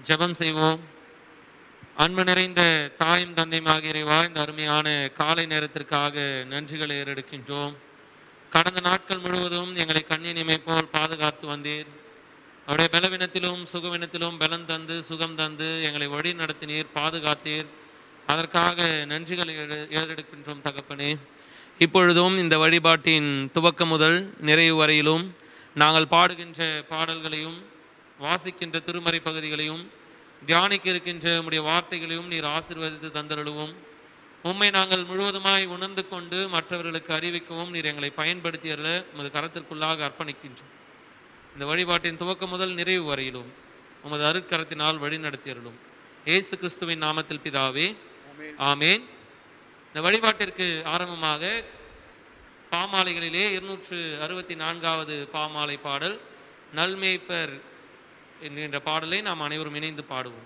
ஜெபம் செய்வோம் அன்பு நிறைந்த தாயும் தந்தையும் ஆகிய இறைவா இந்த அருமையான காலை நேரத்திற்காக நன்றிகளை ஏறெடுக்கின்றோம் கடந்த நாட்கள் முழுவதும் எங்களை கண்ணின் இமை போல் பாதுகாத்து வந்தீர் அவருடைய பலவீனத்திலும் சுகவீனத்திலும் பலன் தந்து சுகம் தந்து எங்களை வழி நடத்தினீர் பாதுகாத்தீர் அதற்காக நன்றிகளை ஏறு- ஏறெடுக்கின்றோம் தகப்பனே இப்பொழுதும் இந்த வழிபாட்டின் துவக்கம் முதல் நிறைவு வரையிலும் நாங்கள் பாடுகின்ற பாடல்களையும் வாசிக்கின்ற திருமறை பகுதிகளையும் தியானிக்க இருக்கின்ற உம்முடைய வார்த்தைகளையும் நீர் ஆசீர்வதித்து தந்தருளுவோம் உம்மை நாங்கள் முழுவதுமாய் உணர்ந்து கொண்டு மற்றவர்களுக்கு அறிவிக்கவும் நீர் எங்களை பயன்படுத்தியறல உமது கரத்திற்குள்ளாக அர்ப்பணிக்கின்றோம் இந்த வழிபாட்டின் துவக்கம் முதல் நிறைவு வரையிலும் உமது அருட்கரத்தினால் வழி நடத்தியருளும் இயேசு கிறிஸ்துவின் நாமத்தில் பிதாவே ஆமேன் இந்த வழிபாட்டிற்கு ஆரம்பமாக பாமாலைகளிலே இருநூற்று அறுபத்தி நான்காவது பாமாலை பாடல் நல்மேய்ப்பர் என்கின்ற பாடலை நாம் அனைவரும் இணைந்து பாடுவோம்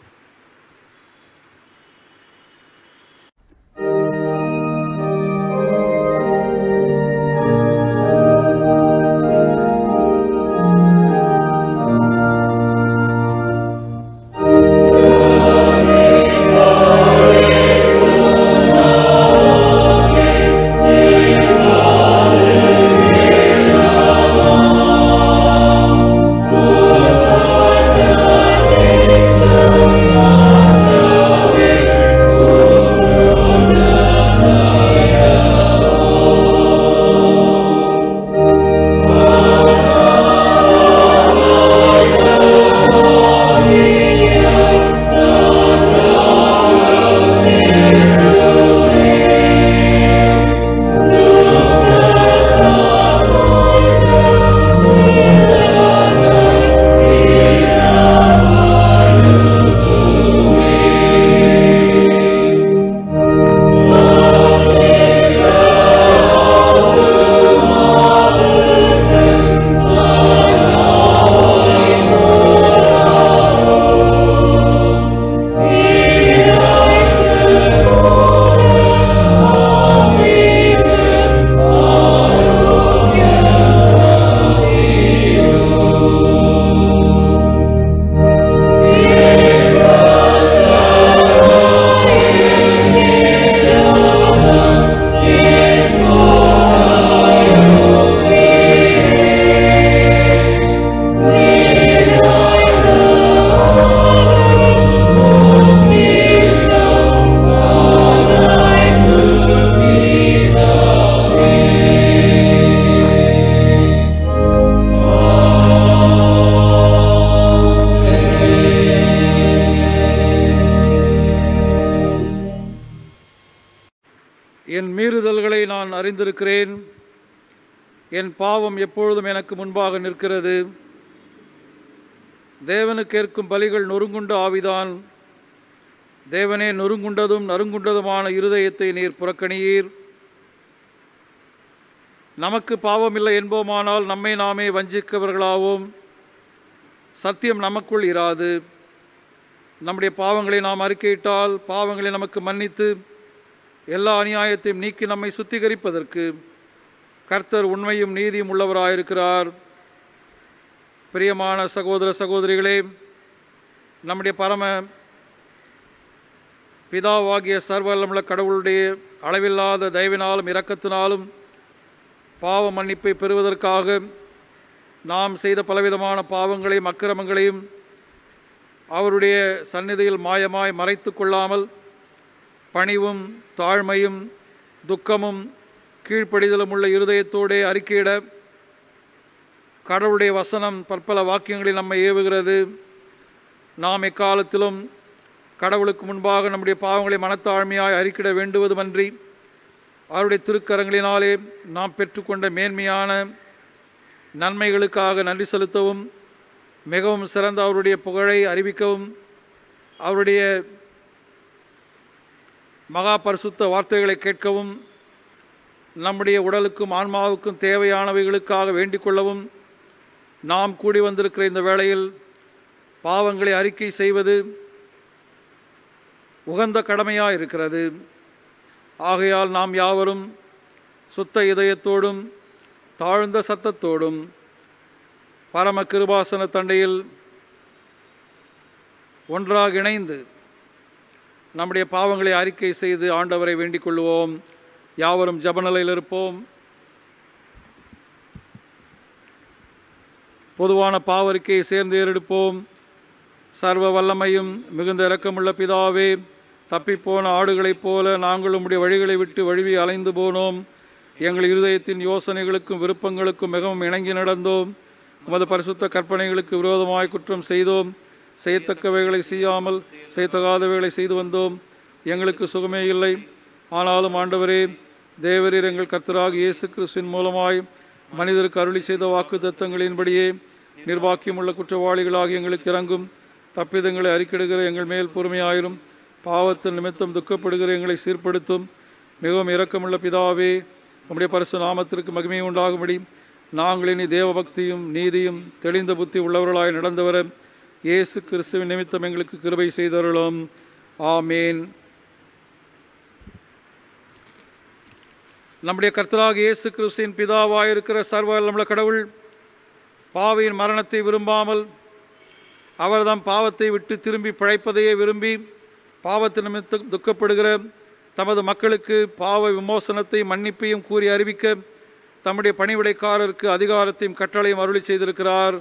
என் மீறுதல்களை நான் அறிந்திருக்கிறேன் என் பாவம் எப்பொழுதும் எனக்கு முன்பாக நிற்கிறது தேவனுக்கு ஏற்கும் பலிகள் நொறுங்குண்ட ஆவிதான் தேவனே நொறுங்குண்டதும் நறுங்குண்டதுமான இருதயத்தை நீர் புறக்கணியீர் நமக்கு பாவமில்லை என்போமானால் நம்மை நாமே வஞ்சிக்கவர்களாவோம் சத்தியம் நமக்குள் இராது நம்முடைய பாவங்களை நாம் அறிக்கையிட்டால் பாவங்களை நமக்கு மன்னித்து எல்லா அநியாயத்தையும் நீக்கி நம்மை சுத்திகரிப்பதற்கு கர்த்தர் உண்மையும் நீதியும் உள்ளவராயிருக்கிறார் பிரியமான சகோதர சகோதரிகளே நம்முடைய பரம பிதாவாகிய சர்வல்லமுள்ள கடவுளுடைய அளவில்லாத தயவினாலும் இரக்கத்தினாலும் பாவ மன்னிப்பை பெறுவதற்காக நாம் செய்த பலவிதமான பாவங்களையும் அக்கிரமங்களையும் அவருடைய சந்நிதியில் மாயமாய் மறைத்து கொள்ளாமல் பணிவும் தாழ்மையும் துக்கமும் கீழ்ப்படிதலும் உள்ள இருதயத்தோடே அறிக்கையிட கடவுளுடைய வசனம் பற்பல வாக்கியங்களில் நம்மை ஏவுகிறது நாம் எக்காலத்திலும் கடவுளுக்கு முன்பாக நம்முடைய பாவங்களை மனத்தாழ்மையாய் அறிக்கிட வேண்டுவதுமன்றி அவருடைய திருக்கரங்களினாலே நாம் பெற்றுக்கொண்ட மேன்மையான நன்மைகளுக்காக நன்றி செலுத்தவும் மிகவும் சிறந்த அவருடைய புகழை அறிவிக்கவும் அவருடைய மகா பரிசுத்த வார்த்தைகளை கேட்கவும் நம்முடைய உடலுக்கும் ஆன்மாவுக்கும் தேவையானவைகளுக்காக வேண்டிக் கொள்ளவும் நாம் கூடி வந்திருக்கிற இந்த வேளையில் பாவங்களை அறிக்கை செய்வது உகந்த கடமையாக இருக்கிறது ஆகையால் நாம் யாவரும் சுத்த இதயத்தோடும் தாழ்ந்த சத்தத்தோடும் பரம கிருபாசன தண்டையில் ஒன்றாக இணைந்து நம்முடைய பாவங்களை அறிக்கை செய்து ஆண்டவரை வேண்டிக் கொள்வோம் யாவரும் ஜபநிலையில் இருப்போம் பொதுவான பாவறிக்கையை சேர்ந்து ஏறெடுப்போம் சர்வ வல்லமையும் மிகுந்த இரக்கமுள்ள பிதாவே தப்பிப்போன ஆடுகளைப் போல நாங்கள் உம்முடைய வழிகளை விட்டு வழுவி அலைந்து போனோம் எங்கள் இருதயத்தின் யோசனைகளுக்கும் விருப்பங்களுக்கும் மிகவும் இணங்கி நடந்தோம் உமது பரிசுத்த கற்பனைகளுக்கு விரோதமாய் குற்றம் செய்தோம் செய்யத்தக்கவைகளை செய்யாமல் செய்யத்தகாதவைகளை செய்து வந்தோம் எங்களுக்கு சுகமே இல்லை ஆனாலும் ஆண்டவரே தேவரீர் எங்கள் கர்த்தராக இயேசு கிறிஸ்துவின் மூலமாய் மனிதருக்கு அருளி செய்த வாக்கு தத்தங்களின்படியே நிர்வாக்கியமுள்ள குற்றவாளிகளாக எங்களுக்கு இறங்கும் தப்பிதங்களை அறிக்கிடுகிற எங்கள் மேல் பொறுமையாயிரும் பாவத்தின் நிமித்தம் துக்கப்படுகிற எங்களை சீர்படுத்தும் மிகவும் இரக்கமுள்ள பிதாவே உம்முடைய பரிசு நாமத்திற்கு மகிமை உண்டாகும்படி நாங்கள் இனி தேவபக்தியும் நீதியும் தெளிந்த புத்தி உள்ளவர்களாய் நடந்தவர இயேசு கிறிஸ்துவின் நிமித்தம் எங்களுக்கு கிருபை செய்தருளும் ஆமேன் நம்முடைய கர்த்தராக இயேசு கிறிஸ்துவின் பிதாவாயிருக்கிற சர்வ வல்லமுள்ள கடவுள் பாவியின் மரணத்தை விரும்பாமல் அவர்தாம் பாவத்தை விட்டு திரும்பி பிழைப்பதையே விரும்பி பாவத்து நிமித்தம் துக்கப்படுகிற தமது மக்களுக்கு பாவ விமோசனத்தை மன்னிப்பையும் கூறி அறிவிக்க தம்முடைய பணிவிடைக்காரருக்கு அதிகாரத்தையும் கட்டளையும் அருளி செய்திருக்கிறார்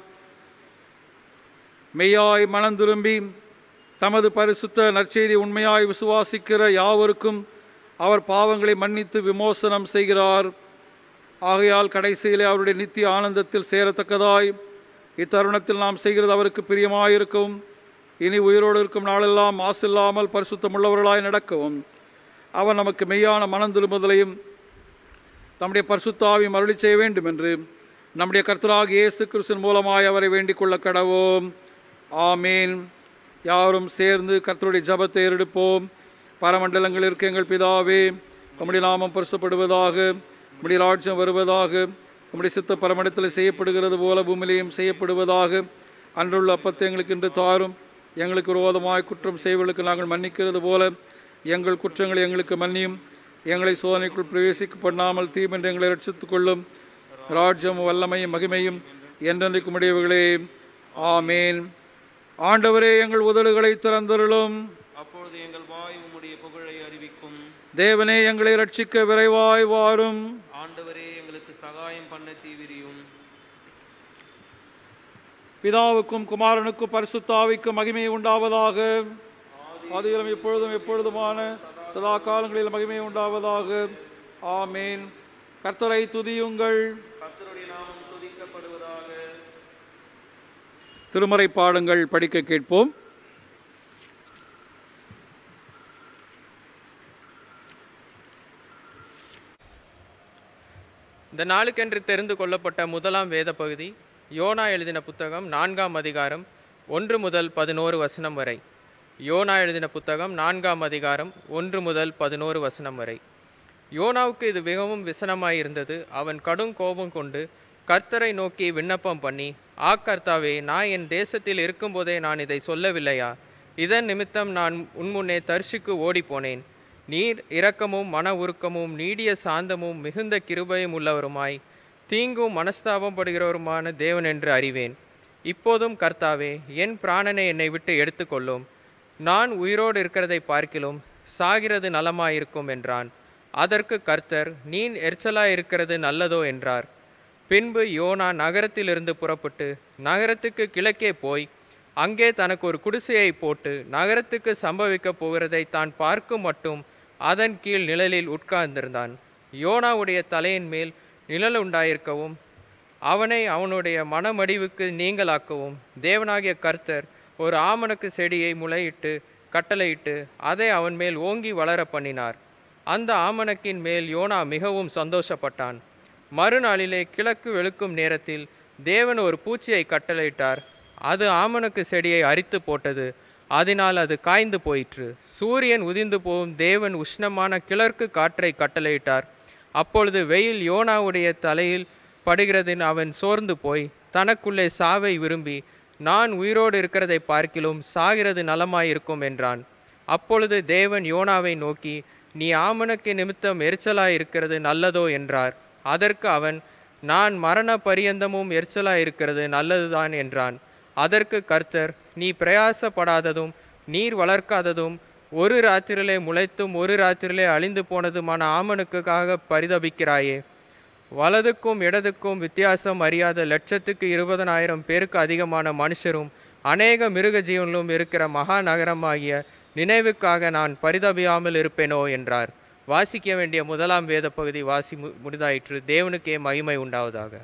மெய்யாய் மனம் திரும்பி தமது பரிசுத்த நற்செய்தி உண்மையாய் விசுவாசிக்கிற யாவருக்கும் அவர் பாவங்களை மன்னித்து விமோசனம் செய்கிறார் ஆகையால் கடைசியிலே அவருடைய நித்திய ஆனந்தத்தில் சேரத்தக்கதாய் இத்தருணத்தில் நாம் செய்கிறது அவருக்கு பிரியமாயிருக்கவும் இனி உயிரோடு இருக்கும் நாளெல்லாம் மாசில்லாமல் பரிசுத்தமுள்ளவர்களாய் நடக்கவும் அவர் நமக்கு மெய்யான மனம் திரும்புதலையும் தம்முடைய பரிசுத்தாவையும் அருளி செய்ய வேண்டும் என்று நம்முடைய கர்த்தராக இயேசு கிறிஸ்துவின் மூலமாய் அவரை வேண்டிக் கொள்ள கடவோம் ஆமீன் யாரும் சேர்ந்து கர்த்தருடைய ஜபத்தை ஏறெடுப்போம் பரமண்டலங்கள் இருக்க எங்கள் பிதாவே உம்முடைய நாமம் பரிசுப்படுவதாக உம்முடைய ராஜ்யம் வருவதாக உம்முடைய சித்த பரமண்டத்தில் செய்யப்படுகிறது போல பூமியிலையும் செய்யப்படுவதாக அன்றுள்ள அப்பத்தை எங்களுக்கு இன்று தாரும் எங்களுக்கு விரோதமாய் குற்றம் செய்வர்களுக்கு நாங்கள் மன்னிக்கிறது போல எங்கள் குற்றங்களை எங்களுக்கு மன்னியும் எங்களை சோதனைக்குள் பிரவேசிக்க பண்ணாமல் தீமென்று எங்களை ரட்சித்துக் கொள்ளும் ராஜ்யம் வல்லமையும் மகிமையும் என்றென்றைக்கும் உடையவர்களே ஆமேன் ஆண்டவரே எங்கள் உதடுகளை திறந்தருளும் அப்பொழுது எங்கள் வாய் உம்முடைய புகழை அறிவிக்கும் தேவனே எங்களை ரட்சிக்க விரைவாய் வாரும் ஆண்டவரே எங்களுக்கு சகாயம் பண்ண தீவிரியும் பிதாவுக்கும் குமாரனுக்கும் பரிசுத்தாவிக்கும் மகிமை உண்டாவதாக ஆதியிலும் இப்பொழுதும் எப்பொழுதுமான சதா காலங்களில் மகிமை உண்டாவதாக ஆமேன் கர்த்தரை துதியுங்கள் கர்த்தருடைய நாமம் துதிக்கப்படுவதாக திருமறை பாடங்கள் படிக்க கேட்போம் இந்த நாளுக்கென்று தெரிந்து கொள்ளப்பட்ட முதலாம் வேத பகுதி யோனா எழுதின புத்தகம் நான்காம் அதிகாரம் ஒன்று முதல் பதினோரு வசனம் வரை யோனா எழுதின புத்தகம் நான்காம் அதிகாரம் ஒன்று முதல் பதினோரு வசனம் வரை யோனாவுக்கு இது மிகவும் விசனமாயிருந்தது அவன் கடும் கோபம் கொண்டு கர்த்தரை நோக்கி விண்ணப்பம் பண்ணி ஆ கர்த்தாவே நான் என் தேசத்தில் இருக்கும்போதே நான் இதை சொல்லவில்லையா இதன் நிமித்தம் நான் உன்முன்னே தர்ஷிக்கு ஓடிப்போனேன் நீர் இரக்கமும் மன உருக்கமும் நீடிய சாந்தமும் மிகுந்த கிருபையும் உள்ளவருமாய் தீங்கும் மனஸ்தாபம் படுகிறவருமான தேவன் என்று அறிவேன் இப்போதும் கர்த்தாவே என் பிராணனை என்னை விட்டு எடுத்துக்கொள்ளும் நான் உயிரோடு இருக்கிறதை பார்க்கிலும் சாகிறது நலமாயிருக்கும் என்றான் அதற்கு கர்த்தர் நீன் எரிச்சலாய் இருக்கிறது நல்லதோ என்றார் பின்பு யோனா நகரத்திலிருந்து புறப்பட்டு நகரத்துக்கு கிழக்கே போய் அங்கே தனக்கு ஒரு குடிசையை போட்டு நகரத்துக்கு சம்பவிக்கப் போகிறதை தான் பார்க்கும் மட்டும் அதன் கீழ் நிழலில் உட்கார்ந்திருந்தான் யோனாவுடைய தலையின் மேல் நிழல் உண்டாயிருக்கவும் அவனை அவனுடைய மனமடிவுக்கு நீங்களாக்கவும் தேவனாகிய கர்த்தர் ஒரு ஆமணக்கு செடியை முளையிட்டு கட்டளையிட்டு அதை அவன் மேல் ஓங்கி வளர பண்ணினார் அந்த ஆமணக்கின் மேல் யோனா மிகவும் சந்தோஷப்பட்டான் மறுநாளிலே கிழக்கு வெளுக்கும் நேரத்தில் தேவன் ஒரு பூச்சியை கட்டளையிட்டார் அது ஆமணக்கு செடியை அரித்து போட்டது அதனால் அது காய்ந்து போயிற்று சூரியன் உதிர்ந்து போகும் தேவன் உஷ்ணமான கிழக்கு காற்றை கட்டளையிட்டார் அப்பொழுது வெயில் யோனாவுடைய தலையில் படுகிறதின் அவன் சோர்ந்து போய் தனக்குள்ளே சாவை விரும்பி நான் உயிரோடு இருக்கிறதை பார்க்கிலும் சாகிறது நலமாயிருக்கும் என்றான் அப்பொழுது தேவன் யோனாவை நோக்கி நீ ஆமணக்கு நிமித்தம் எரிச்சலாய் இருக்கிறது நல்லதோ என்றார் அதற்கு அவன் நான் மரண பரியந்தமும் எரிச்சலாய் இருக்கிறது நல்லதுதான் என்றான் அதற்கு கர்த்தர் நீ பிரயாசப்படாததும் நீர் வளர்க்காததும் ஒரு ராத்திரிலே முளைத்தும் ஒரு ராத்திரிலே அழிந்து போனதுமான ஆமனுக்காக பரிதபிக்கிறாயே வலதுக்கும் இடதுக்கும் வித்தியாசம் அறியாத லட்சத்துக்கு இருபதனாயிரம் பேருக்கு அதிகமான மனுஷரும் அநேக மிருக ஜீவன்களும் இருக்கிற மகா நகரமாகிய நினைவுக்காக நான் பரிதபியாமல் இருப்பேனோ என்றார் வாசிக்க வேண்டிய முதலாம் வேத பகுதி வாசி மு- முடிதாயிற்று தேவனுக்கே மகிமை உண்டாவதாக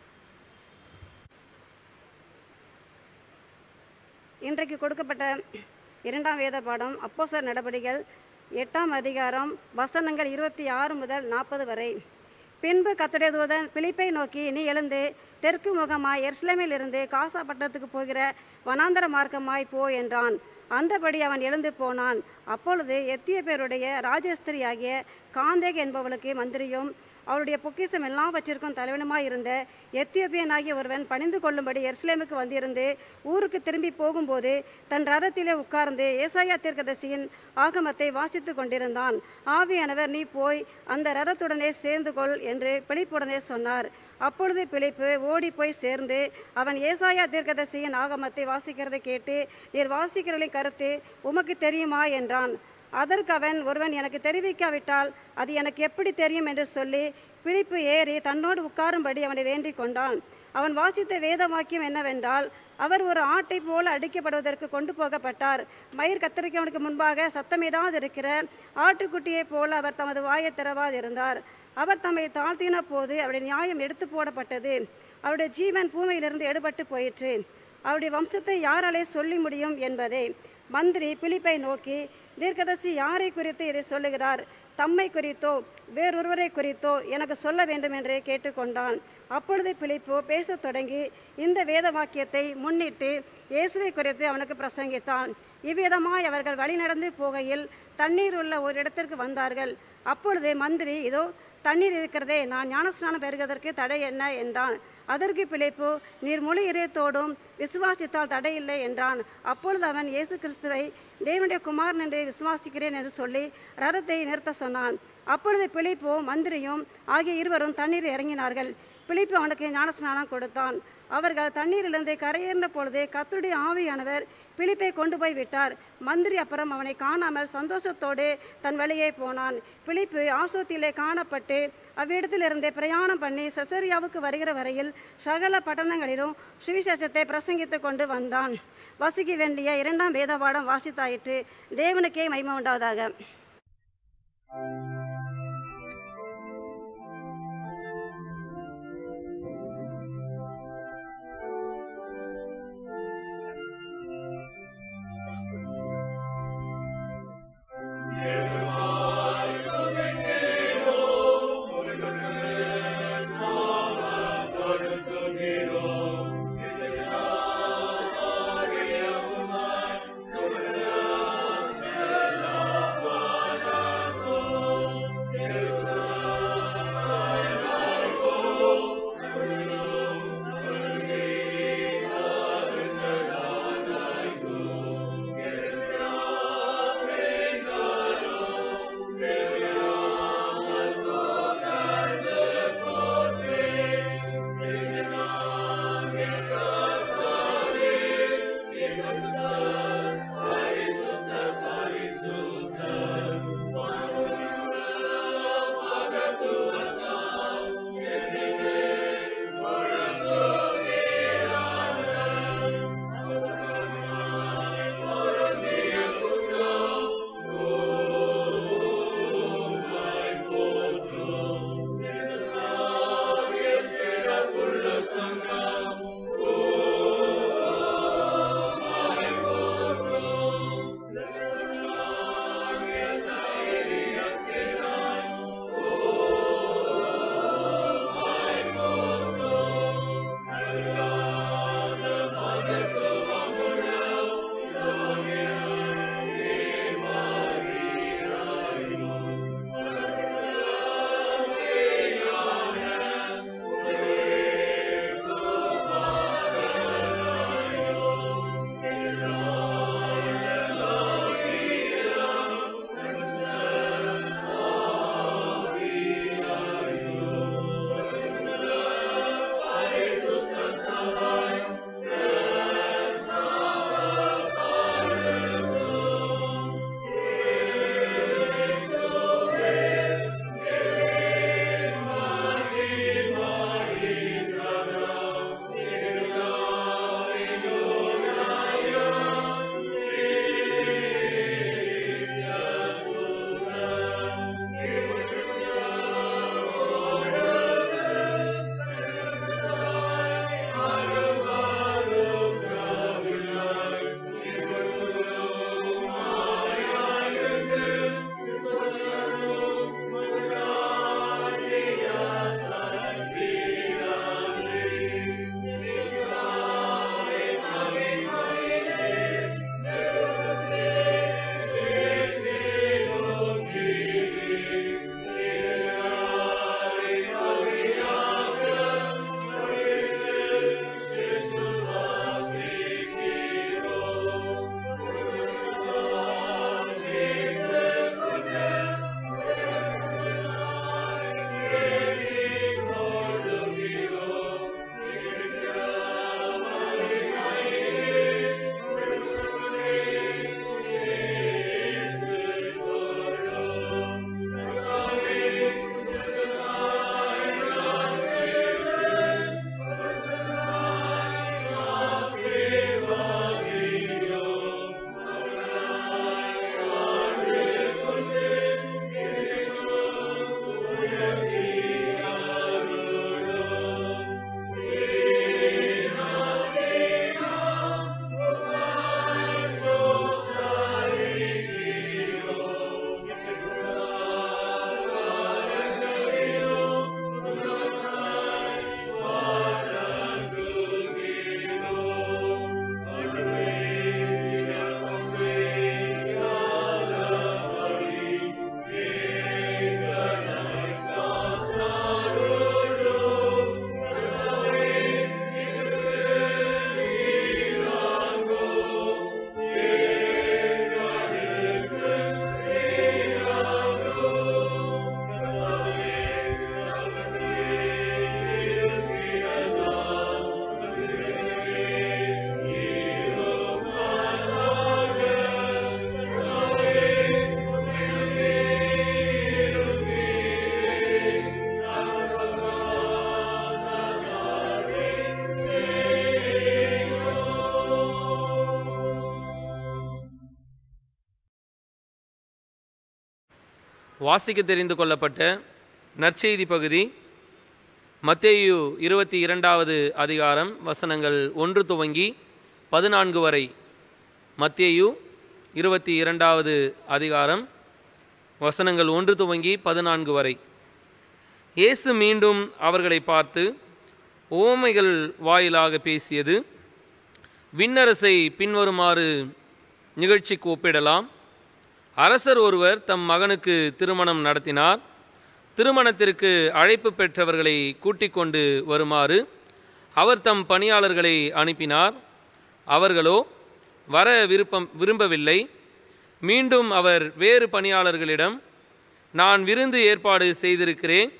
இன்றைக்கு கொடுக்கப்பட்ட இரண்டாம் வேத பாடம் அப்போஸ்தலர் நடபடிகள் எட்டாம் அதிகாரம் வசனங்கள் இருபத்தி ஆறு முதல் நாற்பது வரை பின்பு கத்துடைய தூதன் பிலிப்பை நோக்கி நீ எழுந்து தெற்கு முகமாய் எருசலேமில் இருந்து காசா பட்டணத்துக்கு போகிற வனாந்தர மார்க்கமாய் போ என்றான் அந்தபடி அவன் எழுந்து போனான் அப்பொழுது எத்தியோப்பியருடைய ராஜஸ்திரியாகிய காந்தேக் என்பவளுக்கு மந்திரியும் அவருடைய பொக்கிஷம் எல்லாவற்றிற்கும் தலைவனுமாய் இருந்த எத்தியோப்பியனாகிய ஒருவன் பணிந்து கொள்ளும்படி எருசலேமுக்கு வந்திருந்து ஊருக்கு திரும்பி போகும்போது தன் ரதத்திலே உட்கார்ந்து ஏசாயா தீர்க்கதரிசியின் ஆகமத்தை வாசித்து கொண்டிருந்தான் ஆவியானவர் நீ போய் அந்த ரதத்துடனே சேர்ந்து கொள் என்று பிலிப்புடனே சொன்னார் அப்பொழுது பிலிப்பு ஓடி போய் சேர்ந்து அவன் ஏசாயா தீர்க்கதரிசியின் ஆகமத்தை வாசிக்கிறதை கேட்டு நீர் வாசிக்கிறவர்களின் கருத்து உமக்கு தெரியுமா என்றான் அதற்கு அவன் ஒருவன் எனக்கு தெரிவிக்காவிட்டால் அது எனக்கு எப்படி தெரியும் என்று சொல்லி பிலிப்பு ஏறி தன்னோடு உட்காரும்படி அவனை வேண்டிக் கொண்டான் அவன் வாசித்த வேத வாக்கியம் என்னவென்றால் அவர் ஒரு ஆட்டை போல அடிக்கப்படுவதற்கு கொண்டு போகப்பட்டார் மயிர் கத்தரிக்கிறவனுக்கு முன்பாக சத்தமிடாதிருக்கிற ஆட்டுக்குட்டியைப் போல அவர் தமது வாயை திறவாதிருந்தார் அவர் தம்மை தாழ்த்தின போது அவருடைய நியாயம் எடுத்து போடப்பட்டது அவருடைய ஜீவன் பூமியிலிருந்து எடுபட்டு போயிற்று அவருடைய வம்சத்தை யாராலே சொல்லி முடியும் என்பதே மந்திரி பிலிப்பை நோக்கி தீர்க்கதரிசி யாரை குறித்து இதை சொல்லுகிறார் தம்மை குறித்தோ வேறொருவரை குறித்தோ எனக்கு சொல்ல வேண்டும் என்று கேட்டுக்கொண்டான் அப்பொழுது பிலிப்பு பேசத் தொடங்கி இந்த வேத வாக்கியத்தை முன்னிட்டு இயேசுவை குறித்து அவனுக்கு பிரசங்கித்தான் இவ்விதமாய் அவர்கள் வழி நடந்து போகையில் தண்ணீர் உள்ள ஒரு இடத்திற்கு வந்தார்கள் அப்பொழுது மந்திரி இதோ தண்ணீர் இருக்கிறதே நான் ஞானஸ்நானம் பெறுவதற்கு தடை என்ன என்றான் அதற்கு பிழைப்பு நீர் முழு இதயத்தோடும் விசுவாசித்தால் தடையில்லை என்றான் அப்பொழுது அவன் இயேசு கிறிஸ்துவை தேவனுடைய குமாரன் என்று விசுவாசிக்கிறேன் என்று சொல்லி ரதத்தை நிறுத்த சொன்னான் அப்பொழுது பிழைப்போ மந்திரியும் ஆகிய இருவரும் தண்ணீர் இறங்கினார்கள் பிலிப்பு அவனுக்கு ஞானஸ்நானம் கொடுத்தான் அவர்கள் தண்ணீரிலிருந்து கரையேறின பொழுது கத்துடைய ஆவியானவர் பிலிப்பை கொண்டு போய் விட்டார் மந்திரி அப்புறம் அவனை காணாமல் சந்தோஷத்தோடு தன் வழியே போனான் பிலிப்பு ஆசோத்திலே காணப்பட்டு அவ்விடத்திலிருந்தே பிரயாணம் பண்ணி செசரியாவுக்கு வருகிற வரையில் சகல பட்டணங்களிலும் சுவிசேஷத்தை பிரசங்கித்து கொண்டு வந்தான் வசிக்க வேண்டிய இரண்டாம் வேதபாடம் வாசித்தாயிற்று தேவனுக்கே மகிமை உண்டாவதாக Thank வாசிக்க தெரிந்து கொள்ளப்பட்ட நற்செய்தி பகுதி மத்தேயு இருபத்தி இரண்டாவது அதிகாரம் வசனங்கள் ஒன்று துவங்கி பதினான்கு வரை மத்தேயு இருபத்தி இரண்டாவது அதிகாரம் வசனங்கள் ஒன்று துவங்கி பதினான்கு வரை இயேசு மீண்டும் அவர்களை பார்த்து ஓமைகள் வாயிலாக பேசியது விண்ணரசை பின்வருமாறு நிகழ்ச்சிக்கு ஒப்பிடலாம் அரசர் ஒருவர் தம் மகனுக்கு திருமணம் நடத்தினார் திருமணத்திற்கு அழைப்பு பெற்றவர்களை கூட்டிக் கொண்டு வருமாறு அவர் தம் பணியாளர்களை அனுப்பினார் அவர்களோ வர விருப்பம் விரும்பவில்லை மீண்டும் அவர் வேறு பணியாளர்களிடம் நான் விருந்து ஏற்பாடு செய்திருக்கிறேன்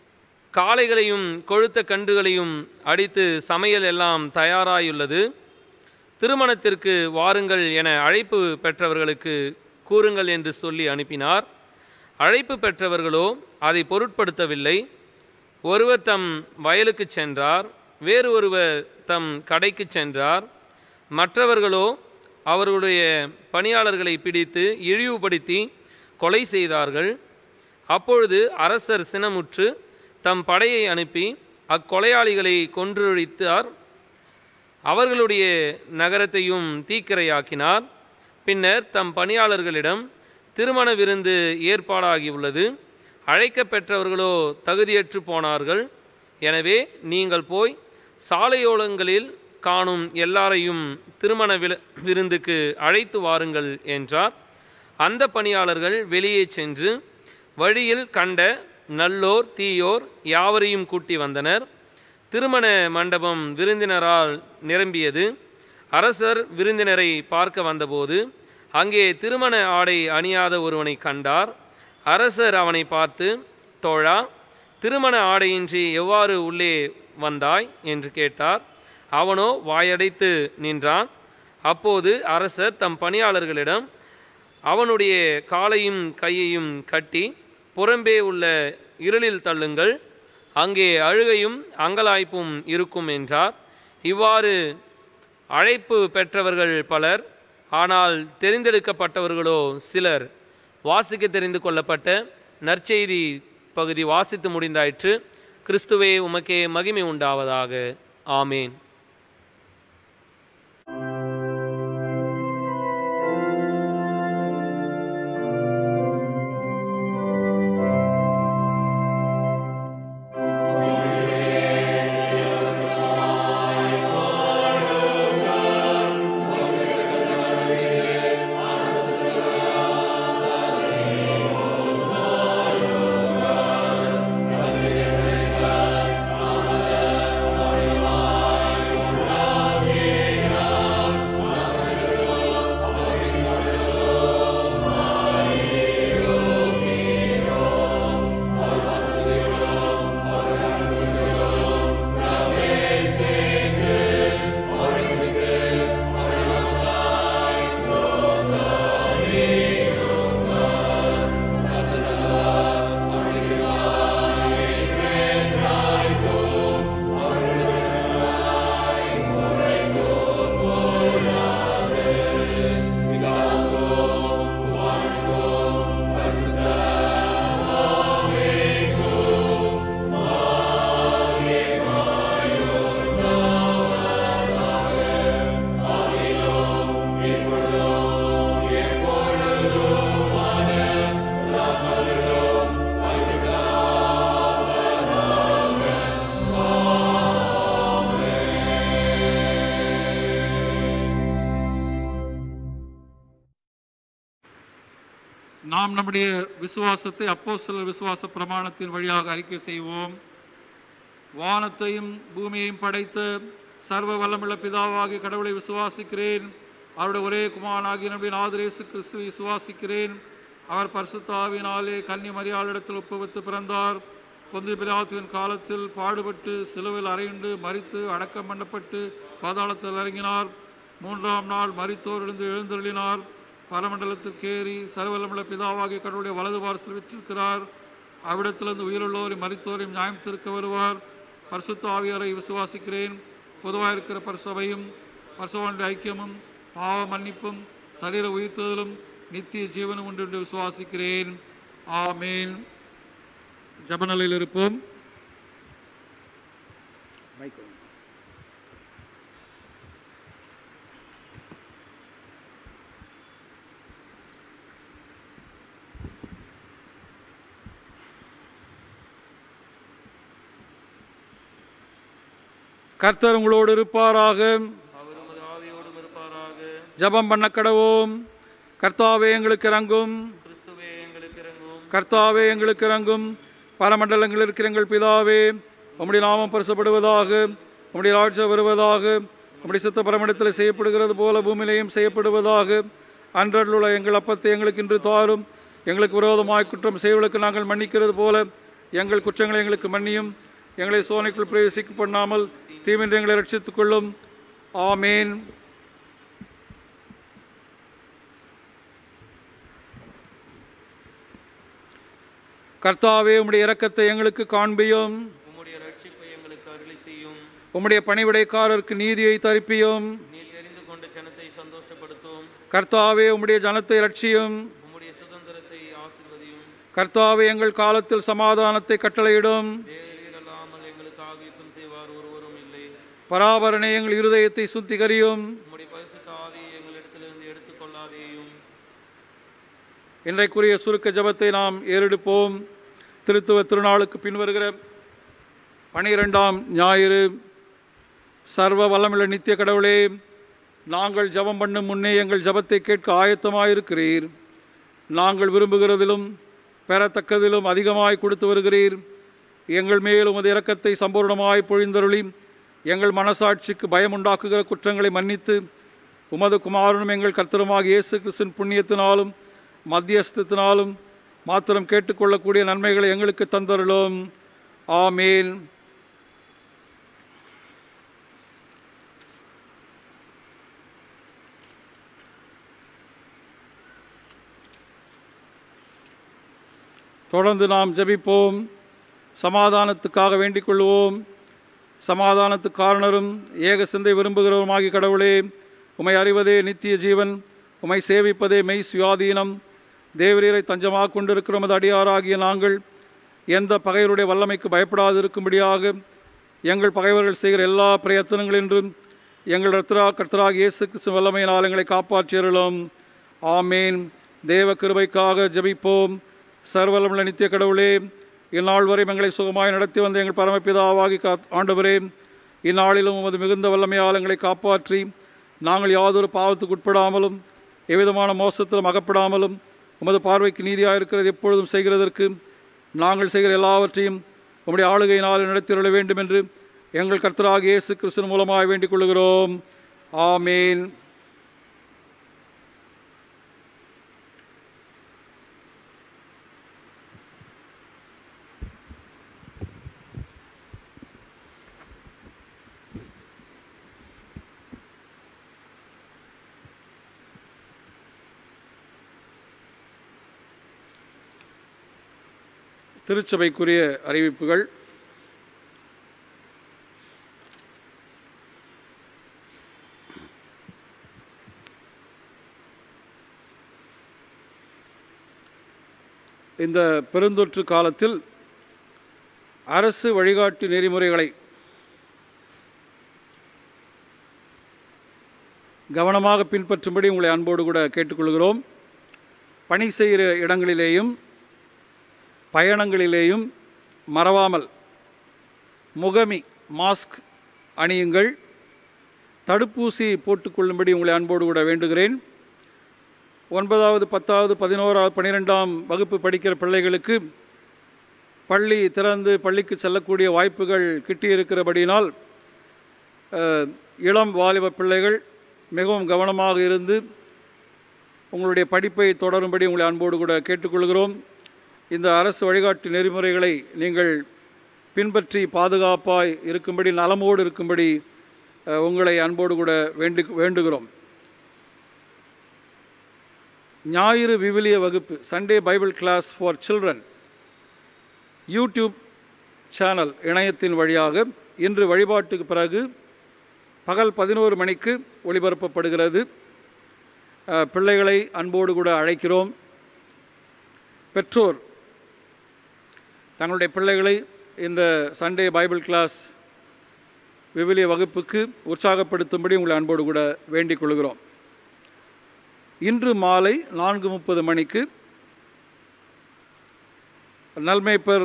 காளைகளையும் கொழுத்த கன்றுகளையும் அடித்து சமையல் எல்லாம் தயாராயுள்ளது திருமணத்திற்கு வாருங்கள் என அழைப்பு பெற்றவர்களுக்கு கூறுங்கள் என்று சொல்லி அனுப்பினார் அழைப்பு பெற்றவர்களோ அதை பொருட்படுத்தவில்லை ஒருவர் தம் வயலுக்கு சென்றார் வேறு ஒருவர் தம் கடைக்கு சென்றார் மற்றவர்களோ அவர்களுடைய பணியாளர்களை பிடித்து இழிவுபடுத்தி கொலை செய்தார்கள் அப்பொழுது அரசர் சினமுற்று தம் படையை அனுப்பி அக்கொலையாளிகளை கொன்றொழித்தார் அவர்களுடைய நகரத்தையும் தீக்கிரையாக்கினார் பின்னர் தம் பணியாளர்களிடம் திருமண விருந்து ஏற்பாடாகியுள்ளது அழைக்கப் பெற்றவர்களோ தகுதியற்று போனார்கள் எனவே நீங்கள் போய் சாலையோலங்களில் காணும் எல்லாரையும் திருமண வில- விருந்துக்கு அழைத்து வாருங்கள் என்றார் அந்த பணியாளர்கள் வெளியே சென்று வழியில் கண்ட நல்லோர் தீயோர் யாவரையும் கூட்டி வந்தனர் திருமண மண்டபம் விருந்தினரால் நிரம்பியது அரசர் விருந்தினரை பார்க்க வந்தபோது அங்கே திருமண ஆடை அணியாத ஒருவனை கண்டார் அரசர் அவனை பார்த்து தோழா திருமண ஆடையின்றி எவ்வாறு உள்ளே வந்தாய் என்று கேட்டார் அவனோ வாயடைத்து நின்றான் அப்போது அரசர் தம் பணியாளர்களிடம் அவனுடைய காலையும் கையையும் கட்டி புறம்பே உள்ள இருளில் தள்ளுங்கள் அங்கே அழுகையும் அங்கலாய்ப்பும் இருக்கும் என்றார் இவ்வாறு அழைப்பு பெற்றவர்கள் பலர் ஆனால் தெரிந்தெடுக்கப்பட்டவர்களோ சிலர் வாசிக்க தெரிந்து கொள்ளப்பட்ட நற்செய்தி பகுதி வாசித்து முடிந்தாயிற்று கிறிஸ்துவே உமக்கே மகிமை உண்டாவதாக ஆமேன் நாம் நம்முடைய விசுவாசத்தை அப்போஸ்தலர் விசுவாச பிரமாணத்தின் வழியாக அறிக்கை செய்வோம் வானத்தையும் பூமியையும் படைத்த சர்வ வல்லமுள்ள பிதாவாகிய கடவுளை விசுவாசிக்கிறேன் அவருடைய ஒரே குமாரனாகிய நம்முடைய நாதரேசு கிறிஸ்துவை விசுவாசிக்கிறேன் அவர் பரிசுத்த ஆவியினாலே கன்னி மரியாளிடத்தில் ஒப்புவித்து பிறந்தார் பொந்து பிலாத்துவின் காலத்தில் பாடுபட்டு சிலுவையில் அறையுண்டு மரித்து அடக்கம் பண்ணப்பட்டு பாதாளத்தில் இறங்கினார் மூன்றாம் நாள் மரித்தோரிலிருந்து எழுந்தருளினார் பரமண்டலத்திற்கேறி சர்வலமுள்ள பிதாவாகிய கடவுளுடைய வலது வாரசில் விற்றிருக்கிறார் அவ்விடத்திலிருந்து உயிருள்ளோரையும் மரித்தோரையும் நியாயம் தீர்க்க வருவார் பரிசுத்த ஆவியாரை விசுவாசிக்கிறேன் பொதுவாக இருக்கிற பரிசபையும் பரிசுவனுடைய ஐக்கியமும் பாவ மன்னிப்பும் சரீர உயிர்த்தலும் நித்திய ஜீவனும் உண்டு என்று விசுவாசிக்கிறேன் ஆமீன் ஜபநலையில் இருப்போம் கர்த்தர் உங்களோடு இருப்பாராக அவர் உமது ஆவியோடும் இருப்பாராக ஜெபம் பண்ண கடவோம் கர்த்தாவே எங்களுக்கு இறங்கும் கிறிஸ்துவே எங்களுக்கு இறங்கும் கர்த்தாவே எங்களுக்கு இறங்கும் பரமண்டலங்கள் இருக்கிற எங்கள் பிதாவே உம்முடைய நாமம் பரிசப்படுவதாக உம்முடைய ராட்சியம் வருவதாக உம்முடைய சித்த பரமண்டத்தில் செய்யப்படுகிறது போல பூமியிலையும் செய்யப்படுவதாக அன்றருள்ள எங்கள் அப்பத்தை எங்களுக்கு இன்று தாரும் எங்களுக்கு விரோதமாய் குற்றம் செய்வர்களுக்கு நாங்கள் மன்னிக்கிறது போல எங்கள் குற்றங்களை எங்களுக்கு மன்னியும் எங்களை சோனைக்குள் பிரவேசிக்க பண்ணாமல் தீமின்றி எங்களை ரட்சித்துக் கொள்ளும் ஆமேன் கர்த்தாவே உம்முடைய இரக்கத்தை எங்களுக்கு காண்பியும் உம்முடைய ரட்சிப்பை எங்களுக்கு அருளி செய்யும் உம்முடைய பணிவிடைக்காரருக்கு நீதியை தரிப்பியும் நீர் தெரிந்து கொண்ட ஜனத்தை சந்தோஷப்படுத்தும் கர்த்தாவே உம்முடைய ஜனத்தை ரட்சியும் உம்முடைய சுதந்திரத்தை ஆசிர்வதியும் கர்த்தாவே எங்கள் காலத்தில் சமாதானத்தை கட்டளையிடும் தேவரீர் அல்லாமல் எங்களுக்காக யுத்தம் செய்வார் ஒருவரும் இல்லை பராபரணை எங்கள் இருதயத்தை சுத்திகரியும் உம்முடைய பரிசுத்த ஆவியை எங்களிடத்திலிருந்து எடுத்துக்கொள்ளாதேயும் இன்றைக்குரிய சுருக்க ஜெபத்தை நாம் ஏறெடுப்போம் திருத்துவ திருநாளுக்கு பின்வருகிற பனிரெண்டாம் ஞாயிறு சர்வ வல்லமுள்ள நித்திய கடவுளே நாங்கள் ஜெபம் பண்ணும் முன்னே எங்கள் ஜெபத்தை கேட்க ஆயத்தமாயிருக்கிறீர் நாங்கள் விரும்புகிறதிலும் பெறத்தக்கதிலும் அதிகமாய் கொடுத்து வருகிறீர் எங்கள் மேல் உமது இரக்கத்தை சம்பூர்ணமாய் பொழிந்தருளி எங்கள் மனசாட்சிக்கு பயம் உண்டாக்குகிற குற்றங்களை மன்னித்து உமது குமாரனும் எங்கள் கர்த்தருமாக இயேசு கிறிஸ்துவின் புண்ணியத்தினாலும் மத்தியஸ்தத்தினாலும் மாத்திரம் கேட்டுக்கொள்ளக்கூடிய நன்மைகளை எங்களுக்கு தந்தருளும் ஆமேன் தொடர்ந்து நாம் ஜெபிப்போம் சமாதானத்துக்காக வேண்டிக் கொள்வோம் சமாதானத்து காரணரும் ஏக சிந்தை விரும்புகிறவருமாகி கடவுளே உமை அறிவதே நித்திய ஜீவன் உமை சேவிப்பதே மெய் சுயாதீனம் தேவரீரை தஞ்சமாக கொண்டிருக்கிற உமது அடியாராகிய நாங்கள் எந்த பகைவருடைய வல்லமைக்கு பயப்படாதிருக்கும்படியாக எங்கள் பகைவர்கள் செய்கிற எல்லா பிரயத்தனங்களின்றும் எங்கள் ரத்ரா கர்த்தராக இயேசு கிறிஸ்து வல்லமையினால் எங்களை காப்பாற்றியருளும் ஆமேன் தேவ கிருபைக்காக ஜெபிப்போம் சர்வலமுள்ள நித்திய கடவுளே இந்நாள் வரை எங்களை சுகமாய் நடத்தி வந்த எங்கள் பரமபிதாவாகி கா ஆண்டவரே இந்நாளிலும் உமது மிகுந்த வல்லமையால் எங்களை காப்பாற்றி நாங்கள் யாதொரு பாவத்துக்கு உட்படாமலும் எவ்விதமான மோசத்திலும் அகப்படாமலும் உமது பார்வைக்கு நீதியாக இருக்கிறது எப்பொழுதும் செய்கிறதற்கு நாங்கள் செய்கிற எல்லாவற்றையும் உம்முடைய ஆளுகையினால் நடத்திருள வேண்டும் என்று எங்கள் கர்த்தராக இயேசு கிறிஸ்துவின் மூலமாக வேண்டிக் கொள்கிறோம் ஆமேன் திருச்சபைக்குரிய அறிவிப்புகள் இந்த பெருந்தொற்று காலத்தில் அரசு வழிகாட்டு நெறிமுறைகளை கவனமாக பின்பற்றும்படி உங்களை அன்போடு கூட கேட்டுக்கொள்கிறோம் பணி செய்கிற இடங்களிலேயும் பயணங்களிலேயும் மறவாமல் முகமி மாஸ்க் அணியுங்கள் தடுப்பூசி போட்டுக்கொள்ளும்படி உங்களை அன்போடு கூட வேண்டுகிறேன் ஒன்பதாவது பத்தாவது பதினோராவது பன்னிரெண்டாம் வகுப்பு படிக்கிற பிள்ளைகளுக்கு பள்ளி திறந்து பள்ளிக்கு செல்லக்கூடிய வாய்ப்புகள் கிட்டியிருக்கிறபடியினால் அஹ், இளம் வாலிப பிள்ளைகள் மிகவும் கவனமாக இருந்து உங்களுடைய படிப்பை தொடரும்படி உங்களை அன்போடு கூட கேட்டுக்கொள்கிறோம் இந்த அரசு வழிகாட்டு நெறிமுறைகளை நீங்கள் பின்பற்றி பாதுகாப்பாய் இருக்கும்படி நலமோடு இருக்கும்படி அஹ், உங்களை அன்போடு கூட வேண்டு வேண்டுகிறோம் ஞாயிறு விவிலிய வகுப்பு Sunday Bible class for children YouTube channel இணையத்தின் வழியாக இன்று வழிபாட்டுக்கு பிறகு பகல் பதினோரு மணிக்கு ஒளிபரப்பப்படுகிறது அஹ், பிள்ளைகளை அன்போடு கூட அழைக்கிறோம் பெற்றோர் தங்களுடைய பிள்ளைகளை இந்த சண்டே பைபிள் கிளாஸ் விவிலிய வகுப்புக்கு உற்சாகப்படுத்தும்படி உங்களை அன்போடு கூட வேண்டிக் கொள்கிறோம் இன்று மாலை நான்கு முப்பது மணிக்கு நல்மேப்பர்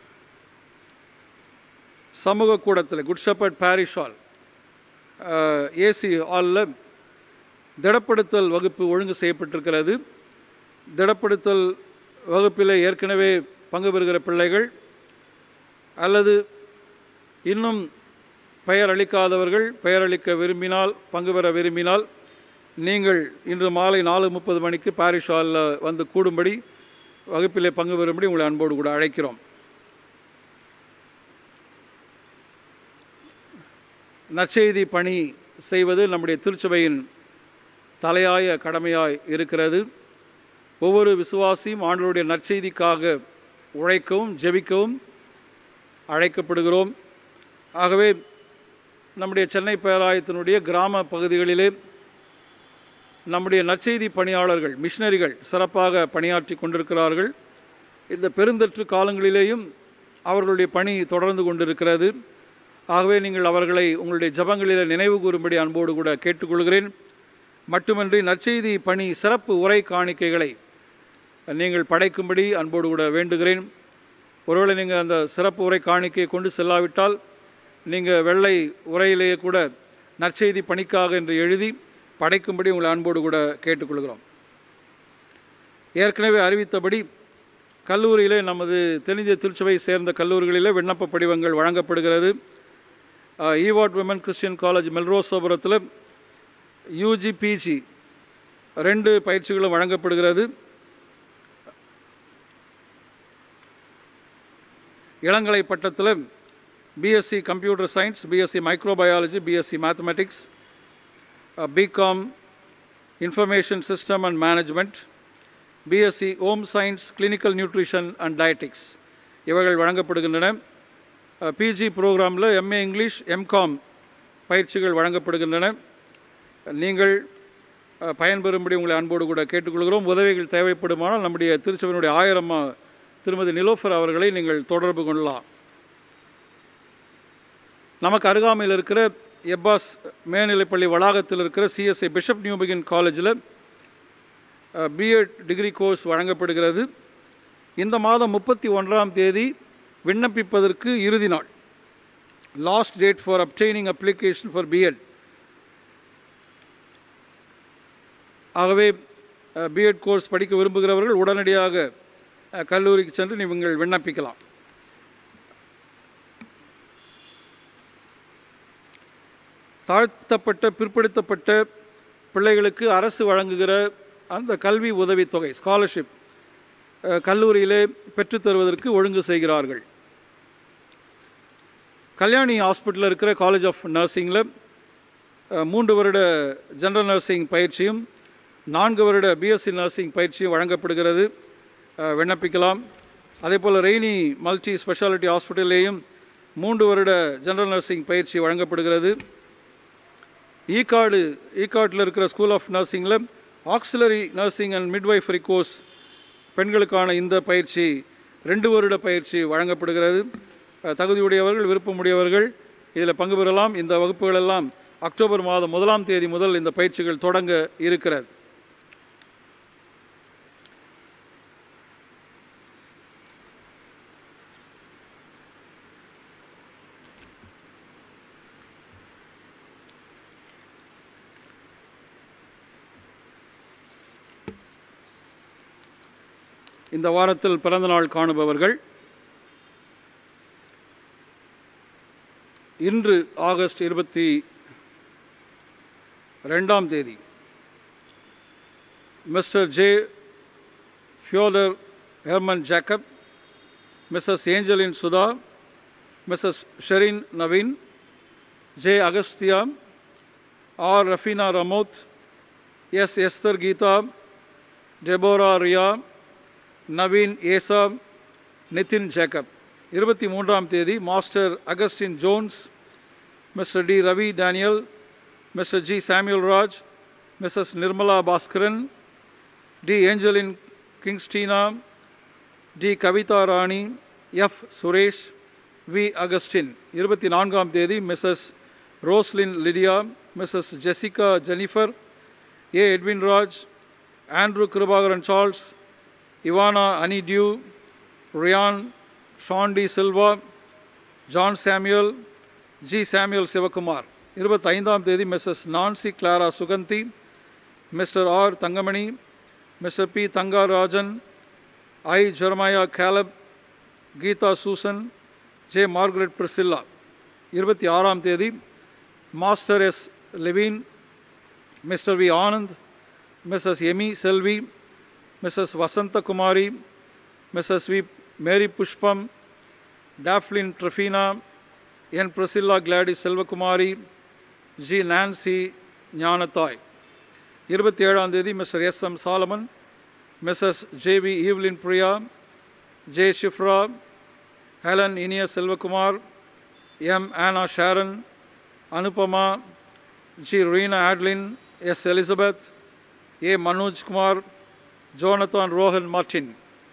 சமூக கூடத்தில் good shepherd parish hall AC ஹாலில் திடப்படுத்தல் வகுப்பு ஒழுங்கு செய்யப்பட்டிருக்கிறது திடப்படுத்தல் வகுப்பில் ஏற்கனவே பங்கு பெறுகிற பிள்ளைகள் அல்லது இன்னும் பெயர் அளிக்காதவர்கள் பெயர் அளிக்க விரும்பினால் பங்கு பெற விரும்பினால் நீங்கள் இன்று மாலை நாலு முப்பது மணிக்கு பாரிஷ் ஹாலில் வந்து கூடும்படி வகுப்பிலே பங்கு பெறும்படி உங்களை அன்போடு கூட அழைக்கிறோம் நற்செய்தி பணி செய்வது நம்முடைய திருச்சபையின் தலையாய கடமையாய் இருக்கிறது ஒவ்வொரு விசுவாசியும் ஆண்டவருடைய நற்செய்திக்காக உழைக்கவும் ஜெபிக்கவும் அழைக்கப்படுகிறோம் ஆகவே நம்முடைய சென்னை பேராயத்தினுடைய கிராம பகுதிகளிலே நம்முடைய நற்செய்தி பணியாளர்கள் மிஷினரிகள் சிறப்பாக பணியாற்றி கொண்டிருக்கிறார்கள் இந்த பெருந்தொற்று காலங்களிலேயும் அவர்களுடைய பணி தொடர்ந்து கொண்டிருக்கிறது ஆகவே நீங்கள் அவர்களை உங்களுடைய ஜபங்களில் நினைவு கூறும்படி அன்போடு கூட கேட்டுக்கொள்கிறேன் மட்டுமன்றி நற்செய்தி பணி சிறப்பு உரை காணிக்கைகளை நீங்கள் படைக்கும்படி அன்போடு கூட வேண்டுகிறேன் ஒருவேளை நீங்கள் அந்த சிறப்பு உரை காணிக்கையை கொண்டு செல்லாவிட்டால் நீங்கள் வெள்ளை உரையிலேயே கூட நற்செய்தி பணிக்காக என்று எழுதி படைக்கும்படி உங்களை அன்போடு கூட கேட்டுக்கொள்கிறோம் ஏற்கனவே அறிவித்தபடி கல்லூரியிலே நமது தென்னிந்திய திருச்சபை சேர்ந்த கல்லூரிகளிலே விண்ணப்ப படிவங்கள் வழங்கப்படுகிறது ஈவாட் விமன் கிறிஸ்டியன் காலேஜ் மெல்ரோசோபுரத்தில் யூஜி பிஜி ரெண்டு பயிற்சிகளும் வழங்கப்படுகிறது இளங்கலை பட்டத்தில் BSc computer science BSc microbiology BSc mathematics BCom information system and management BSc home science clinical nutrition and dietetics இவைகள் வழங்கப்படுகின்றன பிஜி ப்ரோக்ராமில் எம்ஏ இங்கிலீஷ் எம்காம் பயிற்சிகள் வழங்கப்படுகின்றன நீங்கள் அஹ், பயன்பெறும்படி உங்களை அன்போடு கூட கேட்டுக்கொள்கிறோம் உதவிகள் தேவைப்படுமானால் நம்முடைய திருச்சபையினுடைய ஆயிரம் திருமதி நிலோஃபர் அவர்களை நீங்கள் தொடர்பு கொள்ளலாம் நமக்கு அருகாமையில் இருக்கிற எப்பாஸ் மேல்நிலைப்பள்ளி வளாகத்தில் இருக்கிற சிஎஸ்ஐ பிஷப் நியூபிகின் காலேஜில் பிஎட் டிகிரி கோர்ஸ் வழங்கப்படுகிறது இந்த மாதம் முப்பத்தி ஒன்றாம் தேதி விண்ணப்பிப்பதற்கு இறுதி நாள் last date for obtaining application for BEd ஆகவே பிஎட் கோர்ஸ் படிக்க விரும்புகிறவர்கள் உடனடியாக அஹ், கல்லூரிக்கு சென்று நீங்கள் விண்ணப்பிக்கலாம் தாழ்த்தப்பட்ட பிற்படுத்தப்பட்ட பிள்ளைகளுக்கு அரசு வழங்குகிற அந்த கல்வி உதவித்தொகை ஸ்காலர்ஷிப் கல்லூரியிலே பெற்றுத் தருவதற்கு ஒழுங்கு செய்கிறார்கள் கல்யாணி ஹாஸ்பிட்டலில் இருக்கிற காலேஜ் ஆஃப் நர்சிங்கில் மூன்று வருட ஜெனரல் நர்சிங் பயிற்சியும் நான்கு வருட பிஎஸ்சி நர்சிங் பயிற்சியும் வழங்கப்படுகிறது அஹ், விண்ணப்பிக்கலாம் அதே போல் ரெய்னி மல்டி ஸ்பெஷாலிட்டி ஹாஸ்பிட்டல்லேயும் மூன்று வருட ஜெனரல் நர்சிங் பயிற்சி வழங்கப்படுகிறது ஈகாடு ஈகாட்டில் இருக்கிற ஸ்கூல் ஆஃப் நர்சிங்கில் auxiliary nursing and midwifery course பெண்களுக்கான இந்த பயிற்சி ரெண்டு வருட பயிற்சி வழங்கப்படுகிறது அஹ், தகுதியுடையவர்கள் விருப்பமுடையவர்கள் இதில் பங்கு பெறலாம் இந்த வகுப்புகள் எல்லாம் அக்டோபர் மாதம் முதலாம் தேதி முதல் இந்த பயிற்சிகள் தொடங்க இருக்கிறது இந்த வாரத்தில் பிறந்தநாள் காணுபவர்கள் இன்று ஆகஸ்ட் இருபத்தி ரெண்டாம் தேதி Mr J Fyodor Herman Jacob Mrs Angeline Sudha Mrs Sherin Naveen J Agasthya R Rafeena Ramod S Esther Geetha Deborah Riya Naveen Esa Nithin Jacob இருபத்தி மூன்றாம் தேதி master Augustin Jones Mr T Ravi Daniel Mr G Samuel Raj Mrs Nirmala Baskaran T Angeline Kingstina T Kavitha Rani F Suresh V Augustin இருபத்தி நான்காம் தேதி Mrs Roslin Lydia Mrs Jessica Jennifer A Edwin Raj Andrew Kirubakaran Charles Ivana Annie டியூ Ryan Shandy Silva John Samuel G Samuel Sivakumar இருபத்தைந்தாம் தேதி Mrs Nancy Clara Suganthi Mr R Thangamani Mr P Thangarajan I Jeremiah Caleb Geetha Susan J Margaret Priscilla இருபத்தி ஆறாம் தேதி master S Levin Mr V Anand Mrs Amy Selvi Mrs Vasanthakumari Mrs V Mary Pushpam Daphlin Tryphena N Priscilla Glady Selvakumari G Nancy Gnanathai இருபத்தி ஏழாம் தேதி Mr S M Solomon Mrs JV Evelyn Priya J Shifra Helen Iniya Selvakumar M Anna Sharon Anupama G Reena Adlin S Elizabeth A Manojkumar Jonathan Rohan Martin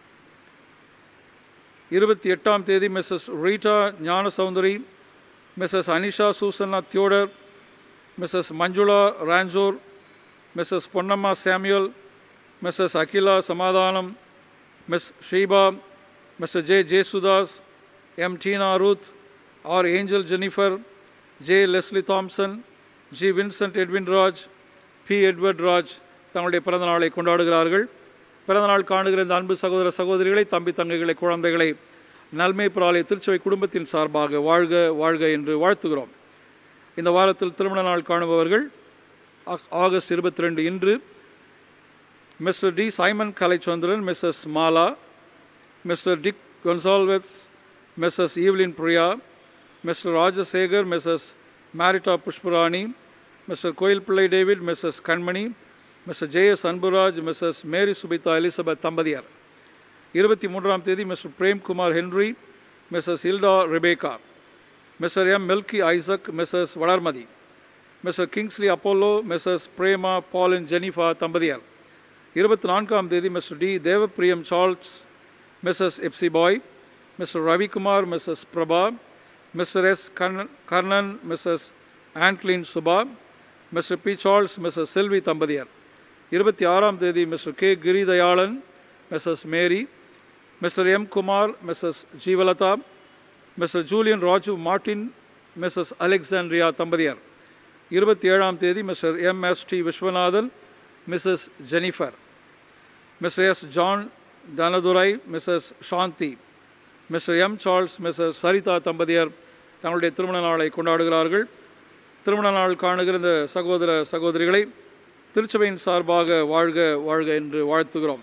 இருபத்தி எட்டாம் தேதி Mrs Rita Gnana Soundari Mrs Anisha Susanna Theodore Mrs Manjula Ranjur Mrs Ponnamma Samuel Mrs Akila Samadhanam Miss Sheba Mr J Jesudas M Tina Ruth R Angel Jennifer J Leslie Thomson G Vincent Edwin Raj P Edward Raj தங்களுடைய பிறந்த நாளை கொண்டாடுகிறார்கள் பிறந்தநாள் காணுகிற இந்த அன்பு சகோதர சகோதரிகளை தம்பி தங்கைகளை குழந்தைகளை நல்மை பிராலய திருச்சபை குடும்பத்தின் சார்பாக வாழ்க வாழ்க என்று வாழ்த்துகிறோம் இந்த வாரத்தில் திருமண நாள் காணுபவர்கள் ஆ- ஆகஸ்ட் இருபத்தி ரெண்டு இன்று Mr T Simon Kalaichandran Mrs Mala Mr Dick Gonsalves Mrs Evelyn Priya Mr Rajasekar Mrs Marita Pushparani Mr Koil Pillai David Mrs Kanmani Mr JS Anburaj Mrs Mary Subitha Elizabeth தம்பதியர் இருபத்தி மூன்றாம் தேதி Mr Premkumar Henry Mrs Hilda Rebecca Mr M Milky Isaac Mrs Valarmathi Mr Kingsley Apollo Mrs Prema Pauline Jenifa தம்பதியர் இருபத்தி நான்காம் தேதி Mr T Devapriyam Charles Mrs Epsy Bai Mr Ravikumar Mrs Prabha Mr S Karnan Karnan Mrs Andlin Subha Mr P Charles Mrs Selvi தம்பதியர் இருபத்தி ஆறாம் தேதி Mr K Giridayalan Mrs Mary Mr M Kumar Mrs Jeevalatha Mr Julian Raju Martin Mrs Alexandria தம்பதியர் இருபத்தி ஏழாம் தேதி Mr M S T Viswanathan Mrs Jennifer Mr S John Thanadurai Mrs Shanthi Mr M Charles Mrs Saritha தம்பதியர் தங்களுடைய திருமண நாளை கொண்டாடுகிறார்கள் திருமண நாள் காணுகிற இந்த சகோதர சகோதரிகளை திருச்சபையின் சார்பாக வாழ்க வாழ்க என்று வாழ்த்துகிறோம்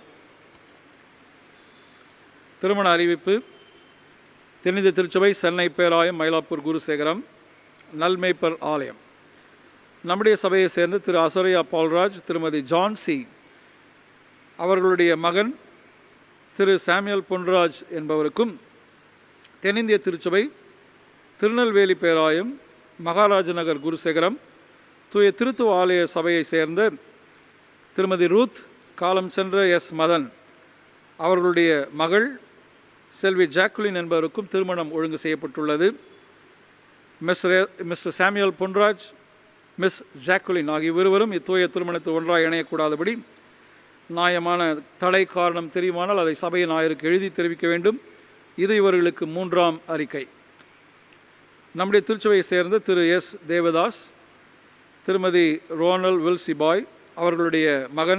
திருமண அறிவிப்பு தென்னிந்திய திருச்சபை சென்னை பேராயம் மயிலாப்பூர் குருசேகரம் நல்மேய்ப்பர் ஆலயம் நம்முடைய சபையை சேர்ந்த திரு அசரையா பால்ராஜ் திருமதி ஜான் சி அவர்களுடைய மகன் திரு சாமுவேல் பொன்ராஜ் என்பவருக்கும் தென்னிந்திய திருச்சபை திருநெல்வேலி பேராயம் மகாராஜ நகர் குருசேகரம் தூய திருத்துவ ஆலய சபையை சேர்ந்த திருமதி ரூத் காலம் சென்ற எஸ் மதன் அவர்களுடைய மகள் செல்வி ஜாக்குலின் என்பவருக்கும் திருமணம் ஒழுங்கு செய்யப்பட்டுள்ளது Mr Mr Samuel Ponraj Miss Jacqueline ஆகிய இருவரும் இத்தூய திருமணத்தில் ஒன்றாக இணையக்கூடாதபடி நியாயமான தடை காரணம் தெரியுமானால் அதை சபையின் ஆயருக்கு எழுதி தெரிவிக்க வேண்டும் இது இவர்களுக்கு மூன்றாம் அறிக்கை நம்முடைய திருச்சபையை சேர்ந்த திரு எஸ் தேவதாஸ் திருமதி ரோனல் வில்சிபாய் அவர்களுடைய மகன்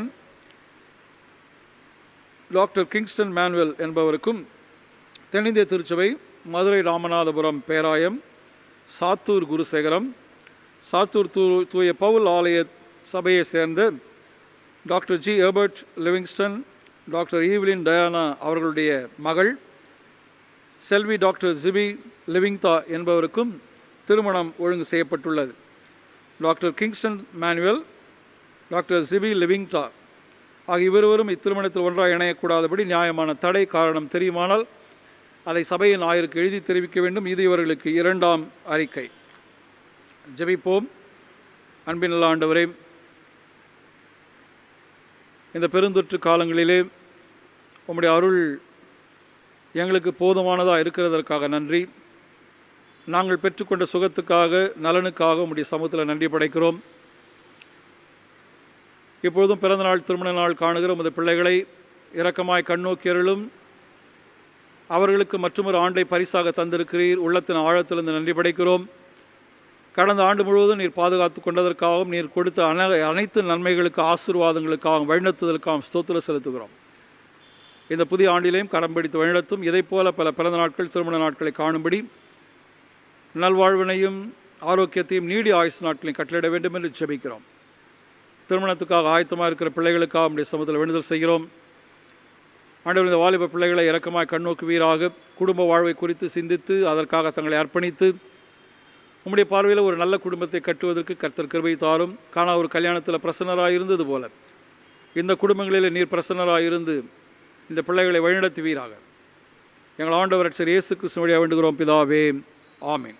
டாக்டர் கிங்ஸ்டன் மேனுவல் என்பவருக்கும் தென்னிந்திய திருச்சபை மதுரை ராமநாதபுரம் பேராயம் சாத்தூர் குருசேகரம் சாத்தூர் தூ தூய பவுல் ஆலய சபையை சேர்ந்த doctor G Herbert Livingston doctor Evelyn Diana அவர்களுடைய மகள் செல்வி டாக்டர் ஜிபி லிவிங்தா என்பவருக்கும் திருமணம் ஒழுங்கு செய்யப்பட்டுள்ளது doctor Kingston Manuel doctor GB லிவிங்தா ஆகிய இருவரும் இத்திருமணத்தில் ஒன்றாக இணையக்கூடாதபடி நியாயமான தடை காரணம் தெரியுமானால் அதை சபையின் ஆயருக்கு எழுதி தெரிவிக்க வேண்டும் இது இவர்களுக்கு இரண்டாம் அறிக்கை ஜெபிப்போம் அன்பின் நல்ல ஆண்டவரே இந்த பெருந்தொற்று காலங்களிலே உம்முடைய அருள் எங்களுக்கு போதுமானதாக இருக்கிறதற்காக நன்றி நாங்கள் பெற்றுக்கொண்ட சுகத்துக்காக நலனுக்காக உம்முடைய சமூகத்தில் நன்றி படைக்கிறோம் இப்பொழுதும் பிறந்த நாள் திருமண நாள் காணுகிற உமது பிள்ளைகளை இரக்கமாய் கண்ணோக்கி அருளும் அவர்களுக்கு மற்றொரு ஆண்டை பரிசாக தந்திருக்கிறீர் உள்ளத்தின் ஆழத்திலிருந்து நன்றி படைக்கிறோம் கடந்த ஆண்டு முழுவதும் நீர் பாதுகாத்து கொண்டதற்காகவும் நீர் கொடுத்த அன அனைத்து நன்மைகளுக்கு ஆசீர்வாதங்களுக்காகவும் வழிநடத்துதலுக்காகவும் ஸ்தோத்திர செலுத்துகிறோம் இந்த புதிய ஆண்டிலேயும் கரம் பிடித்து வழிநடத்தும் இதைப் போல பல பிறந்த நாட்கள் திருமண நாட்களை காணும்படி நல்வாழ்வினையும் ஆரோக்கியத்தையும் நீடி ஆயுசு நாட்களையும் கட்டளிட வேண்டும் என்று ஜெபிக்கிறோம் திருமணத்துக்காக ஆயத்தமாக இருக்கிற பிள்ளைகளுக்காக நம்முடைய சமூகத்தில் வேண்டுதல் செய்கிறோம் ஆண்டவர் இந்த வாலிப பிள்ளைகளை இறக்கமாய் கண்ணோக்குவீராக குடும்ப வாழ்வை குறித்து சிந்தித்து அதற்காக தங்களை அர்ப்பணித்து உம்முடைய பார்வையில் ஒரு நல்ல குடும்பத்தை கட்டுவதற்கு கர்த்தர் கிருபை தாரும் காணா ஒரு கல்யாணத்தில் பிரசன்னராக இருந்தது போல இந்த குடும்பங்களில் நீர் பிரசன்னராக இருந்து இந்த பிள்ளைகளை வழிநடத்துவீராக எங்கள் ஆண்டவர் சரி இயேசு கிறிஸ்து வழியாக வேண்டுகிறோம் பிதாவே ஆமீன்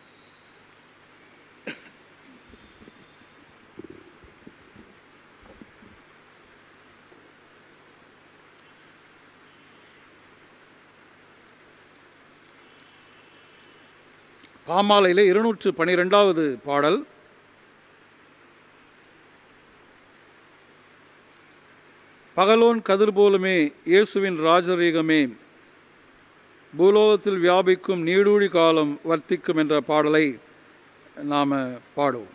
பாமாலையில் இருநூற்று பனிரெண்டாவது பாடல் பகலோன் கதிர் போலுமே இயேசுவின் ராஜரீகமே பூலோகத்தில் வியாபிக்கும் நீடூழி காலம் வர்த்திக்கும் என்ற பாடலை நாம் பாடுவோம்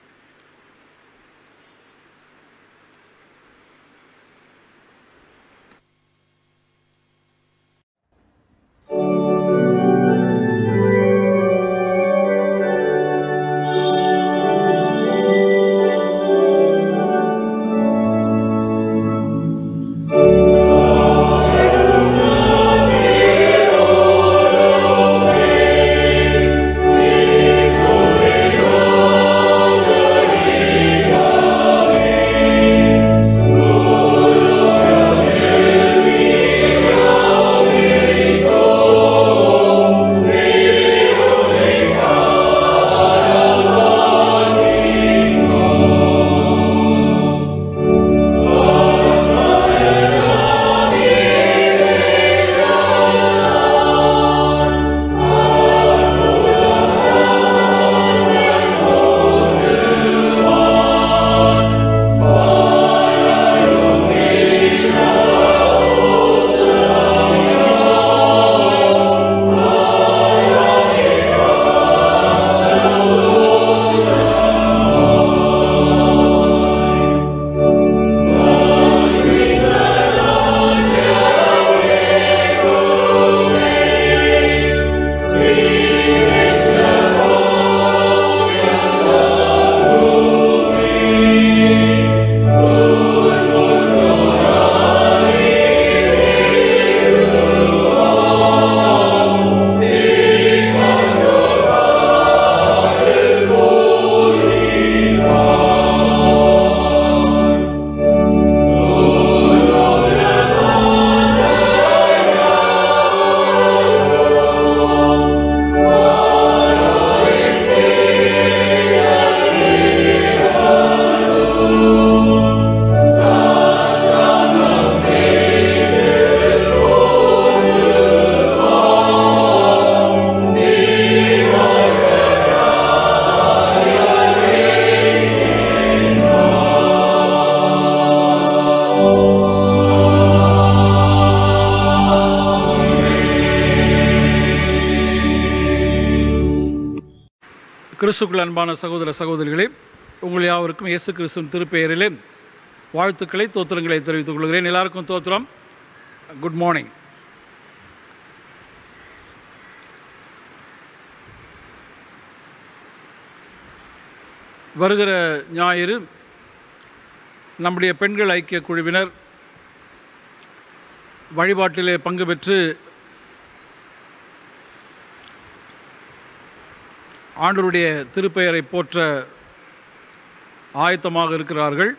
கிறிஸ்துக்குள் அன்பான சகோதர சகோதரிகளே உங்கள் யாவருக்கும் இயேசு கிறிஸ்துவின் திருப்பெயரிலே வாழ்த்துக்களை தோத்திரங்களை தெரிவித்துக் கொள்கிறேன் எல்லாருக்கும் தோத்திரம் குட் மார்னிங் வருகிற ஞாயிறு நம்முடைய பெண்கள் ஐக்கிய குழுவினர் வழிபாட்டிலே பங்கு பெற்று ஆண்டவருடைய திருப்பெயரை போற்ற ஆயத்தமாக இருக்கிறார்கள்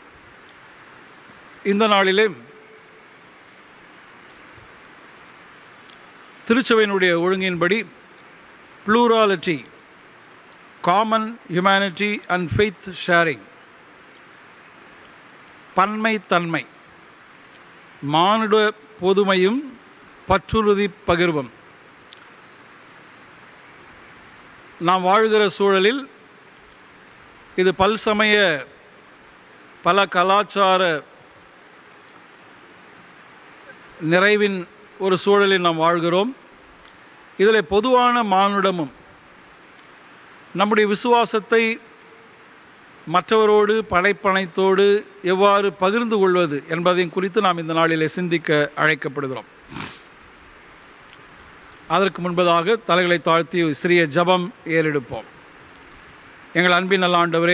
இந்த நாளிலே திருச்சபையினுடைய ஒழுங்கின்படி plurality common humanity and faith sharing பன்மை தன்மை மானுட பொதுமையும் பற்றுறுதி பகிர்வம் நாம் வாழ்கிற சூழலில் இது பல்சமய பல கலாச்சார நிறைவின் ஒரு சூழலில் நாம் வாழ்கிறோம் இதில் பொதுவான மானுடமும் நம்முடைய விசுவாசத்தை மற்றவரோடு படைப்பணைத்தோடு எவ்வாறு பகிர்ந்து கொள்வது என்பதையும் குறித்து நாம் இந்த நாளிலே சிந்திக்க அழைக்கப்படுகிறோம் அதற்கு முன்பதாக தலைகளை தாழ்த்தி சிறிய ஜபம் ஏறெடுப்போம் எங்கள் அன்பின் நல்ல ஆண்டவரே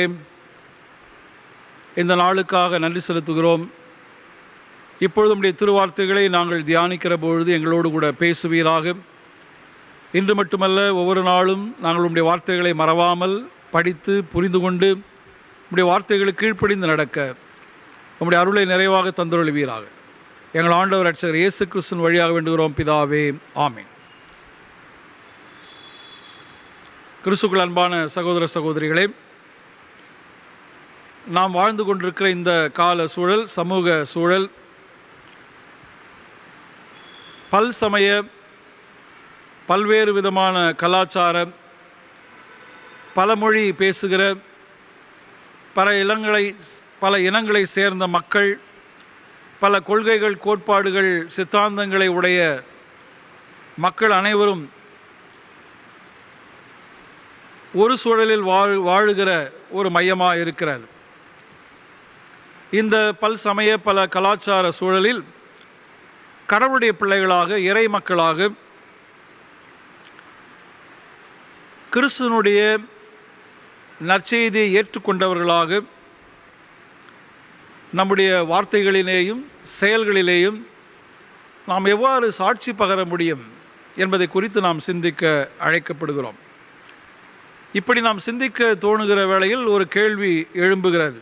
இந்த நாளுக்காக நன்றி செலுத்துகிறோம் இப்பொழுது உம்முடைய திருவார்த்தைகளை நாங்கள் தியானிக்கிற பொழுது எங்களோடு கூட பேசுவீராக இன்று மட்டுமல்ல ஒவ்வொரு நாளும் நாங்கள் உம்முடைய வார்த்தைகளை மறவாமல் படித்து புரிந்து கொண்டு உம்முடைய வார்த்தைகளுக்கு கீழ்ப்படிந்து நடக்க உம்முடைய அருளை நிறைவாக தந்துருள்வீராக எங்கள் ஆண்டவர் ரட்சகர் இயேசு கிறிஸ்துவின் வழியாக வேண்டுகிறோம் பிதாவே ஆமென் கிறிஸ்துக்கள் அன்பான சகோதர சகோதரிகளே நாம் வாழ்ந்து கொண்டிருக்கிற இந்த கால சூழல் சமூக சூழல் பல் சமய பல்வேறு விதமான கலாச்சார பல மொழி பேசுகிற பல இனங்களை பல இனங்களை சேர்ந்த மக்கள் பல கொள்கைகள் கோட்பாடுகள் சித்தாந்தங்களை உடைய மக்கள் அனைவரும் ஒரு சூழலில் வாழ் வாழுகிற ஒரு மையமாக இருக்கிறது இந்த பல் சமய பல கலாச்சார சூழலில் கடவுளுடைய பிள்ளைகளாக இறை மக்களாக கிறிஸ்துவனுடைய நற்செய்தியை ஏற்றுக்கொண்டவர்களாக நம்முடைய வார்த்தைகளிலேயும் செயல்களிலேயும் நாம் எவ்வாறு சாட்சி பகர முடியும் என்பதை குறித்து நாம் சிந்திக்க அழைக்கப்படுகிறோம் இப்படி நாம் சிந்திக்க தோணுகிற வேளையில் ஒரு கேள்வி எழும்புகிறது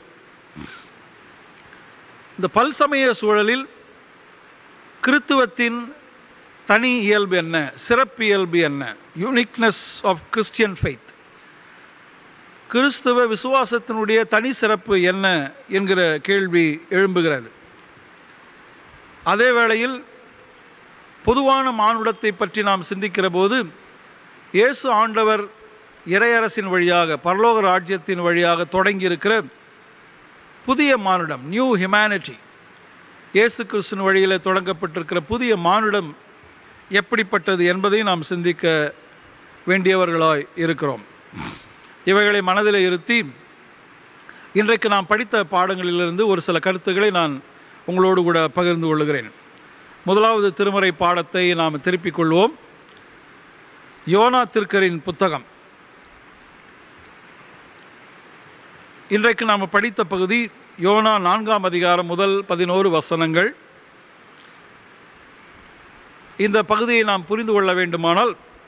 இந்த பல்சமய சூழலில் கிறித்துவத்தின் தனி இயல்பு என்ன சிறப்பியல்பு என்ன யூனிக்னஸ் ஆஃப் கிறிஸ்டியன் ஃபெய்த் கிறிஸ்துவ விசுவாசத்தினுடைய தனி சிறப்பு என்ன என்கிற கேள்வி எழும்புகிறது அதே வேளையில் பொதுவான மானுடத்தை பற்றி நாம் சிந்திக்கிற போது இயேசு ஆண்டவர் இறையரசின் வழியாக பரலோக ராஜ்யத்தின் வழியாக தொடங்கியிருக்கிற புதிய மானுடம் நியூ ஹியூமனிட்டி இயேசு கிறிஸ்துவின் வழியில் தொடங்கப்பட்டிருக்கிற புதிய மானுடம் எப்படிப்பட்டது என்பதை நாம் சிந்திக்க வேண்டியவர்களாய் இருக்கிறோம் இவைகளை மனதில் இருத்தி இன்றைக்கு நாம் படித்த பாடங்களிலிருந்து ஒரு சில கருத்துக்களை நான் உங்களோடு கூட பகிர்ந்து கொள்கிறேன் முதலாவது திருமறை பாடத்தை நாம் திருப்பிக் கொள்வோம் யோனா திருக்கரின் புத்தகம் இன்றைக்கு நாம் படித்த பகுதி யோனா நான்காம் அதிகாரம் முதல் பதினோரு வசனங்கள் இந்த பகுதியை நாம் புரிந்து கொள்ள வேண்டுமானால்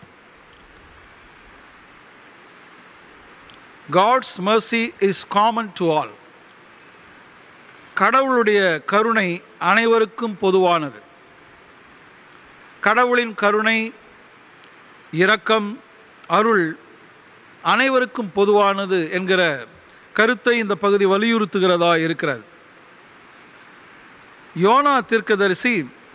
God's mercy is common to all கடவுளுடைய கருணை அனைவருக்கும் பொதுவானது கடவுளின் கருணை இரக்கம் அருள் அனைவருக்கும் பொதுவானது என்கிற கருத்தை இந்த பகுதி வலியுறுத்துகிறதா இருக்கிறது யோனா தீர்க்கதரிசி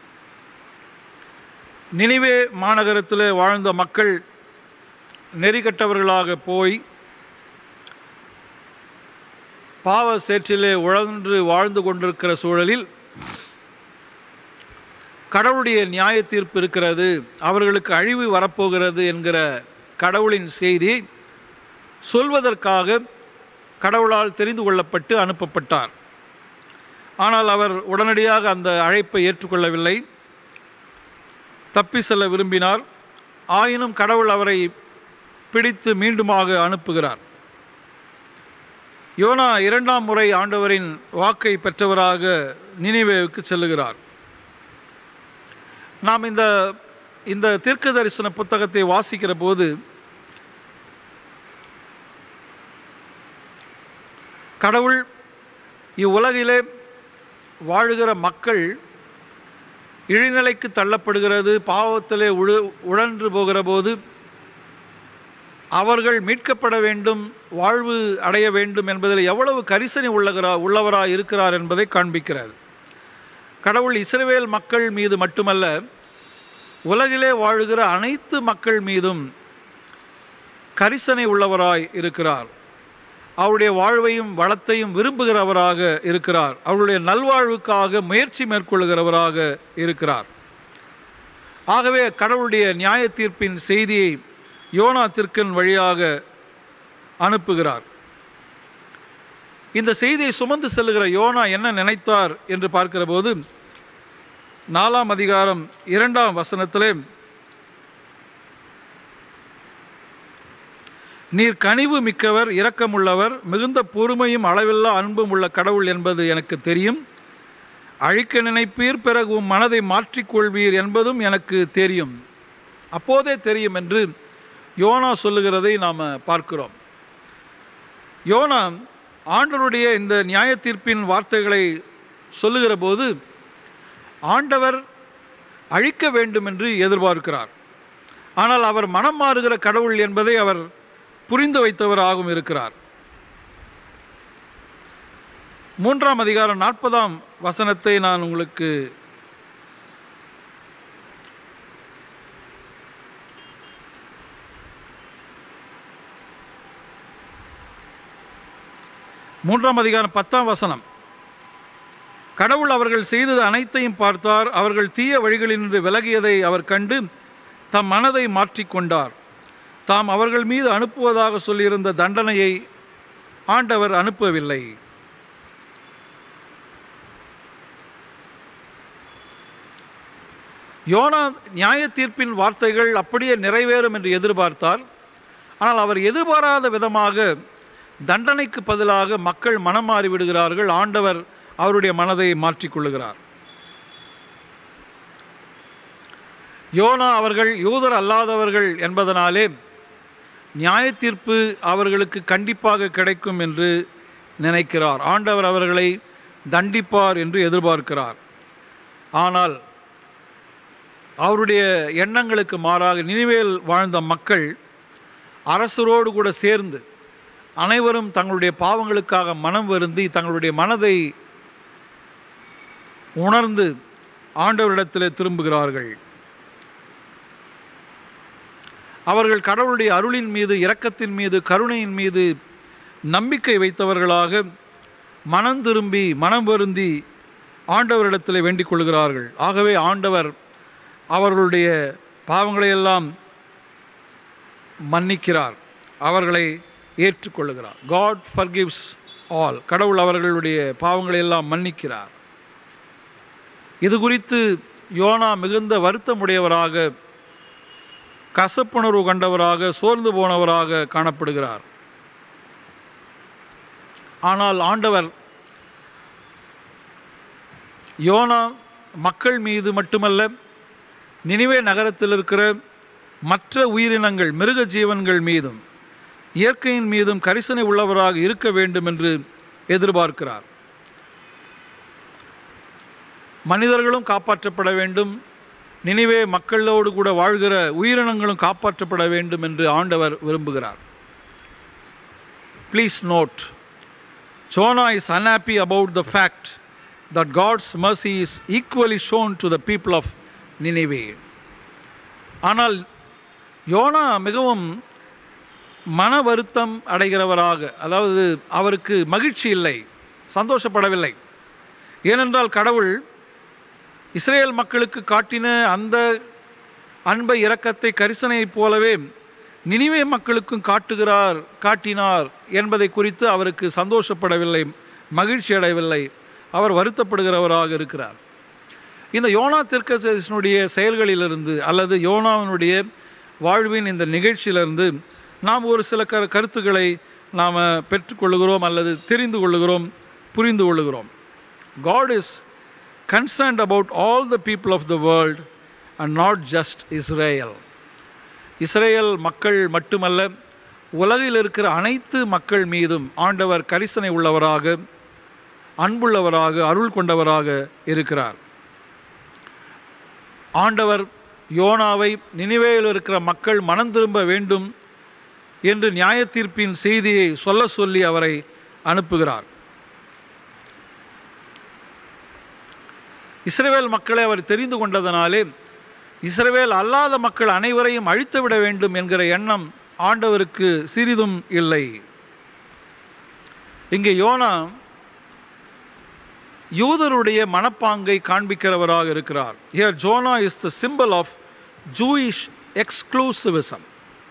நினிவே மாநகரத்தில் வாழ்ந்த மக்கள் நெறிகட்டவர்களாக போய் பாவ சேற்றிலே உழன்று வாழ்ந்து கொண்டிருக்கிற சூழலில் கடவுளுடைய நியாய தீர்ப்பு இருக்கிறது அவர்களுக்கு அழிவு வரப்போகிறது என்கிற கடவுளின் செய்தியை சொல்வதற்காக கடவுளால் தெரிந்து கொள்ளப்பட்டு அனுப்பப்பட்டார் ஆனால் அவர் உடனடியாக அந்த அழைப்பை ஏற்றுக்கொள்ளவில்லை தப்பி செல்ல விரும்பினார் ஆயினும் கடவுள் அவரை பிடித்து மீண்டுமாக அனுப்புகிறார் யோனா இரண்டாம் முறை ஆண்டவரின் வாக்கை பெற்றவராக நினிவேவுக்கு செல்லுகிறார் நாம் இந்த இந்த தீர்க்க தரிசன புத்தகத்தை வாசிக்கிற போது கடவுள் இவ்வுலகிலே வாழுகிற மக்கள் இழிநிலைக்கு தள்ளப்படுகிறது பாவத்திலே உழு உழன்று போகிற போது அவர்கள் மீட்கப்பட வேண்டும் வாழ்வு அடைய வேண்டும் என்பதில் எவ்வளவு கரிசனை உள்ளகிறா உள்ளவராக இருக்கிறார் என்பதை காண்பிக்கிறார் கடவுள் இஸ்ரவேல் மக்கள் மீது மட்டுமல்ல உலகிலே வாழுகிற அனைத்து மக்கள் மீதும் கரிசனை உள்ளவராய் இருக்கிறார் அவருடைய வாழ்வையும் வளத்தையும் விரும்புகிறவராக இருக்கிறார் அவருடைய நல்வாழ்வுக்காக முயற்சி மேற்கொள்கிறவராக இருக்கிறார் ஆகவே கடவுளுடைய நியாய தீர்ப்பின் செய்தியை யோனா திருக்கன் வழியாக அனுப்புகிறார் இந்த செய்தியை சுமந்து செல்லுகிற யோனா என்ன நினைத்தார் என்று பார்க்கிற போது நாலாம் அதிகாரம் இரண்டாம் வசனத்திலே நீர் கனிவு மிக்கவர் இரக்கமுள்ளவர் மிகுந்த பொறுமையும் அளவில்லா அன்பும் உள்ள கடவுள் என்பது எனக்கு தெரியும் அழிக்க நினைப்பீர் பிறகு உம் மனதை மாற்றிக்கொள்வீர் என்பதும் எனக்கு தெரியும் அப்போதே தெரியும் என்று யோனா சொல்லுகிறதை நாம் பார்க்கிறோம் யோனா ஆண்டவருடைய இந்த நியாய தீர்ப்பின் வார்த்தைகளை சொல்லுகிற போது ஆண்டவர் அழிக்க வேண்டும் என்று எதிர்பார்க்கிறார் ஆனால் அவர் மனம் மாறுகிற கடவுள் என்பதை அவர் புரிந்து வைத்தவராகவும் இருக்கிறார் மூன்றாம் அதிகாரம் நாற்பதாம் வசனத்தை நான் உங்களுக்கு மூன்றாம் அதிகாரம் பத்தாம் வசனம் கடவுள் அவர்கள் செய்தது அனைத்தையும் பார்த்தார் அவர்கள் தீய வழிகளினின்று விலகியதை அவர் கண்டு தம் மனதை மாற்றிக்கொண்டார் தாம் அவர்கள் மீது அனுப்புவதாக சொல்லியிருந்த தண்டனையை ஆண்டவர் அனுப்பவில்லை யோனா நியாய தீர்ப்பின் வார்த்தைகள் அப்படியே நிறைவேறும் என்று எதிர்பார்த்தார் ஆனால் அவர் எதிர்பாராத விதமாக தண்டனைக்கு பதிலாக மக்கள் மனம் மாறி விடுகிறார்கள் ஆண்டவர் அவருடைய மனதை மாற்றிக்கொள்ளுகிறார் யோனா அவர்கள் யூதர் அல்லாதவர்கள் என்பதனாலே நியாய தீர்ப்பு அவர்களுக்கு கண்டிப்பாக கிடைக்கும் என்று நினைக்கிறார் ஆண்டவர் அவர்களை தண்டிப்பார் என்று எதிர்பார்க்கிறார் ஆனால் அவருடைய எண்ணங்களுக்கு மாறாக நினைவேல் வாழ்ந்த மக்கள் அரசரோடு கூட சேர்ந்து அனைவரும் தங்களுடைய பாவங்களுக்காக மனம் வருந்தி தங்களுடைய மனதை உணர்ந்து ஆண்டவரிடத்தில் திரும்புகிறார்கள் அவர்கள் கடவுளுடைய அருளின் மீது இரக்கத்தின் மீது கருணையின் மீது நம்பிக்கை வைத்தவர்களாக மனம் திரும்பி மனம் வருந்தி ஆண்டவரிடத்தில் வேண்டிக் கொள்கிறார்கள் ஆகவே ஆண்டவர் அவர்களுடைய பாவங்களையெல்லாம் மன்னிக்கிறார் அவர்களை ஏற்றுக்கொள்ளுகிறார் காட் ஃபர்கிவ்ஸ் ஆல் கடவுள் அவர்களுடைய பாவங்களை எல்லாம் மன்னிக்கிறார் இது குறித்து யோனா மிகுந்த வருத்தமுடையவராக கசப்புணர்வு கண்டவராக சோர்ந்து போனவராக காணப்படுகிறார் ஆனால் ஆண்டவர் யோனா மக்கள் மீது மட்டுமல்ல நினிவே நகரத்தில் இருக்கிற மற்ற உயிரினங்கள் மிருக ஜீவன்கள் மீதும் இயற்கையின் மீதும் கரிசனை உள்ளவராக இருக்க வேண்டும் என்று எதிர்பார்க்கிறார் மனிதர்களும் காப்பாற்றப்பட வேண்டும் நினைவே மக்களோடு கூட வாழ்கிற உயிரினங்களும் காப்பாற்றப்பட வேண்டும் என்று ஆண்டவர் விரும்புகிறார் please note Jonah is unhappy about the fact that God's mercy is equally shown to the people of Nineveh. ஆனால் யோனா மிகவும் மன வருத்தம் அடைகிறவராக அதாவது அவருக்கு மகிழ்ச்சி இல்லை சந்தோஷப்படவில்லை ஏனென்றால் கடவுள் இஸ்ரேல் மக்களுக்கு காட்டின அந்த அன்பை இரக்கத்தை கரிசனையைப் போலவே நினிவே மக்களுக்கும் காட்டுகிறார் காட்டினார் என்பதை குறித்து அவருக்கு சந்தோஷப்படவில்லை மகிழ்ச்சி அடையவில்லை அவர் வருத்தப்படுகிறவராக இருக்கிறார் இந்த யோனா தீர்க்கதரிசனுடைய செயல்களிலிருந்து அல்லது யோனாவினுடைய வாழ்வின் இந்த நிகழ்ச்சியிலிருந்து நாம் ஒரு சில க கருத்துக்களை நாம் பெற்றுக்கொள்ளுகிறோம் அல்லது தெரிந்து கொள்ளுகிறோம் புரிந்து கொள்ளுகிறோம் God is concerned about all the people of the world and not just Israel Israel மக்கள் மட்டுமல்ல உலகில் இருக்கிற அனைத்து மக்கள் மீதும் ஆண்டவர் கரிசனை உள்ளவராக அன்புள்ளவராக அருள் கொண்டவராக இருக்கிறார் ஆண்டவர் யோனாவை நினைவேயில் இருக்கிற மக்கள் மனம் திரும்ப வேண்டும் என்று நியாய தீர்ப்பின் செய்தியை சொல்ல சொல்லி அவரை அனுப்புகிறார் இஸ்ரேல் மக்களை அவர் தெரிந்து கொண்டதனாலே இஸ்ரவேல் அல்லாத மக்கள் அனைவரையும் அழித்துவிட வேண்டும் என்கிற எண்ணம் ஆண்டவருக்கு சிறிதும் இல்லை இங்கே யோனா யூதருடைய மனப்பாங்கை காண்பிக்கிறவராக இருக்கிறார் here Jonah is the symbol of Jewish exclusivism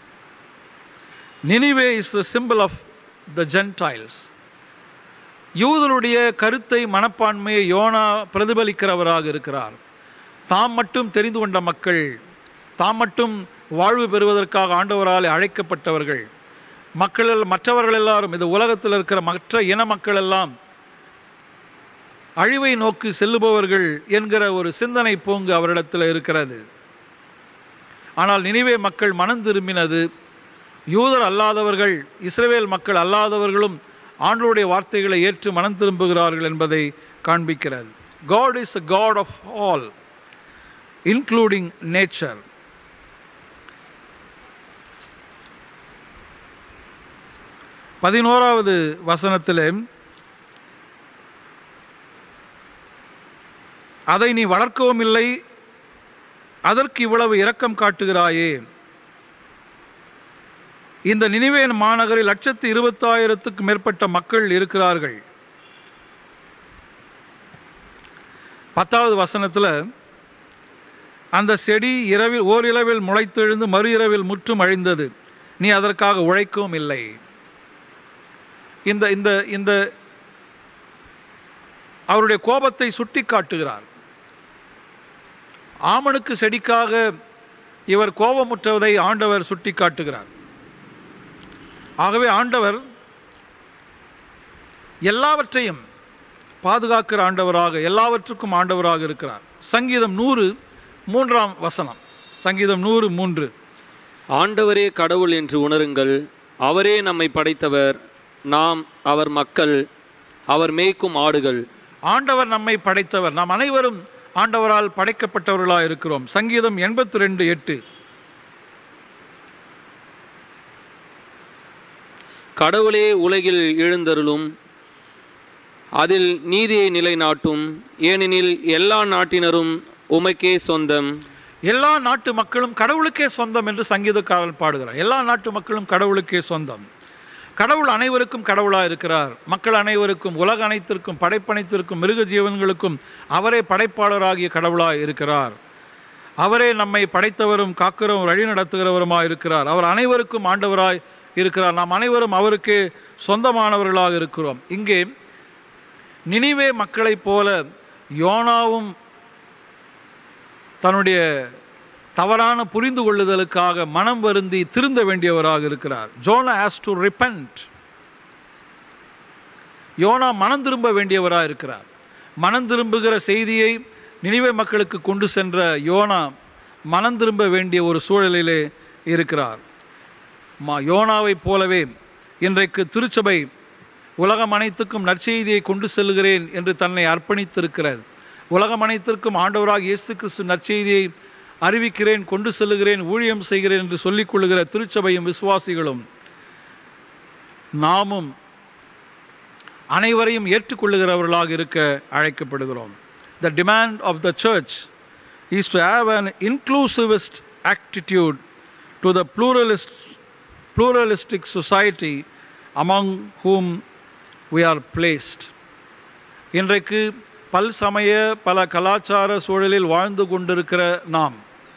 Nineveh is the symbol of the Gentiles யூதருடைய கருத்தை மனப்பான்மையை யோனா பிரதிபலிக்கிறவராக இருக்கிறார் தாம் மட்டும் தெரிந்து கொண்ட மக்கள் தாம் மட்டும் வாழ்வு பெறுவதற்காக ஆண்டவரால் அழைக்கப்பட்டவர்கள் மக்கள் மற்றவர்கள் எல்லாரும் இந்த உலகத்தில் இருக்கிற மற்ற இன மக்கள் எல்லாம் அழிவை நோக்கி செல்லுபவர்கள் என்கிற ஒரு சிந்தனை போங்கு அவரிடத்தில் இருக்கிறது ஆனால் நினைவே மக்கள் மனம் திரும்பினது யூதர் அல்லாதவர்கள் இஸ்ரவேல் மக்கள் அல்லாதவர்களும் ஆண்டவருடைய வார்த்தைகளை ஏற்று மனம் திரும்புகிறார்கள் என்பதை காண்பிக்கிறது God is a God of all including nature பதினோராவது வசனத்திலே அதை நீ வளர்க்கவும் இல்லை அதற்கு இவ்வளவு இரக்கம் காட்டுகிறாயே இந்த நினைவேன் மாநகரில் லட்சத்து இருபத்தாயிரத்துக்கு மேற்பட்ட மக்கள் இருக்கிறார்கள் பத்தாவது வசனத்தில் அந்த செடி இரவில் ஓரிரவில் முளைத்தெழுந்து மறு இரவில் முற்றும் அழிந்தது நீ அதற்காக உழைக்கவும் இல்லை இந்த இந்த இந்த அவருடைய கோபத்தை சுட்டி காட்டுகிறார் ஆமனுக்கு செடிக்காக இவர் கோபமுற்றதை ஆண்டவர் சுட்டி காட்டுகிறார் ஆகவே ஆண்டவர் எல்லாவற்றையும் பாதுகாக்கிற ஆண்டவராக எல்லாவற்றுக்கும் ஆண்டவராக இருக்கிறார் சங்கீதம் நூறு மூன்றாம் வசனம் சங்கீதம் நூறு மூன்று ஆண்டவரே கடவுள் என்று உணருங்கள் அவரே நம்மை படைத்தவர் நாம் அவர் மக்கள் அவர் மேய்க்கும் ஆடுகள் ஆண்டவர் நம்மை படைத்தவர் நாம் அனைவரும் ஆண்டவரால் படைக்கப்பட்டவர்களாக இருக்கிறோம் சங்கீதம் எண்பத்தி ரெண்டு எட்டு கடவுளே உலகில் எழுந்தருளும் அதில் நீதியை நிலைநாட்டும் ஏனெனில் எல்லா நாட்டினரும் உமக்கே சொந்தம் எல்லா நாட்டு மக்களும் கடவுளுக்கே சொந்தம் என்று சங்கீதக்காரன் பாடுகிறார் எல்லா நாட்டு மக்களும் கடவுளுக்கே சொந்தம் கடவுள் அனைவருக்கும் கடவுளாக இருக்கிறார் மக்கள் அனைவருக்கும் உலக அனைத்திற்கும் படைப்பனைத்திற்கும் மிருக ஜீவன்களுக்கும் அவரே படைப்பாளராகிய கடவுளாக இருக்கிறார் அவரே நம்மை படைத்தவரும் காக்கிறவரும் வழி நடத்துகிறவருமாக இருக்கிறார் அவர் அனைவருக்கும் ஆண்டவராய் இருக்கிறார் நாம் அனைவரும் அவருக்கே சொந்தமானவர்களாக இருக்கிறோம் இங்கே நினிவே மக்களைப் போல யோனாவும் தன்னுடைய தவறான புரிந்து கொள்ளுதலுக்காக மனம் வருந்தி திருந்த வேண்டியவராக இருக்கிறார் ஜோனா ஹேஸ் டு ரிப்பன்ட் யோனா மனம் திரும்ப வேண்டியவராக இருக்கிறார் மனம் திரும்புகிற செய்தியை நினைவே மக்களுக்கு கொண்டு சென்ற யோனா மனம் திரும்ப வேண்டிய ஒரு சூழலிலே இருக்கிறார் மா யோனாவைப் போலவே இன்றைக்கு திருச்சபை உலகம் அனைத்துக்கும் நற்செய்தியை கொண்டு செல்கிறேன் என்று தன்னை அர்ப்பணித்திருக்கிறது உலகம் அனைத்திற்கும் ஆண்டவராக இயேசு கிறிஸ்து நற்செய்தியை அறிவிக்கிறேன் கொண்டு செல்லுகிறேன் ஊழியம் செய்கிறேன் என்று சொல்லிக் கொள்ளுகிற திருச்சபையும் விசுவாசிகளும் நாமும் அனைவரையும் ஏற்றுக்கொள்ளுகிறவர்களாக இருக்க அழைக்கப்படுகிறோம் the demand of the church is to have an inclusivist attitude to the pluralist pluralistic society among whom we are placed இன்றைக்கு பல் சமய பல கலாச்சார சூழலில் வாழ்ந்து கொண்டிருக்கிற நாம்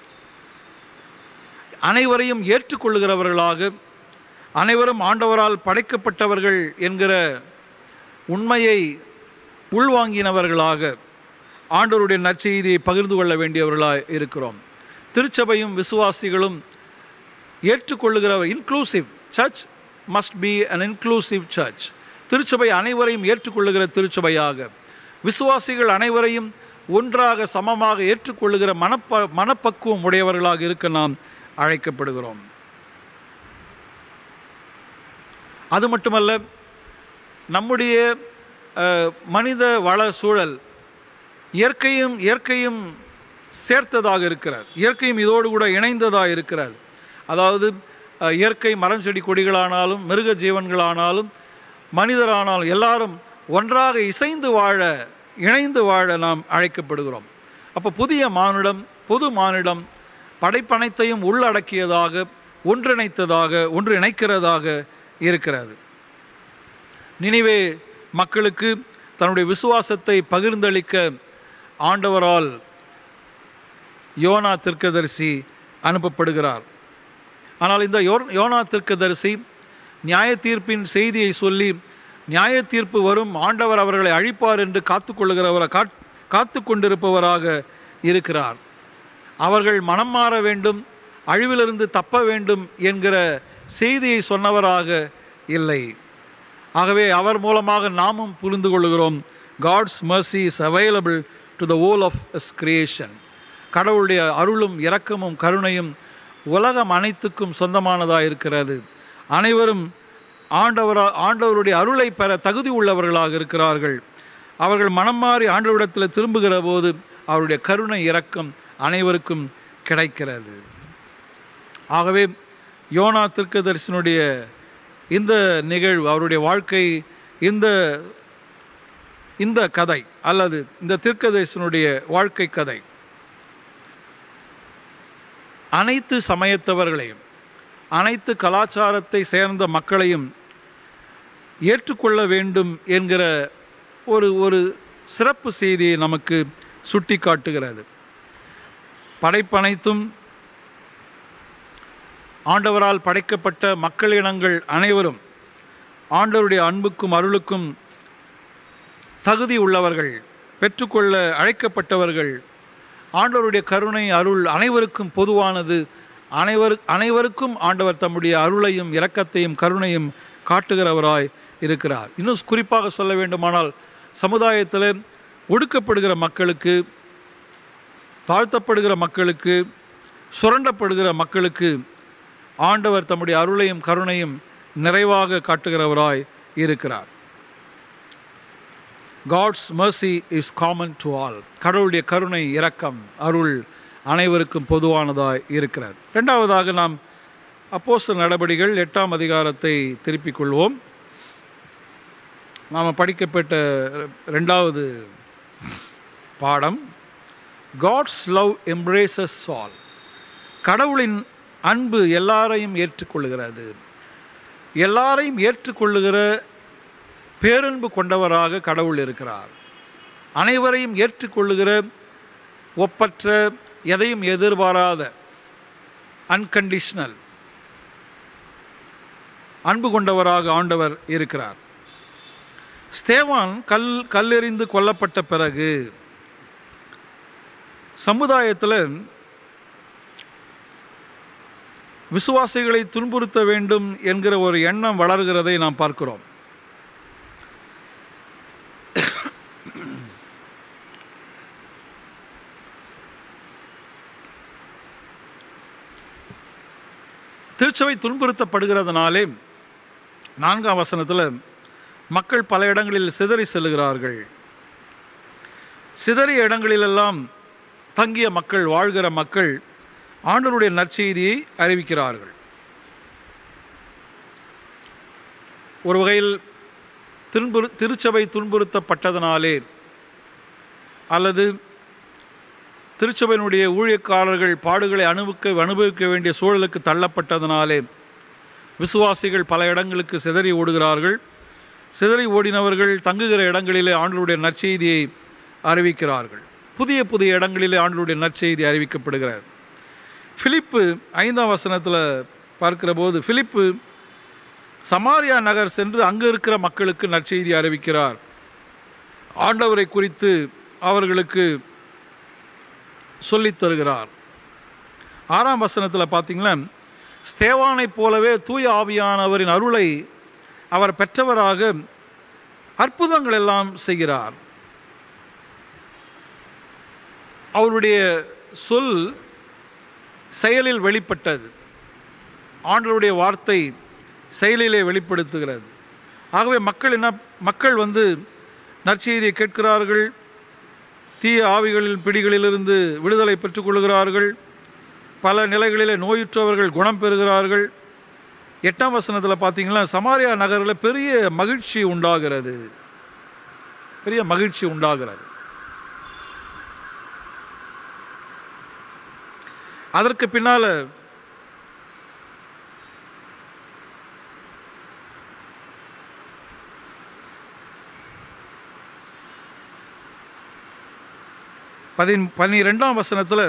அனைவரையும் ஏற்றுக்கொள்ளுகிறவர்களாக அனைவரும் ஆண்டவரால் படைக்கப்பட்டவர்கள் என்கிற உண்மையை உள்வாங்கினவர்களாக ஆண்டவருடைய நற்செய்தியை பகிர்ந்து கொள்ள வேண்டியவர்களாக இருக்கிறோம் திருச்சபையும் விசுவாசிகளும் ஏற்றுக்கொள்ளுகிறவர் inclusive church must be an inclusive church திருச்சபை அனைவரையும் ஏற்றுக்கொள்ளுகிற திருச்சபையாக விசுவாசிகள் அனைவரையும் ஒன்றாக சமமாக ஏற்றுக்கொள்ளுகிற மனப்ப மனப்பக்குவம் உடையவர்களாக இருக்க நாம் அழைக்கப்படுகிறோம் அது மட்டுமல்ல நம்முடைய அஹ், மனித வள சூழல் இயற்கையும் இயற்கையும் சேர்த்ததாக இருக்கிறார் இயற்கையும் இதோடு கூட இணைந்ததாக இருக்கிறார் அதாவது அஹ், இயற்கை மரம் செடி கொடிகளானாலும் மிருக ஜீவன்களானாலும் மனிதரானாலும் எல்லாரும் ஒன்றாக இசைந்து வாழ இணைந்து வாழ நாம் அழைக்கப்படுகிறோம் அப்போ புதிய மானுடம் புது மானிடம் படைப்பனைத்தையும் உள்ளடக்கியதாக ஒன்றிணைத்ததாக ஒன்று இணைக்கிறதாக இருக்கிறது நினைவே மக்களுக்கு தன்னுடைய விசுவாசத்தை பகிர்ந்தளிக்க ஆண்டவரால் யோனா தீர்க்கதரிசி அனுப்பப்படுகிறார் ஆனால் இந்த யோ யோனா தீர்க்கதரிசி நியாய தீர்ப்பின் செய்தியை சொல்லி நியாய தீர்ப்பு வரும் ஆண்டவர் அவர்களை அழிப்பார் என்று காத்துக்கொள்ளுகிறவர காத் காத்து கொண்டிருப்பவராக இருக்கிறார் அவர்கள் மனம் மாற வேண்டும் அழிவிலிருந்து தப்ப வேண்டும் என்கிற செய்தியை சொன்னவராக இல்லை ஆகவே அவர் மூலமாக நாமும் புரிந்து கொள்கிறோம் God's mercy is available to the whole of his creation கடவுளுடைய அருளும் இரக்கமும் கருணையும் உலகம் அனைத்துக்கும் சொந்தமானதாக இருக்கிறது அனைவரும் ஆண்டவரா ஆண்டவருடைய அருளை பெற தகுதி உள்ளவர்களாக இருக்கிறார்கள் அவர்கள் மனம் மாறி ஆண்டவரிடத்தில் திரும்புகிற போது அவருடைய கருணை இரக்கம் அனைவருக்கும் கிடைக்கிறது ஆகவே யோனா தீர்க்கதரிசனுடைய இந்த நிகழ்வு அவருடைய வாழ்க்கை இந்த இந்த கதை அல்லது இந்த தீர்க்கதரிசனுடைய வாழ்க்கை கதை அனைத்து சமயத்தவர்களையும் அனைத்து கலாச்சாரத்தை சேர்ந்த மக்களையும் ஏற்றுக்கொள்ள வேண்டும் என்கிற ஒரு ஒரு சிறப்பு செய்தியை நமக்கு சுட்டி காட்டுகிறது படைப்பனைத்தும் ஆண்டவரால் படைக்கப்பட்ட மக்களினங்கள் அனைவரும் ஆண்டவருடைய அன்புக்கும் அருளுக்கும் தகுதி உள்ளவர்கள் பெற்றுக்கொள்ள அழைக்கப்பட்டவர்கள் ஆண்டவருடைய கருணை அருள் அனைவருக்கும் பொதுவானது அனைவர் அனைவருக்கும் ஆண்டவர் தம்முடைய அருளையும் இரக்கத்தையும் கருணையும் காட்டுகிறவராய் இருக்கிறார் இன்னும் குறிப்பாக சொல்ல வேண்டுமானால் சமுதாயத்தில் ஒடுக்கப்படுகிற மக்களுக்கு தாழ்த்தப்படுகிற மக்களுக்கு சுரண்டப்படுகிற மக்களுக்கு ஆண்டவர் தம்முடைய அருளையும் கருணையும் நிறைவாக காட்டுகிறவராய் இருக்கிறார் God's mercy is common to all கடவுளுடைய கருணை இரக்கம் அருள் அனைவருக்கும் பொதுவானதாய் இருக்கிறது ரெண்டாவதாக நாம் அப்போஸ்தலர் நடபடிகள் எட்டாம் அதிகாரத்தை திருப்பிக் கொள்வோம் நாம் படிக்கப்பட்ட ரெண்டாவது பாடம் காட்ஸ் லவ் எம்ப்ரேசஸ் ஆல் கடவுளின் அன்பு எல்லாரையும் ஏற்றுக்கொள்கிறது எல்லாரையும் ஏற்றுக்கொள்ளுகிற பேரன்பு கொண்டவராக கடவுள் இருக்கிறார் அனைவரையும் ஏற்றுக்கொள்ளுகிற ஒப்பற்ற எதையும் எதிர்பாராத அன்கண்டிஷனல் அன்பு கொண்டவராக ஆண்டவர் இருக்கிறார் ஸ்தேவான் கல் கல்லெறிந்து கொல்லப்பட்ட பிறகு சமுதாயத்தில் விசுவாசிகளை துன்புறுத்த வேண்டும் என்கிற ஒரு எண்ணம் வளர்கிறதை நாம் பார்க்கிறோம் திருச்சபை துன்புறுத்தப்படுகிறதுனாலே நான்காம் வசனத்தில் மக்கள் பல இடங்களில் சிதறி செல்லுகிறார்கள் சிதறிய இடங்களிலெல்லாம் தங்கிய மக்கள் வாழ்கிற மக்கள் ஆண்டவருடைய நற்செய்தியை அறிவிக்கிறார்கள் ஒரு வகையில் துன்புறு திருச்சபை துன்புறுத்தப்பட்டதனாலே அல்லது திருச்சபையினுடைய ஊழியக்காரர்கள் பாடுகளை அனுபவிக்க அனுபவிக்க வேண்டிய சூழலுக்கு தள்ளப்பட்டதனாலே விசுவாசிகள் பல இடங்களுக்கு சிதறி ஓடுகிறார்கள் சிதறி ஓடினவர்கள் தங்குகிற இடங்களிலே ஆண்டவருடைய நற்செய்தியை அறிவிக்கிறார்கள் புதிய புதிய இடங்களிலே ஆண்டவருடைய நற்செய்தி அறிவிக்கப்படுகிறது பிலிப்பு ஐந்தாம் வசனத்தில் பார்க்கிற போது பிலிப்பு சமாரியா நகர் சென்று அங்கு இருக்கிற மக்களுக்கு நற்செய்தி அறிவிக்கிறார் ஆண்டவரை குறித்து அவர்களுக்கு சொல்லித் தருகிறார் ஆறாம் வசனத்தில் பார்த்தீங்கன்னா ஸ்தேவானைப் போலவே தூய ஆவியானவரின் அருளை அவர் பெற்றவராக அற்புதங்கள் எல்லாம் செய்கிறார் அவருடைய சொல் செயலில் வெளிப்பட்டது ஆண்டவருடைய வார்த்தை செயலிலே வெளிப்படுத்துகிறது ஆகவே மக்கள் என்ன மக்கள் வந்து நற்செய்தியை கேட்கிறார்கள் தீய ஆவிகளின் பிடிகளிலிருந்து விடுதலை பெற்றுக்கொள்கிறார்கள் பல நிலைகளிலே நோயுற்றவர்கள் குணம் பெறுகிறார்கள் எட்டாம் வசனத்தில் பார்த்தீங்கன்னா சமாரியா நகரில் பெரிய மகிழ்ச்சி உண்டாகிறது பெரிய மகிழ்ச்சி உண்டாகிறது அதற்கு பின்னால் பதின் பன்னிரெண்டாம் வசனத்தில்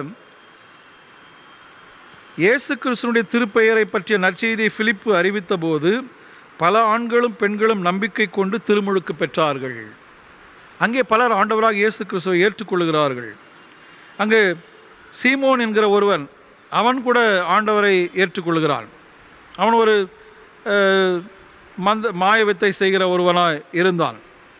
இயேசு கிறிஸ்துனுடைய திருப்பெயரை பற்றிய நற்செய்தியை பிலிப்பு அறிவித்த போது பல ஆண்களும் பெண்களும் நம்பிக்கை கொண்டு திருமுழுக்கு பெற்றார்கள் அங்கே பலர் ஆண்டவராக இயேசு கிறிஸ்துவை ஏற்றுக்கொள்கிறார்கள் அங்கே சீமோன் என்கிற ஒருவன் அவன் கூட ஆண்டவரை ஏற்றுக்கொள்கிறான் அவன் ஒரு அஹ், மந்த மாயவித்தை செய்கிற ஒருவனாய் இருந்தான்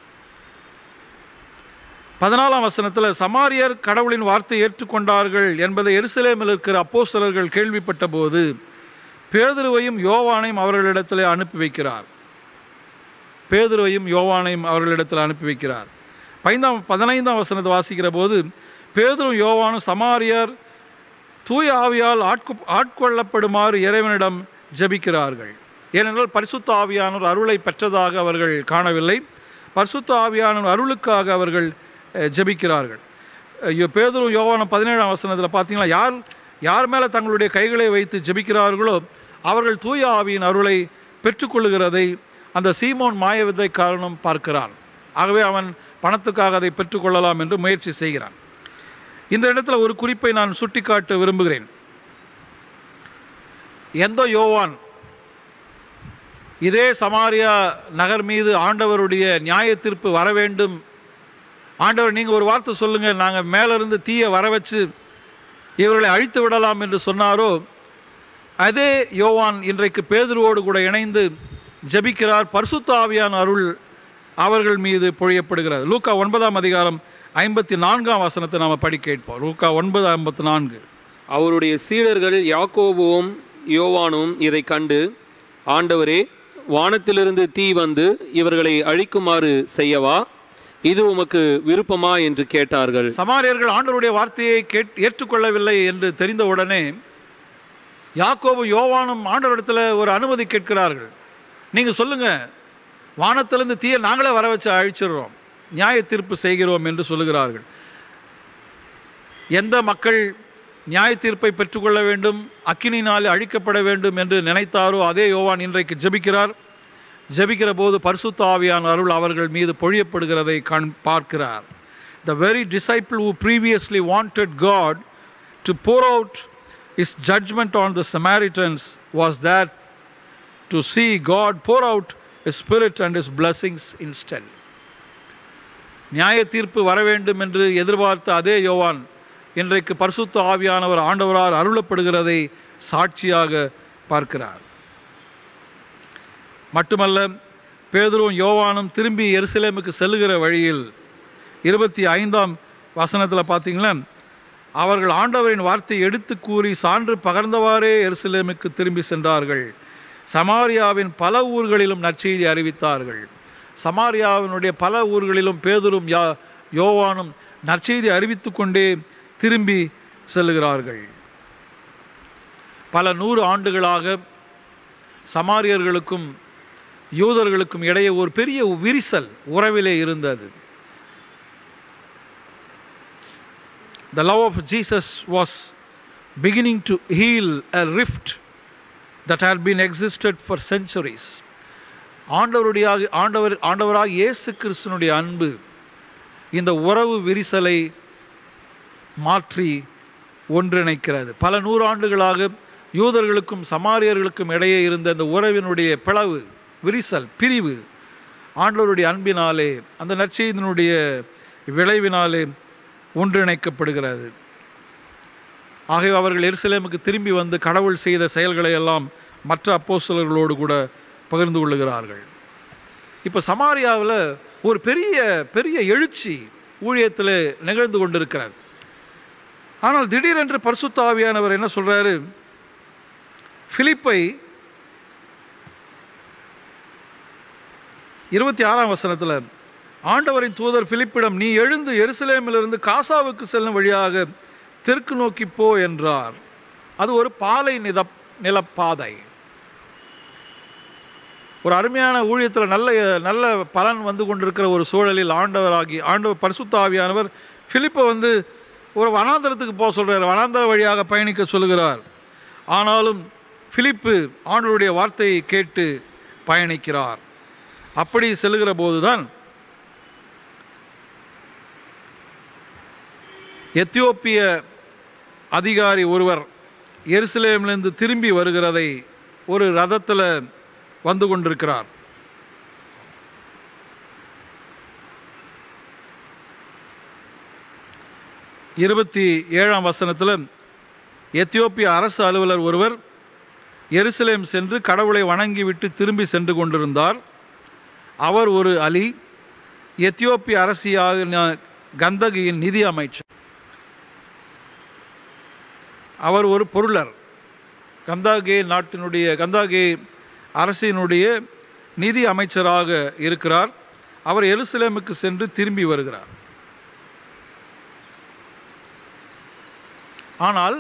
பதினாலாம் வசனத்தில் சமாரியர் கடவுளின் வார்த்தை ஏற்றுக்கொண்டார்கள் என்பதை எருசலேமில் இருக்கிற அப்போஸ்தலர்கள் கேள்விப்பட்ட போது பேதுருவையும் யோவானையும் அவர்களிடத்தில் அனுப்பி வைக்கிறார் பேதுருவையும் யோவானையும் அவர்களிடத்தில் அனுப்பி வைக்கிறார் பதினைந்தாம் பதினைந்தாம் வசனத்தை வாசிக்கிற போது பேதுரும் யோவானும் சமாரியர் தூய ஆவியால் ஆட்கு ஆட்கொள்ளப்படுமாறு இறைவனிடம் ஜெபிக்கிறார்கள் ஏனென்றால் பரிசுத்த ஆவியானோர் அருளை பெற்றதாக அவர்கள் காணவில்லை பரிசுத்த ஆவியானோர் அருளுக்காக அவர்கள் அஹ், ஜெபிக்கிறார்கள் ஐயோ பேதுரும் யோவானும் பதினேழாம் வசனத்தில் பார்த்தீங்கன்னா யார் யார் மேலே தங்களுடைய கைகளை வைத்து ஜெபிக்கிறார்களோ அவர்கள் தூய ஆவியின் அருளை பெற்றுக்கொள்ளுகிறதை அந்த சீமோன் மாயவித்தை காரணம் பார்க்கிறான் ஆகவே அவன் பணத்துக்காக அதை பெற்றுக்கொள்ளலாம் என்று முயற்சி செய்கிறான் இந்த இடத்துல ஒரு குறிப்பை நான் சுட்டிக்காட்ட விரும்புகிறேன் எந்த யோவான் இதே சமாரியா நகர் மீது ஆண்டவருடைய நியாய தீர்ப்பு வர வேண்டும் ஆண்டவர் நீங்கள் ஒரு வார்த்தை சொல்லுங்கள் நாங்கள் மேலிருந்து தீயை வர வச்சு இவர்களை அழித்து விடலாம் என்று சொன்னாரோ அதே யோவான் இன்றைக்கு பேதுருவோடு கூட இணைந்து ஜெபிக்கிறார் பரிசுத்த ஆவியான அருள் அவர்கள் மீது பொழியப்படுகிறது லூக்கா ஒன்பதாம் அதிகாரம் ஐம்பத்தி நான்காம் வசனத்தை நாம் படிக்க கேட்போம் லூக்கா ஒன்பது ஐம்பத்தி நான்கு அவருடைய சீடர்கள் யாக்கோபுவும் யோவானும் இதை கண்டு ஆண்டவரே வானத்திலிருந்து தீ வந்து இவர்களை அழிக்குமாறு செய்யவா இது உமக்கு விருப்பமா என்று கேட்டார்கள் சமாரியர்கள் ஆண்டவருடைய வார்த்தையை கேட் ஏற்றுக்கொள்ளவில்லை என்று தெரிந்தவுடனே யாக்கோபும் யோவானும் ஆண்டவரிடத்தில் ஒரு அனுமதி கேட்கிறார்கள் நீங்கள் சொல்லுங்க வானத்திலிருந்து தீயை நாங்களே வர வச்சு அழிச்சிடுறோம் நியாய தீர்ப்பு செய்கிறோம் என்று சொல்லுகிறார்கள் எந்த மக்கள் நியாய தீர்ப்பை பெற்றுக்கொள்ள வேண்டும் அக்கினினாலே அழிக்கப்பட வேண்டும் என்று நினைத்தாரோ அதே யோவான் இன்றைக்கு ஜெபிக்கிறார் ஜெபிக்கிற போது பரிசுத்த ஆவியான அருள் அவர்கள் மீது பொழியப்படுகிறதை கண் பார்க்கிறார் the very disciple who previously wanted God to pour out his judgment on the Samaritans was that to see God pour out his spirit and his blessings instead. நியாய தீர்ப்பு வர வேண்டும் என்று எதிர்பார்த்த அதே யோவான் இன்றைக்கு பரிசுத்த ஆவியானவர் ஆண்டவரால் அருளப்படுகிறதை சாட்சியாக பார்க்கிறார் மட்டுமல்ல பேதுருவும் யோவானும் திரும்பி எருசலேமுக்கு செல்லுகிற வழியில் இருபத்தி ஐந்தாம் வசனத்தில் பார்த்தீங்களா அவர்கள் ஆண்டவரின் வார்த்தை எடுத்து கூறி சான்று பகர்ந்தவாறே எருசலேமுக்கு திரும்பி சென்றார்கள் சமாரியாவின் பல ஊர்களிலும் நற்செய்தி அறிவித்தார்கள் சமாரியாவினுடைய பல ஊர்களிலும் பேதுரும் யா யோவானும் நற்செய்தி அறிவித்து கொண்டே திரும்பி செல்லுகிறார்கள் பல நூறு ஆண்டுகளாக சமாரியர்களுக்கும் யூதர்களுக்கும் இடையே ஒரு பெரிய விரிசல் உறவிலே இருந்தது the love of Jesus was beginning to heal a rift that had been existed for centuries. ஆண்டவருடைய ஆண்டவர் ஆண்டவராக இயேசு கிறிஸ்துனுடைய அன்பு இந்த உறவு விரிசலை மாற்றி ஒன்றிணைக்கிறது பல நூறாண்டுகளாக யூதர்களுக்கும் சமாரியர்களுக்கும் இடையே இருந்த அந்த உறவினுடைய பிளவு விரிசல் பிரிவு ஆண்டவருடைய அன்பினாலே அந்த நற்செய்தியினுடைய விளைவினாலே ஒன்றிணைக்கப்படுகிறது ஆகவே அவர்கள் எருசலேமுக்கு திரும்பி வந்து கடவுள் செய்த செயல்களை எல்லாம் மற்ற அப்போஸ்தலர்களோடு கூட பகிர்ந்து கொள்ளுகிறார்கள் இப்போ சமாரியாவில் ஒரு பெரிய பெரிய எழுச்சி ஊழியத்தில் நிகழ்ந்து கொண்டிருக்கிறார் ஆனால் திடீரென்று பரிசுத்த ஆவியானவர் என்ன சொல்றாரு பிலிப்பை இருபத்தி ஆறாம் வசனத்தில் ஆண்டவரின் தூதர் பிலிப்பிடம் நீ எழுந்து எருசலேமிலிருந்து காசாவுக்கு செல்லும் வழியாக தெற்கு நோக்கி போ என்றார் அது ஒரு பாலை நித நிலப்பாதை ஒரு அருமையான ஊழியத்தில் நல்ல நல்ல பலன் வந்து கொண்டிருக்கிற ஒரு சூழலில் ஆண்டவராகி ஆண்டவர் பரிசுத்த ஆவியானவர் பிலிப்பை வந்து ஒரு வனாந்தரத்துக்கு போக சொல்கிறார் வனாந்தர வழியாக பயணிக்க சொல்லுகிறார் ஆனாலும் பிலிப்பு ஆண்டவருடைய வார்த்தையை கேட்டு பயணிக்கிறார் அப்படி செல்லுகிற போதுதான் எத்தியோப்பிய அதிகாரி ஒருவர் எருசலேமிலிருந்து திரும்பி வருகிறதை ஒரு ரதத்தில் வந்து கொண்டிருக்கிறார் இருபத்தி ஏழாம் வசனத்தில் எத்தியோப்பிய அரசு அலுவலர் ஒருவர் எருசலேம் சென்று கடவுளை வணங்கிவிட்டு திரும்பி சென்று கொண்டிருந்தார் அவர் ஒரு அலி எத்தியோப்பிய அரசியாக கந்தகியின் நிதி அமைச்சர் அவர் ஒரு பொருளர் கந்தாகே நாட்டினுடைய கந்தாகே அரசினுடைய நிதி அமைச்சராக இருக்கிறார் அவர் எருசலேமுக்கு சென்று திரும்பி வருகிறார் ஆனால்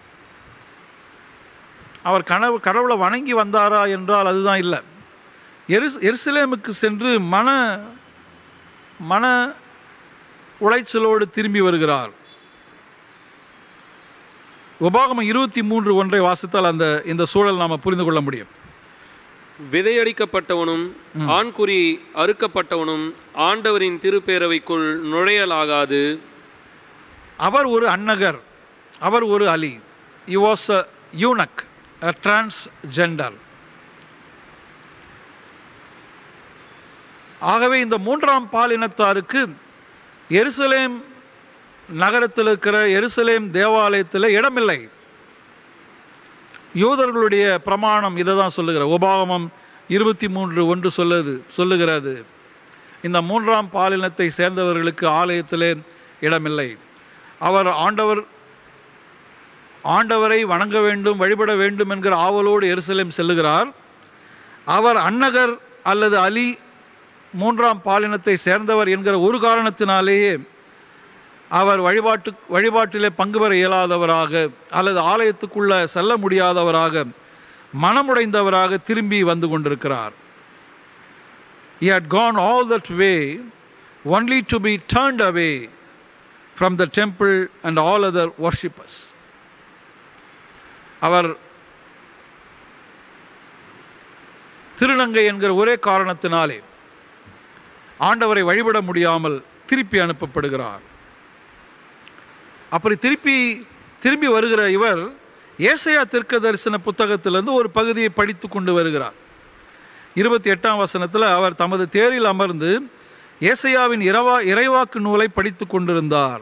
அவர் கனவு கடவுளை வணங்கி வந்தாரா என்றால் அதுதான் இல்லை எருஸ் எருசலேமுக்கு சென்று மன மன உளைச்சலோடு திரும்பி வருகிறார் உபாகமம் இருபத்தி மூன்று ஒன்றை வாசித்தால் அந்த இந்த சூழல் நாம் புரிந்து கொள்ள முடியும் விதையடிக்கப்பட்டவனும் ஆண்குறி அறுக்கப்பட்டவனும் ஆண்டவரின் திருப்பேரவைக்குள் நுழையலாகாது அவர் ஒரு அன்னகர் அவர் ஒரு அலி he was a யூனக் a transgender ஆகவே இந்த மூன்றாம் பாலினத்தாருக்கு எருசலேம் நகரத்தில் இருக்கிற எருசலேம் தேவாலயத்தில் இடமில்லை யூதர்களுடைய பிரமாணம் இதை தான் சொல்லுகிற உபாகமம் இருபத்தி மூன்று ஒன்று சொல்லுது சொல்லுகிறது இந்த மூன்றாம் பாலினத்தை சேர்ந்தவர்களுக்கு ஆலயத்திலே இடமில்லை அவர் ஆண்டவர் ஆண்டவரை வணங்க வேண்டும் வழிபட வேண்டும் என்கிற ஆவலோடு எருசலேம் செல்லுகிறார் அவர் அன்னகர் அல்லது அலி மூன்றாம் பாலினத்தை சேர்ந்தவர் என்கிற ஒரு காரணத்தினாலேயே அவர் வழிபாட்டு வழிபாட்டிலே பங்கு பெற இயலாதவராக அல்லது ஆலயத்துக்குள்ள செல்ல முடியாதவராக மனமுடைந்தவராக திரும்பி வந்து கொண்டிருக்கிறார் He had gone all that way only to be turned away from the temple and all other worshippers. அவர் திருநங்கை என்கிற ஒரே காரணத்தினாலே ஆண்டவரை வழிபட முடியாமல் திருப்பி அனுப்பப்படுகிறார் அப்படி திருப்பி திரும்பி வருகிற இவர் ஏசையா தீர்க்க தரிசன புத்தகத்திலிருந்து ஒரு பகுதியை படித்து கொண்டு வருகிறார் இருபத்தி எட்டாம் வசனத்தில் அவர் தமது தேரில் அமர்ந்து ஏசையாவின் இரவா இறைவாக்கு நூலை படித்து கொண்டிருந்தார்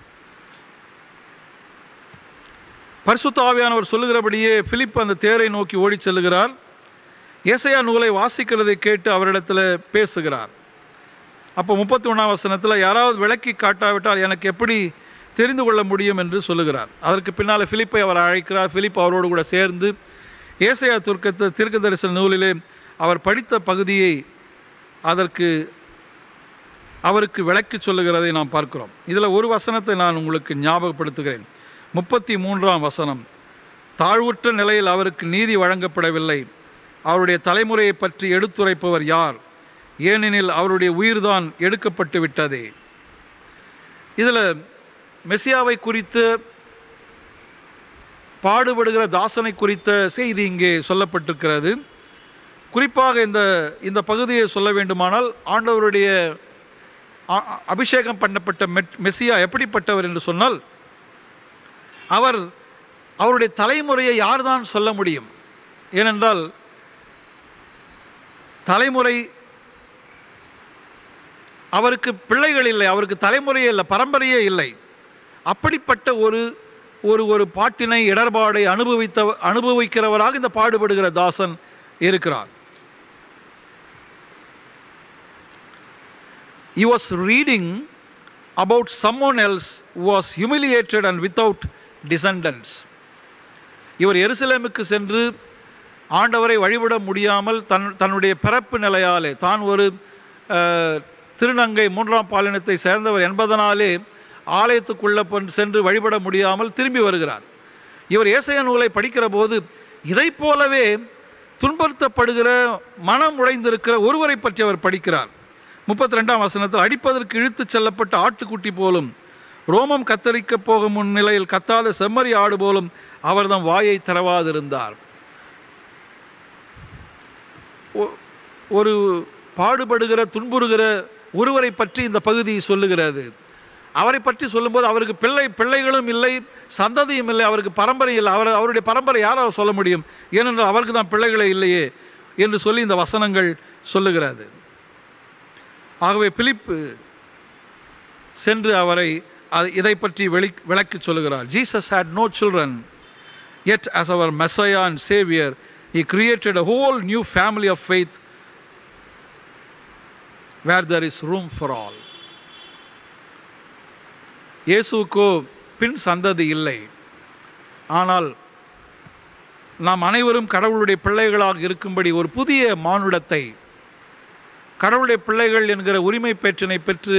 பரிசுத்த ஆவியானவர் சொல்லுகிறபடியே பிலிப் அந்த தேரை நோக்கி ஓடிச் செல்லுகிறார் ஏசையா நூலை வாசிக்கிறதை கேட்டு அவரிடத்தில் பேசுகிறார் அப்போ முப்பத்தி ஒன்றாம் வசனத்தில் யாராவது விளக்கி காட்டாவிட்டால் எனக்கு எப்படி தெரிந்து கொள்ள முடியும் என்று சொல்லுகிறார் அதற்கு பின்னால் பிலிப்பை அவர் அழைக்கிறார் பிலிப் அவரோடு கூட சேர்ந்து ஏசையா துர்க்கத்தை தீர்க்க தரிசன நூலிலே அவர் படித்த பகுதியை அதற்கு அவருக்கு விளக்கி சொல்லுகிறதை நாம் பார்க்கிறோம் இதில் ஒரு வசனத்தை நான் உங்களுக்கு ஞாபகப்படுத்துகிறேன் முப்பத்தி மூன்றாம் வசனம் தாழ்வுற்ற நிலையில் அவருக்கு நீதி வழங்கப்படவில்லை அவருடைய தலைமுறையை பற்றி எடுத்துரைப்பவர் யார் ஏனெனில் அவருடைய உயிர்தான் எடுக்கப்பட்டு விட்டதே இதில் மெசியாவை குறித்து பாடுபடுகிற தாசனை குறித்த செய்தி இங்கே சொல்லப்பட்டிருக்கிறது குறிப்பாக இந்த இந்த பகுதியை சொல்ல வேண்டுமானால் ஆண்டவருடைய அ- அ- அபிஷேகம் பண்ணப்பட்ட மெட் மெஸ்ஸியா எப்படிப்பட்டவர் என்று சொன்னால் அவர் அவருடைய தலைமுறையை யார்தான் சொல்ல முடியும் ஏனென்றால் தலைமுறை அவருக்கு பிள்ளைகள் இல்லை அவருக்கு தலைமுறையே இல்லை பரம்பரையே இல்லை அப்படிப்பட்ட ஒரு ஒரு ஒரு பாட்டினை இடர்பாடை அனுபவித்த அனுபவிக்கிறவராக இந்த பாடுபடுகிற தாசன் இருக்கிறார் he was reading about someone else who was humiliated and without descendants இவர் எருசலேமுக்கு சென்று ஆண்டவரை வழிபட முடியாமல் தன் தன்னுடைய பிறப்பு நிலையாலே தான் ஒரு அஹ், திருநங்கை மூன்றாம் பாலினத்தை சேர்ந்தவர் என்பதனாலே ஆலயத்துக்குள்ள பொன் சென்று வழிபட முடியாமல் திரும்பி வருகிறார் இவர் ஏசைய நூலை படிக்கிற போது இதைப் போலவே துன்புறுத்தப்படுகிற மனம் உடைந்திருக்கிற ஒருவரை பற்றி அவர் படிக்கிறார் முப்பத்தி ரெண்டாம் வசனத்தில் அடிப்பதற்கு இழுத்துச் செல்லப்பட்ட ஆட்டுக்குட்டி போலும் ரோமம் கத்தரிக்கப் போகும் முன்னிலையில் கத்தாத செம்மறி ஆடு போலும் அவர்தம் வாயை திறவாதிருந்தார் ஒ- ஒரு பாடுபடுகிற துன்புறுகிற ஒருவரை பற்றி இந்த பகுதி சொல்லுகிறது அவரை பற்றி சொல்லும்போது அவருக்கு பிள்ளை பிள்ளைகளும் இல்லை சந்ததியும் இல்லை அவருக்கு பரம்பரை இல்லை அவர் அவருடைய பரம்பரை யாரால் சொல்ல முடியும் ஏனென்றால் அவருக்கு தான் பிள்ளைகளே இல்லையே என்று சொல்லி இந்த வசனங்கள் சொல்லுகிறது ஆகவே பிலிப்பு சென்று அவரை அது இதை பற்றி வெளி விளக்கி சொல்லுகிறார் Jesus had no children yet as our messiah and savior he created a whole new family of faith where there is room for all இயேசுக்கோ பின் சந்ததி இல்லை ஆனால் நாம் அனைவரும் கடவுளுடைய பிள்ளைகளாக இருக்கும்படி ஒரு புதிய மானுடத்தை கடவுளுடைய பிள்ளைகள் என்கிற உரிமை பெற்றினை பெற்று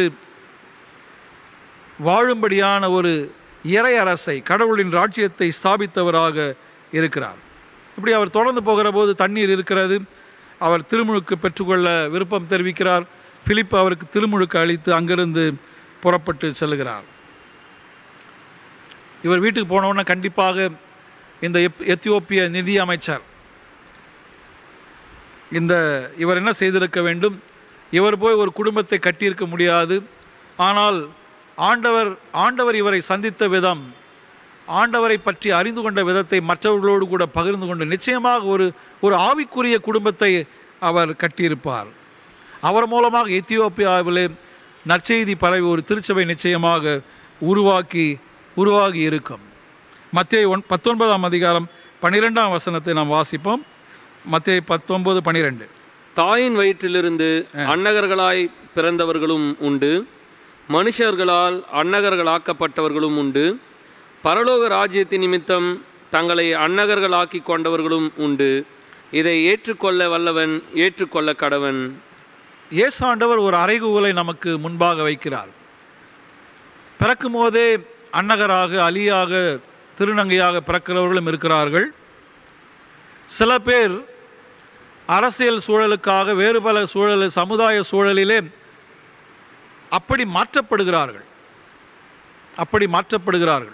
வாழும்படியான ஒரு இறை அரசை கடவுளின் ராஜ்யத்தை ஸ்தாபித்தவராக இருக்கிறார் இப்படி அவர் தொடர்ந்து போகிற போது தண்ணீர் இருக்கிறது அவர் திருமுழுக்கு பெற்றுக்கொள்ள விருப்பம் தெரிவிக்கிறார் பிலிப் அவருக்கு திருமுழுக்கு அளித்து அங்கிருந்து புறப்பட்டு செல்கிறார் இவர் வீட்டுக்கு போனவுடனே கண்டிப்பாக இந்த எப் எத்தியோப்பிய நிதி அமைச்சர் இந்த இவர் என்ன செய்திருக்க வேண்டும் இவர் போய் ஒரு குடும்பத்தை கட்டியிருக்க முடியாது ஆனால் ஆண்டவர் ஆண்டவர் இவரை சந்தித்த விதம் ஆண்டவரை பற்றி அறிந்து கொண்ட விதத்தை மற்றவர்களோடு கூட பகிர்ந்து கொண்டு நிச்சயமாக ஒரு ஒரு ஆவிக்குரிய குடும்பத்தை அவர் கட்டியிருப்பார் அவர் மூலமாக எத்தியோப்பியாவிலே நற்செய்தி பரவி ஒரு திருச்சபை நிச்சயமாக உருவாக்கி உருவாகி இருக்கும் மத்திய ஒன் பத்தொன்பதாம் அதிகாரம் பன்னிரெண்டாம் வசனத்தை நாம் வாசிப்போம் மத்திய பத்தொன்பது பன்னிரெண்டு தாயின் வயிற்றிலிருந்து அன்னகர்களாய் பிறந்தவர்களும் உண்டு மனுஷர்களால் அன்னகர்களாக்கப்பட்டவர்களும் உண்டு பரலோக ராஜ்யத்தின் நிமித்தம் தங்களை அன்னகர்களாக்கி கொண்டவர்களும் உண்டு இதை ஏற்றுக்கொள்ள வல்லவன் ஏற்றுக்கொள்ள கடவன் இயேசாண்டவர் ஒரு அறைகூவலை நமக்கு முன்பாக வைக்கிறார் பிறக்கும் போதே அன்னகராக அலியாக திருநங்கையாக பிறக்கிறவர்களும் இருக்கிறார்கள் சில பேர் அரசியல் சூழலுக்காக வேறு பல சூழல் சமுதாய சூழலிலே அப்படி மாற்றப்படுகிறார்கள் அப்படி மாற்றப்படுகிறார்கள்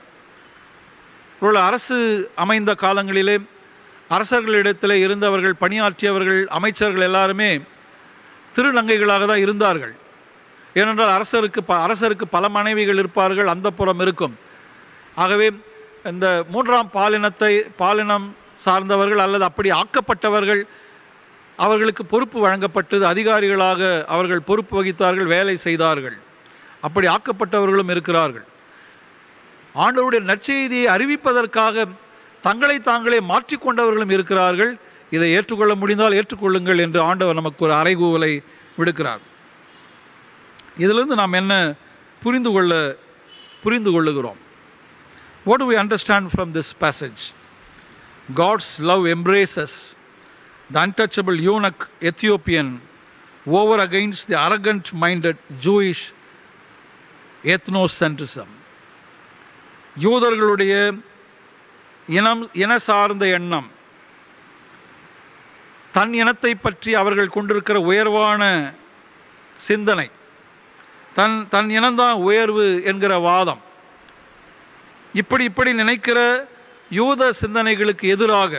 ஒரு அரசு அமைந்த காலங்களிலே அரசர்களிடத்திலே இருந்தவர்கள் பணியாற்றியவர்கள் அமைச்சர்கள் எல்லாருமே திருநங்கைகளாக தான் இருந்தார்கள் ஏனென்றால் அரசருக்கு ப அரசருக்கு பல மனைவிகள் இருப்பார்கள் அந்த புறம் இருக்கும் ஆகவே இந்த மூன்றாம் பாலினத்தை பாலினம் சார்ந்தவர்கள் அல்லது அப்படி ஆக்கப்பட்டவர்கள் அவர்களுக்கு பொறுப்பு வழங்கப்பட்டது அதிகாரிகளாக அவர்கள் பொறுப்பு வகித்தார்கள் வேலை செய்தார்கள் அப்படி ஆக்கப்பட்டவர்களும் இருக்கிறார்கள் ஆண்டவருடைய நற்செய்தியை அறிவிப்பதற்காக தங்களை தாங்களே மாற்றிக்கொண்டவர்களும் இருக்கிறார்கள் இதை ஏற்றுக்கொள்ள முடிந்தால் ஏற்றுக்கொள்ளுங்கள் என்று ஆண்டவர் நமக்கு ஒரு அறைகூவலை விடுக்கிறார் இதிலிருந்து நாம் என்ன புரிந்து கொள்ள புரிந்து கொள்ளுகிறோம் what do we understand from this passage God's love embraces the untouchable eunuch Ethiopian over against the arrogant minded Jewish ethnocentrism. யூதர்களுடைய இனம் இன சார்ந்த எண்ணம் தன் இனத்தை பற்றி அவர்கள் கொண்டிருக்கிற உயர்வான சிந்தனை தன் தன் இனம்தான் உயர்வு என்கிற வாதம் இப்படி இப்படி நினைக்கிற யூத சிந்தனைகளுக்கு எதிராக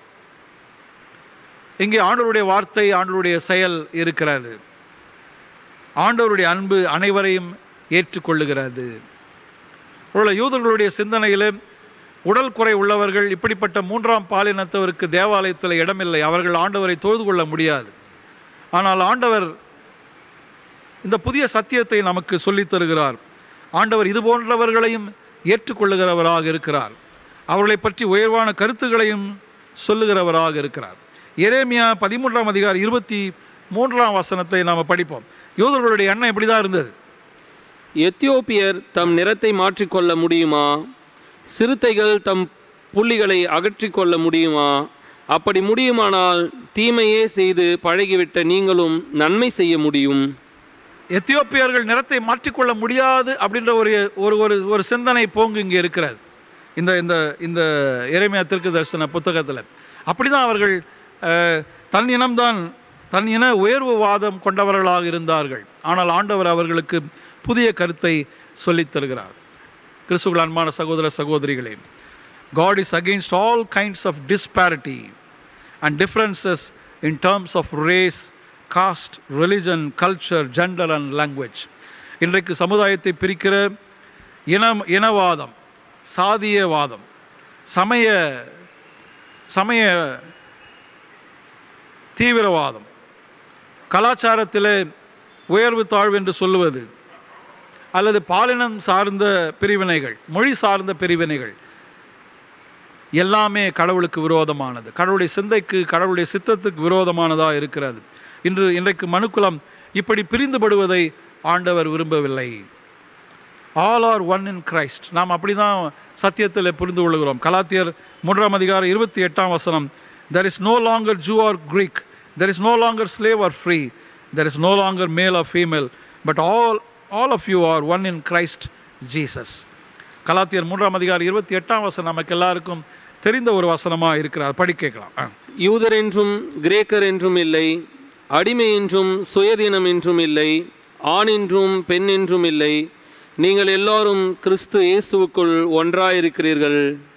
இங்கே ஆண்டவருடைய வார்த்தை ஆண்டவருடைய செயல் இருக்கிறது ஆண்டவருடைய அன்பு அனைவரையும் ஏற்றுக்கொள்ளுகிறது ஒருவேளை யூதர்களுடைய சிந்தனையில் உடல் குறை உள்ளவர்கள் இப்படிப்பட்ட மூன்றாம் பாலினத்தவருக்கு தேவாலயத்தில் இடமில்லை அவர்கள் ஆண்டவரை தொழுது கொள்ள முடியாது ஆனால் ஆண்டவர் இந்த புதிய சத்தியத்தை நமக்கு சொல்லித் தருகிறார் ஆண்டவர் இது போன்றவர்களையும் ஏற்றுக்கொள்ளுகிறவராக இருக்கிறார் அவர்களை பற்றி உயர்வான கருத்துக்களையும் சொல்லுகிறவராக இருக்கிறார் எரேமியா பதிமூன்றாம் அதிகாரம் இருபத்தி மூன்றாம் வசனத்தை நாம் படிப்போம் யூதர்களுடைய எண்ணம் இப்படி தான் இருந்தது எத்தியோப்பியர் தம் நிறத்தை மாற்றிக்கொள்ள முடியுமா சிறுத்தைகள் தம் புள்ளிகளை அகற்றிக்கொள்ள முடியுமா அப்படி முடியுமானால் தீமையே செய்து பழகிவிட்ட நீங்களும் நன்மை செய்ய முடியும் எத்தியோப்பியர்கள் நிறத்தை மாற்றிக்கொள்ள முடியாது அப்படின்ற ஒரு ஒரு ஒரு ஒரு சிந்தனை போங்கு இங்கே இருக்கிறது இந்த இந்த இந்த இறைமையா திருக்கு தரிசன புத்தகத்தில் அப்படி தான் அவர்கள் அஹ், தன் இனம்தான் தன் இன உயர்வு வாதம் கொண்டவர்களாக இருந்தார்கள் ஆனால் ஆண்டவர் அவர்களுக்கு புதிய கருத்தை சொல்லித் தருகிறார் கிறிஸ்துகள் அன்பான சகோதர சகோதரிகளே God is against all kinds of disparity and differences in terms of race, caste, religion, culture, gender and language. இன்றைக்கு சமுதாயத்தை பிரிக்கிற இனம் இனவாதம் சாதியவாதம் சமய சமய தீவிரவாதம் கலாச்சாரத்திலே உயர்வு தாழ்வு என்று சொல்லுவது அல்லது பாலினம் சார்ந்த பிரிவினைகள் மொழி சார்ந்த பிரிவினைகள் எல்லாமே கடவுளுக்கு விரோதமானது கடவுளுடைய சிந்தைக்கு கடவுளுடைய சித்தத்துக்கு விரோதமானதாக இருக்கிறது இன்று இன்றைக்கு மனுக்குலம் இப்படி பிரிந்துபடுவதை ஆண்டவர் விரும்பவில்லை all are one in Christ நாம் அப்படி தான் சத்தியத்தில் புரிந்து கொள்கிறோம் கலாத்தியர் மூன்றாம் அதிகாரம் இருபத்தி எட்டாம் வசனம் there is no longer Jew or Greek there is no longer slave or free there is no longer male or female but all all of you are one in Christ Jesus கலாத்தியர் மூன்றாம் அதிகாரம் இருபத்தி எட்டாம் வசனம் நமக்கு எல்லாருக்கும் தெரிந்த ஒரு வசனமாக இருக்கிறார் படி கேட்கலாம் ஆ. யூதர் என்றும் கிரேக்கர் என்றும் இல்லை அடிமை என்றும் சுயதீனம் என்றும் இல்லை ஆண் என்றும் பெண் என்றும் இல்லை நீங்கள் எல்லாரும் கிறிஸ்து இயேசுவுக்குள் ஒன்றாயிருக்கிறீர்கள்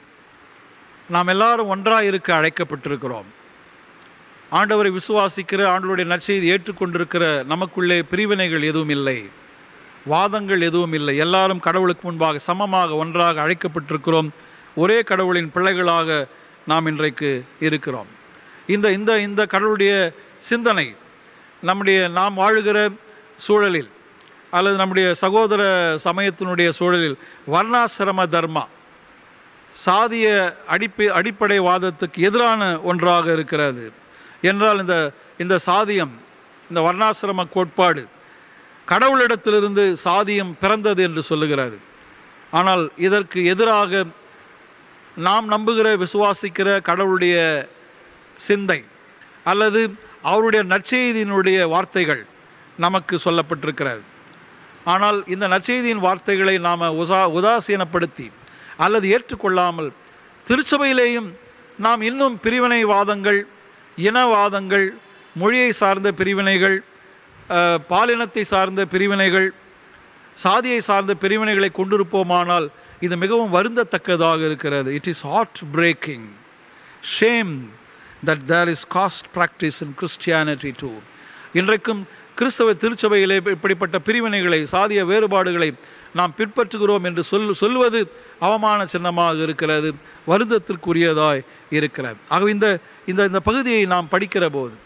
நாம் எல்லாரும் ஒன்றாக இருக்க அழைக்கப்பட்டிருக்கிறோம் ஆண்டவரை விசுவாசிக்கிற ஆண்டவருடைய நற்செய்தி ஏற்றுக்கொண்டிருக்கிற நமக்குள்ளே பிரிவினைகள் எதுவும் இல்லை வாதங்கள் எதுவும் இல்லை எல்லாரும் கடவுளுக்கு முன்பாக சமமாக ஒன்றாக அழைக்கப்பட்டிருக்கிறோம் ஒரே கடவுளின் பிள்ளைகளாக நாம் இன்றைக்கு இருக்கிறோம் இந்த இந்த இந்த கடவுளுடைய சிந்தனை நம்முடைய நாம் வாழுகிற சூழலில் அல்லது நம்முடைய சகோதர சமயத்தினுடைய சூழலில் வர்ணாசிரம தர்மா சாதிய அடிப்பை அடிப்படை வாதத்துக்கு எதிரான ஒன்றாக இருக்கிறது என்றால் இந்த இந்த சாதியம் இந்த வர்ணாசிரம கோட்பாடு கடவுளிடத்திலிருந்து சாதியம் பிறந்தது என்று சொல்லுகிறது ஆனால் இதற்கு எதிராக நாம் நம்புகிற விசுவாசிக்கிற கடவுளுடைய சிந்தை அல்லது அவருடைய நற்செய்தியினுடைய வார்த்தைகள் நமக்கு சொல்லப்பட்டிருக்கிறது ஆனால் இந்த நற்செய்தியின் வார்த்தைகளை நாம் உசா உதாசீனப்படுத்தி அல்லது ஏற்றுக்கொள்ளாமல் திருச்சபையிலேயும் நாம் இன்னும் பிரிவினைவாதங்கள் இனவாதங்கள் மொழியை சார்ந்த பிரிவினைகள் அஹ், பாலினத்தை சார்ந்த பிரிவினைகள் சாதியை சார்ந்த பிரிவினைகளை கொண்டிருப்போமானால் இது மிகவும் வருந்தத்தக்கதாக இருக்கிறது it is heart breaking shame that there is caste practice in Christianity too இன்றைக்கும் கிறிஸ்தவ திருச்சபையிலே இப்படிப்பட்ட பிரிவினைகளை சாதிய வேறுபாடுகளை நாம் பின்பற்றுகிறோம் என்று சொல் சொல்வது அவமான சின்னமாக இருக்கிறது வருந்தத்திற்குரியதாய் இருக்கிறது ஆகவே இந்த இந்த இந்த பகுதியை நாம் படிக்கிற போது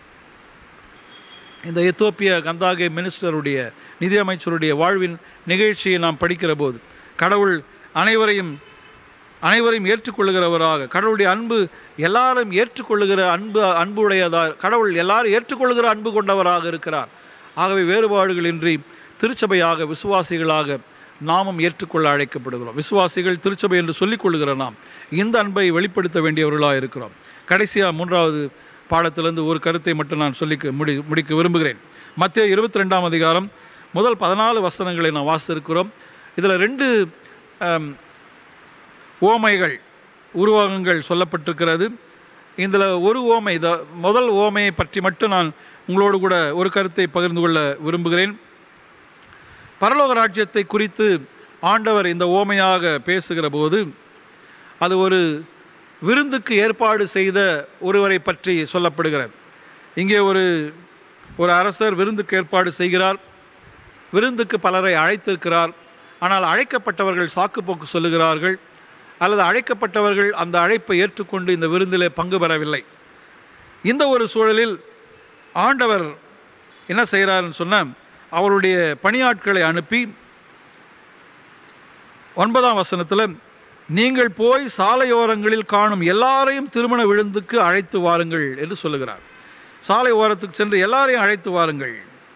இந்த எத்தோப்பிய கந்தாகே மினிஸ்டருடைய நிதியமைச்சருடைய வாழ்வின் நிகழ்ச்சியை நாம் படிக்கிற போது கடவுள் அனைவரையும் அனைவரையும் ஏற்றுக்கொள்ளுகிறவராக கடவுளுடைய அன்பு எல்லாரும் ஏற்றுக்கொள்ளுகிற அன்பு அன்புடையதாக கடவுள் எல்லாரும் ஏற்றுக்கொள்ளுகிற அன்பு கொண்டவராக இருக்கிறார் ஆகவே வேறுபாடுகளின்றி திருச்சபையாக விசுவாசிகளாக நாமும் ஏற்றுக்கொள்ள அழைக்கப்படுகிறோம் விசுவாசிகள் திருச்சபை என்று சொல்லிக் கொள்ளுகிற நாம் இந்த அன்பை வெளிப்படுத்த வேண்டியவர்களாக இருக்கிறோம் கடைசியாக மூன்றாவது பாடத்திலிருந்து ஒரு கருத்தை மட்டும் நான் சொல்லி முடி முடிக்க விரும்புகிறேன் மத்திய இருபத்தி ரெண்டாம் அதிகாரம் முதல் பதினாலு வசனங்களை நான் வாசித்திருக்கிறோம் இதில் ரெண்டு ஆம், ஓமைகள் உருவகங்கள் சொல்லப்பட்டிருக்கிறது இதில் ஒரு ஓமை இந்த முதல் ஓமையை பற்றி மட்டும் நான் உங்களோடு கூட ஒரு கருத்தை பகிர்ந்து கொள்ள விரும்புகிறேன் பரலோக ராஜ்யத்தை குறித்து ஆண்டவர் இந்த ஓமையாக பேசுகிற போது அது ஒரு விருந்துக்கு ஏற்பாடு செய்த ஒருவரை பற்றி சொல்லப்படுகிறது இங்கே ஒரு ஒரு அரசர் விருந்துக்கு ஏற்பாடு செய்கிறார் விருந்துக்கு பலரை அழைத்திருக்கிறார் ஆனால் அழைக்கப்பட்டவர்கள் சாக்குப்போக்கு சொல்லுகிறார்கள் அல்லது அழைக்கப்பட்டவர்கள் அந்த அழைப்பை ஏற்றுக்கொண்டு இந்த விருந்திலே பங்கு பெறவில்லை இந்த ஒரு சூழலில் ஆண்டவர் என்ன செய்கிறாருன்னு சொன்னால் அவருடைய பணியாட்களை அனுப்பி ஒன்பதாம் வசனத்தில் நீங்கள் போய் சாலையோரங்களில் காணும் எல்லாரையும் திருமண விருந்துக்கு அழைத்து வாருங்கள் என்று சொல்லுகிறார் சாலை ஓரத்துக்கு சென்று எல்லாரையும் அழைத்து வாருங்கள்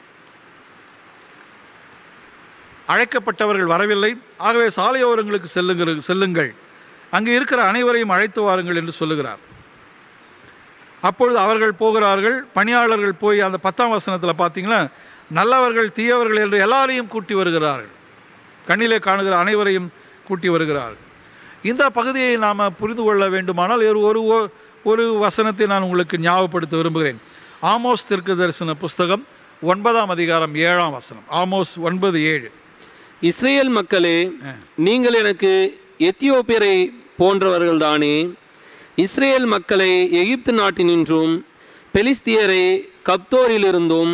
அழைக்கப்பட்டவர்கள் வரவில்லை ஆகவே சாலையோரங்களுக்கு செல்லுங்கள் செல்லுங்கள் அங்கே இருக்கிற அனைவரையும் அழைத்து வாருங்கள் என்று சொல்லுகிறார் அப்பொழுது அவர்கள் போகிறார்கள் பணியாளர்கள் போய் அந்த பத்தாம் வசனத்தில் பார்த்தீங்கன்னா நல்லவர்கள் தீயவர்கள் என்று எல்லாரையும் கூட்டி வருகிறார்கள் கண்ணிலே காணுகிற அனைவரையும் கூட்டி வருகிறார்கள் இந்த பகுதியை நாம் புரிந்து கொள்ள வேண்டுமானால் ஒரு ஒரு ஒ- ஒரு வசனத்தை நான் உங்களுக்கு ஞாபகப்படுத்த விரும்புகிறேன் ஆமோஸ் தெற்கு தரிசன புஸ்தகம் ஒன்பதாம் அதிகாரம் ஏழாம் வசனம் ஆமோஸ் ஒன்பது ஏழு இஸ்ரேல் மக்களே நீங்கள் எனக்கு எத்தியோப்பியரை போன்றவர்கள்தானே இஸ்ரேல் மக்களை எகிப்து நாட்டினின்றும் பெலிஸ்தியரை கப்தோரிலிருந்தும்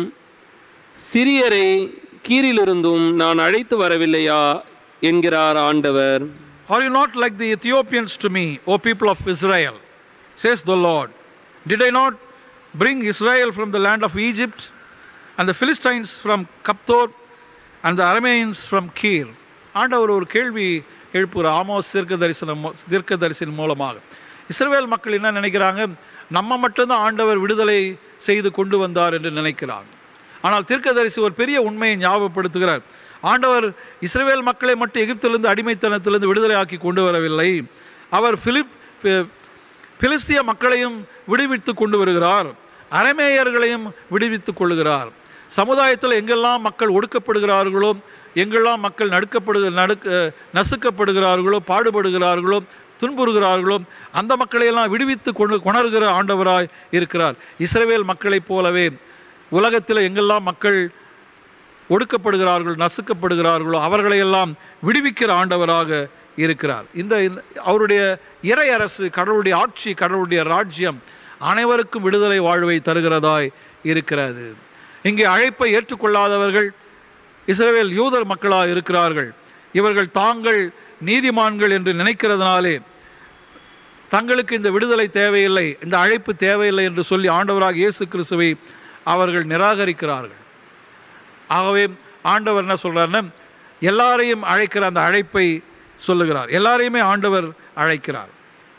சிரியரை கீரிலிருந்தும் நான் அழைத்து வரவில்லையா என்கிறார் ஆண்டவர் Are you not like the Ethiopians to me, O people of Israel? Says the Lord. Did I not bring Israel from the land of Egypt, and the Philistines from Kaptor, and the Arameans from Kir? ஆண்டவர் ஒரு கேள்வி எழுப்புகிற Amos தீர்க்க தரிசனம் தீர்க்க தரிசனம் மூலமாக இஸ்ரவேல் மக்கள் என்ன நினைக்கிறாங்க நம்ம மட்டும்தான் ஆண்டவர் விடுதலை செய்து கொண்டு வந்தார் என்று நினைக்கிறாங்க ஆனால் தீர்க்கதரிசி ஒரு பெரிய உண்மையை ஞாபகப்படுத்துகிறார் ஆண்டவர் இஸ்ரவேல் மக்களை மட்டும் எகிப்திலிருந்து அடிமைத்தனத்திலிருந்து விடுதலை ஆக்கி கொண்டு வரவில்லை அவர் பிலிப் பி- பிலிஸ்திய மக்களையும் விடுவித்து கொண்டு வருகிறார் அரமேயர்களையும் விடுவித்துக் கொள்ளுகிறார் சமுதாயத்தில் எங்கெல்லாம் மக்கள் ஒடுக்கப்படுகிறார்களோ எங்கெல்லாம் மக்கள் நடுக்கப்படு நடுக்க நசுக்கப்படுகிறார்களோ பாடுபடுகிறார்களோ துன்புறுகிறார்களோ அந்த மக்களையெல்லாம் விடுவித்து கொண்டு கொணர்கிற ஆண்டவராய் இருக்கிறார் இஸ்ரவேல் மக்களைப் போலவே உலகத்தில் எங்கெல்லாம் மக்கள் ஒடுக்கப்படுகிறார்கள் நசுக்கப்படுகிறார்களோ அவர்களையெல்லாம் விடுவிக்கிற ஆண்டவராக இருக்கிறார் இந்த இந்த- அவருடைய இறை அரசு கடவுளுடைய ஆட்சி கடவுளுடைய ராஜ்யம் அனைவருக்கும் விடுதலை வாழ்வை தருகிறதாய் இருக்கிறது இங்கே அழைப்பை ஏற்றுக்கொள்ளாதவர்கள் இஸ்ரவேல் யூதர் மக்களாக இருக்கிறார்கள் இவர்கள் தாங்கள் நீதிமான்கள் என்று நினைக்கிறதுனாலே தங்களுக்கு இந்த விடுதலை தேவையில்லை இந்த அழைப்பு தேவையில்லை என்று சொல்லி ஆண்டவராக இயேசு கிறிஸ்துவை அவர்கள் நிராகரிக்கிறார்கள் ஆகவே ஆண்டவர் என்ன சொல்றாருன்னா எல்லாரையும் அழைக்கிற அந்த அழைப்பை சொல்லுகிறார் எல்லாரையுமே ஆண்டவர் அழைக்கிறார்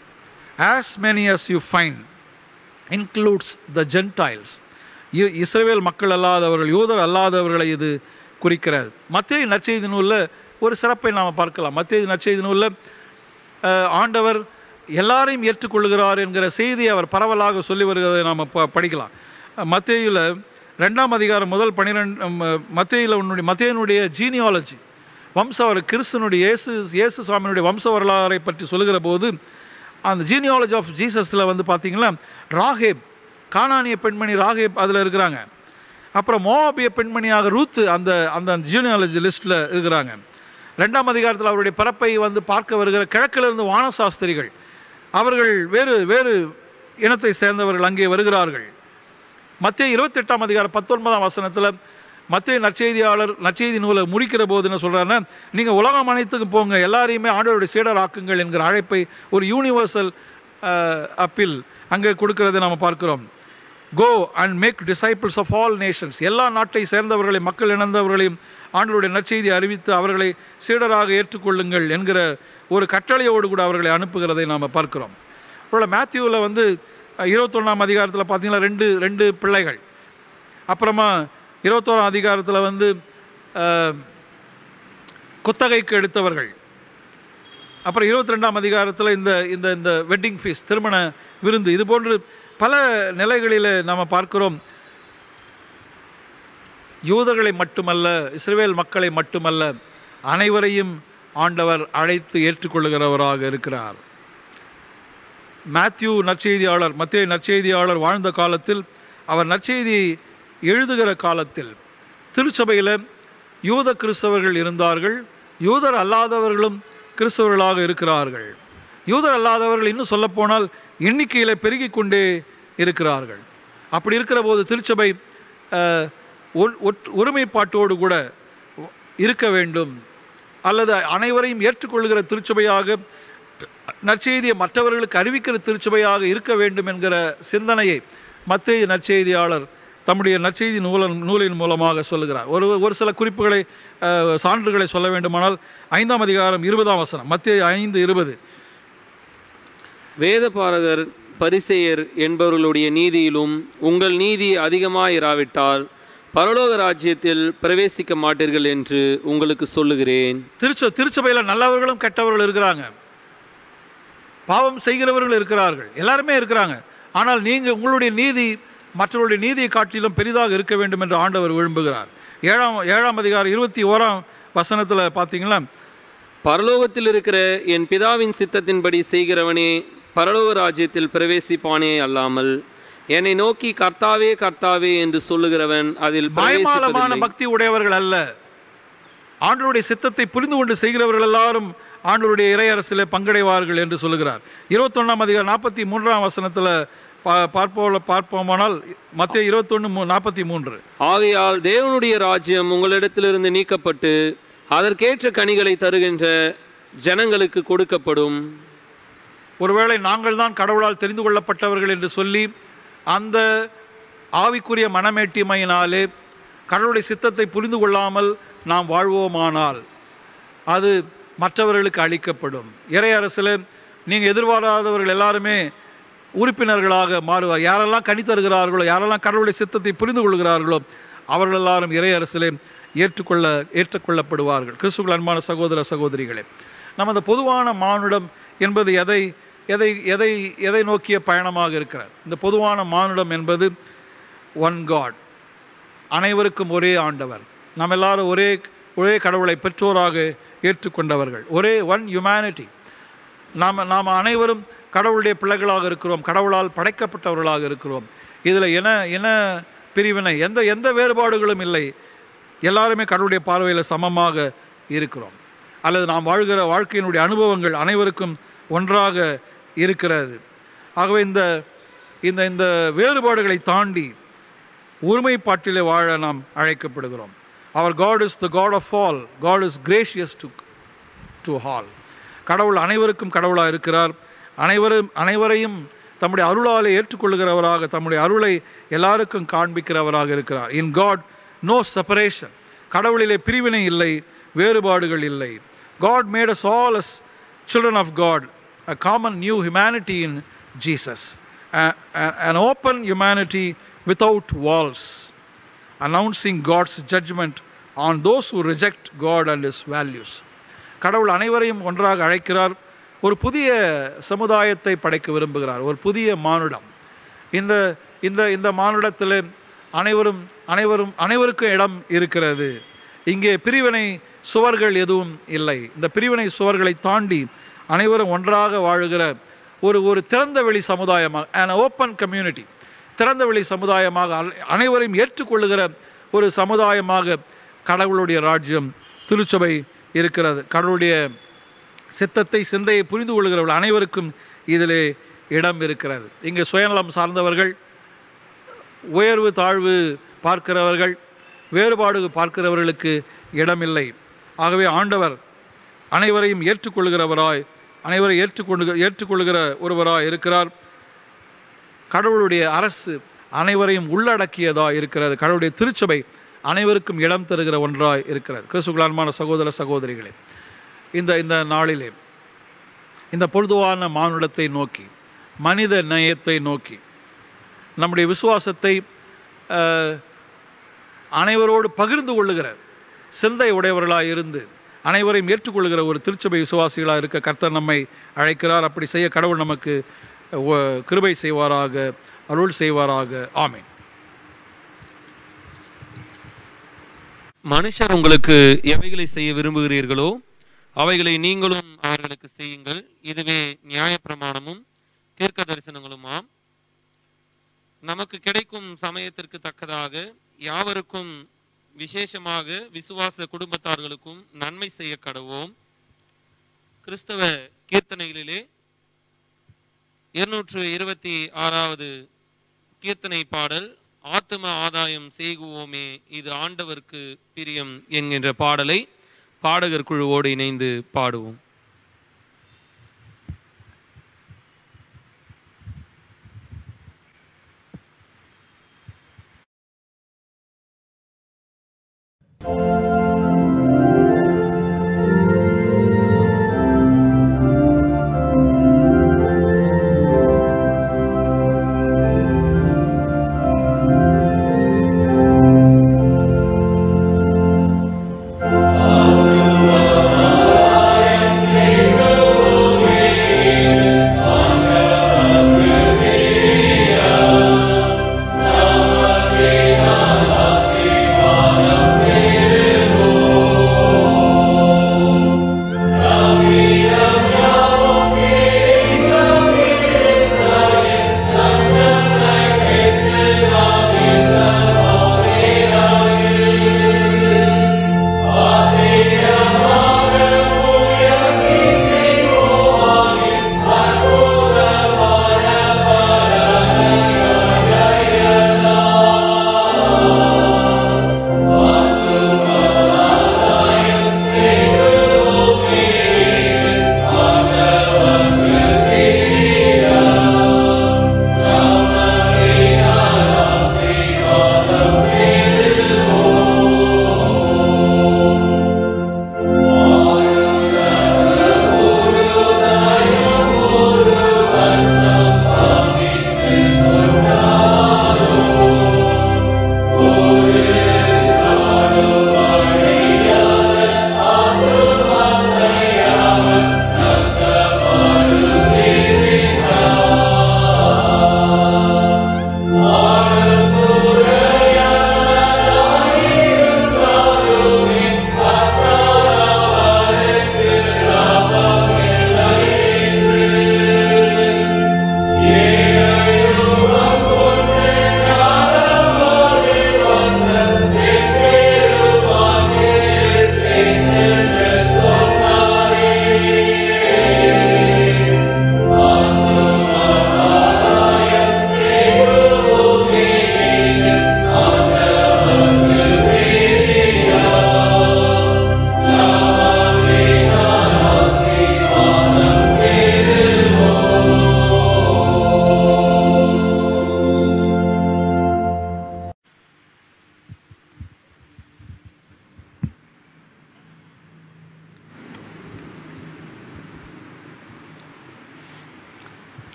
as many as you find includes the gentiles இ- இஸ்ரவேல் மக்கள் அல்லாதவர்கள் யூதர் அல்லாதவர்களை இது குறிக்கிறது மத்திய நற்செய்தி நூலில் ஒரு சிறப்பை நாம் பார்க்கலாம் மத்திய நற்செய்தி நூலில் அஹ், ஆண்டவர் எல்லாரையும் ஏற்றுக்கொள்கிறார் என்கிற செய்தியை அவர் பரவலாக சொல்லி வருகிறதை நாம் ப படிக்கலாம் மத்தியில் ரெண்டாம் அதிகாரம் முதல் பன்னிரெண்டு மத்தியில் உன்னுடைய மத்தியனுடைய ஜீனியாலஜி வம்ச அவர் கிறிஸ்தனுடைய இயேசு இயேசு சுவாமியினுடைய வம்ச வரலாறை பற்றி சொல்லுகிற போது அந்த ஜீனியாலஜி ஆஃப் ஜீசஸில் வந்து பார்த்தீங்கன்னா ராகேப் கானானிய பெண்மணி ராகேப் அதில் இருக்கிறாங்க அப்புறம் மோவாபிய பெண்மணியாக ரூத்து அந்த அந்த ஜீனியாலஜி லிஸ்ட்டில் இருக்கிறாங்க ரெண்டாம் அதிகாரத்தில் அவருடைய பிறப்பை வந்து பார்க்க வருகிற கிழக்கிலிருந்து வானசாஸ்திரிகள் அவர்கள் வேறு வேறு இனத்தை சேர்ந்தவர்கள் அங்கே வருகிறார்கள் மத்திய இருபத்தெட்டாம் அதிகாரம் பத்தொன்பதாம் வசனத்தில் மத்திய நற்செய்தியாளர் நற்செய்தி நூலை முடிக்கிற போது என்ன சொல்கிறாருன்னா நீங்கள் உலகம் அனைத்துக்கும் போங்க எல்லாரையுமே ஆண்டவருடைய சீடர் ஆக்குங்கள் என்கிற அழைப்பை ஒரு யூனிவர்சல் அப்பீல் அங்கே கொடுக்கறதை நாம் பார்க்கிறோம் go and make disciples of all nations எல்லா நாட்டை சேர்ந்தவர்களை மக்கள் இணைந்தவர்களையும் ஆண்டவருடைய நற்செய்தி அறிவித்து அவர்களை சீடராக ஏற்றுக்கொள்ளுங்கள் என்கிற ஒரு கட்டளையோடு கூட அவர்களை அனுப்புகிறதை நாம் பார்க்கிறோம் அப்புறம் மேத்யூவில் வந்து இருபத்தொன்னாம் அதிகாரத்தில் பார்த்தீங்கன்னா ரெண்டு ரெண்டு பிள்ளைகள் அப்புறமா இருபத்தோராம் அதிகாரத்தில் வந்து அஹ், குத்தகைக்கு எடுத்தவர்கள் அப்புறம் இருபத்தி ரெண்டாம் அதிகாரத்தில் இந்த இந்த இந்த வெட்டிங் ஃபீஸ் திருமண விருந்து இது போன்று பல நிலைகளில் நாம் பார்க்கிறோம் யூதர்களை மட்டுமல்ல இஸ்ரவேல் மக்களை மட்டுமல்ல அனைவரையும் ஆண்டவர் அழைத்து ஏற்றுக்கொள்ளுகிறவராக இருக்கிறார் மேத்யூ நற்செய்தியாளர் மத்திய நற்செய்தியாளர் வாழ்ந்த காலத்தில் அவர் நற்செய்தியை எழுதுகிற காலத்தில் திருச்சபையில் யூத கிறிஸ்தவர்கள் இருந்தார்கள் யூதர் அல்லாதவர்களும் கிறிஸ்தவர்களாக இருக்கிறார்கள் யூதர் அல்லாதவர்கள் இன்னும் சொல்லப்போனால் எண்ணிக்கையில் பெருகிக் கொண்டே இருக்கிறார்கள் அப்படி இருக்கிற போது திருச்சபை அஹ், ஒ- ஒற்று- ஒருமைப்பாட்டோடு கூட இருக்க வேண்டும் அல்லது அனைவரையும் ஏற்றுக்கொள்கிற திருச்சபையாக நற்செய்தியை மற்றவர்களுக்கு அறிவிக்கிற திருச்சபையாக இருக்க வேண்டும் என்கிற சிந்தனையை மத்திய நற்செய்தியாளர் தம்முடைய நற்செய்தி நூலன் நூலின் மூலமாக சொல்லுகிறார் ஒரு ஒரு சில குறிப்புகளை அஹ், சான்றுகளை சொல்ல வேண்டுமானால் ஐந்தாம் அதிகாரம் இருபதாம் வசனம் மத்திய ஐந்து இருபது வேதபாரகர் பரிசேயர் என்பவர்களுடைய நீதியிலும் உங்கள் நீதி அதிகமாயிராவிட்டால் பரலோக ராஜ்யத்தில் பிரவேசிக்க மாட்டீர்கள் என்று உங்களுக்கு சொல்லுகிறேன் திருச்ச திருச்சபையில் நல்லவர்களும் கெட்டவர்கள் இருக்கிறாங்க பாவம் செய்கிறவர்கள் இருக்கிறார்கள் எல்லாருமே இருக்கிறாங்க ஆனால் நீங்கள் உங்களுடைய நீதி மற்றவருடைய நீதியை காட்டிலும் பெரிதாக இருக்க வேண்டும் என்று ஆண்டவர் விரும்புகிறார் ஏழாம் ஏழாம் அதிகாரம் இருபத்தி ஓராம் வசனத்தில் பார்த்தீங்கன்னா பரலோகத்தில் இருக்கிற என் பிதாவின் சித்தத்தின்படி செய்கிறவனே பரலோக ராஜ்யத்தில் பிரவேசிப்பானே அல்லாமல் என்னை நோக்கி கர்த்தாவே கர்த்தாவே என்று சொல்லுகிறவன் அதில் மாய்மாலமான பிரவேசிப்பதில்லை. பக்தி உடையவர்கள் அல்ல ஆண்டவருடைய சித்தத்தை புரிந்து கொண்டு செய்கிறவர்கள் எல்லாரும் ஆண்டவருடைய இறையரசிலே பங்கடைவார்கள் என்று சொல்லுகிறார் இருபத்தொன்னாம் அதிகாரம் நாற்பத்தி மூன்றாம் வசனத்தில் பா பார்ப்போம் பார்ப்போமானால் மத்திய இருபத்தொன்று நாற்பத்தி மூன்று ஆகையால் தேவனுடைய ராஜ்யம் உங்களிடத்திலிருந்து நீக்கப்பட்டு அதற்கேற்ற கனிகளை தருகின்ற ஜனங்களுக்கு கொடுக்கப்படும் ஒருவேளை நாங்கள் தான் கடவுளால் தெரிந்து கொள்ளப்பட்டவர்கள் என்று சொல்லி அந்த ஆவிக்குரிய மனமேட்டிமையினாலே கடவுளுடைய சித்தத்தை புரிந்து கொள்ளாமல் நாம் வாழ்வோமானால் அது மற்றவர்களுக்கு அளிக்கப்படும் இறை அரசில் நீங்கள் எதிர்பாராதவர்கள் எல்லாருமே உறுப்பினர்களாக மாறுவார் யாரெல்லாம் கனி தருகிறார்களோ யாரெல்லாம் கடவுளுடைய சித்தத்தை புரிந்து கொள்கிறார்களோ அவர்கள் எல்லாரும் இறை அரசிலே ஏற்றுக்கொள்ள ஏற்றுக்கொள்ளப்படுவார்கள் கிறிஸ்துக்கள் அன்பான சகோதர சகோதரிகளே நமது பொதுவான மானுடம் என்பது எதை எதை எதை எதை நோக்கிய பயணமாக இருக்கிறது இந்த பொதுவான மானுடம் என்பது ஒன் காட் அனைவருக்கும் ஒரே ஆண்டவர் நாம் எல்லாரும் ஒரே ஒரே கடவுளை பெற்றோராக ஏற்றுக்கொண்டவர்கள் ஒரே ஒன் ஹியூமனிட்டி நாம் நாம் அனைவரும் கடவுளுடைய பிள்ளைகளாக இருக்கிறோம் கடவுளால் படைக்கப்பட்டவர்களாக இருக்கிறோம் இதில் என என பிரிவினை எந்த எந்த வேறுபாடுகளும் இல்லை எல்லாருமே கடவுளுடைய பார்வையில் சமமாக இருக்கிறோம் அல்லது நாம் வாழ்கிற வாழ்க்கையினுடைய அனுபவங்கள் அனைவருக்கும் ஒன்றாக இருக்கிறது ஆகவே இந்த இந்த இந்த வேறுபாடுகளை தாண்டி ஒருமைப்பாட்டிலே வாழ நாம் அழைக்கப்படுகிறோம் அவர் God is the God of all God is gracious to to all கடவுள் அனைவருக்கும் கடவுளாக இருக்கிறார் அனைவரும் அனைவரையும் தம்முடைய அருளாலே ஏற்றுக்கொள்கிறவராக தம்முடைய அருளை எல்லாருக்கும் காண்பிக்கிறவராக இருக்கிறார் இன் காட் நோ செப்பரேஷன் கடவுளிலே பிரிவினை இல்லை வேறுபாடுகள் இல்லை God made us all as children of God a common new humanity in Jesus an open humanity without walls announcing God's judgment on those who reject God and His values. கடவுள் அனைவரையும் ஒன்றாக அழைக்கிறார் ஒரு புதிய சமுதாயத்தை படைக்க விரும்புகிறார் ஒரு புதிய மானுடம் இந்த இந்த இந்த மானுடத்தில் அனைவரும் அனைவரும் அனைவருக்கும் இடம் இருக்கிறது இங்கே பிரிவினை சுவர்கள் எதுவும் இல்லை இந்த பிரிவினை சுவர்களை தாண்டி அனைவரும் ஒன்றாக வாழுகிற ஒரு ஒரு திறந்த வெளி சமுதாயமாக an ஓப்பன் கம்யூனிட்டி திறந்த வெளி சமுதாயமாக அல்- அனைவரையும் ஏற்றுக்கொள்ளுகிற ஒரு சமுதாயமாக கடவுளுடைய ராஜ்யம் திருச்சபை இருக்கிறது கடவுளுடைய சித்தத்தை சிந்தையை புரிந்து கொள்கிறவர்கள் அனைவருக்கும் இதிலே இடம் இருக்கிறது இங்கே சுயநலம் சார்ந்தவர்கள் உயர்வு தாழ்வு பார்க்கிறவர்கள் வேறுபாடு பார்க்கிறவர்களுக்கு இடமில்லை ஆகவே ஆண்டவர் அனைவரையும் ஏற்றுக்கொள்கிறவராய் அனைவரை ஏற்றுக்கொண்டு ஏற்றுக்கொள்கிற ஒருவராய் இருக்கிறார் கடவுளுடைய அரசு அனைவரையும் உள்ளடக்கியதாக இருக்கிறது கடவுளுடைய திருச்சபை அனைவருக்கும் இடம் தருகிற ஒன்றாய் இருக்கிறது கிறிஸ்துகளான்மான சகோதர சகோதரிகளே இந்த இந்த நாளிலே இந்த பொழுதுவான மானுடத்தை நோக்கி மனித நேயத்தை நோக்கி நம்முடைய விசுவாசத்தை அஹ், அனைவரோடு பகிர்ந்து கொள்ளுகிற சிந்தை உடையவர்களாக இருந்து அனைவரையும் ஏற்றுக்கொள்கிற ஒரு திருச்சபை விசுவாசிகளாக இருக்க கர்த்தர் நம்மை அழைக்கிறார் அப்படி செய்ய கடவுள் நமக்கு அஹ், கிருபை செய்வாராக அருள் செய்வாராக ஆமென் மனுஷர் உங்களுக்கு எவைகளை செய்ய விரும்புகிறீர்களோ அவைகளை நீங்களும் அவர்களுக்கு செய்யுங்கள் இதுவே நியாயப்பிரமாணமும் தீர்க்க தரிசனங்களுமாம் நமக்கு கிடைக்கும் சமயத்திற்கு தக்கதாக யாவருக்கும் விசேஷமாக விசுவாச குடும்பத்தார்களுக்கும் நன்மை செய்ய கடவோம் கிறிஸ்தவ கீர்த்தனைகளிலே இருநூற்று இருபத்தி ஆறாவது கீர்த்தனை பாடல் ஆத்தும ஆதாயம் செய்குவோமே இது ஆண்டவருக்கு பிரியம் என்கின்ற பாடலை பாடகர் குழுவோடு இணைந்து பாடுவோம் Amen.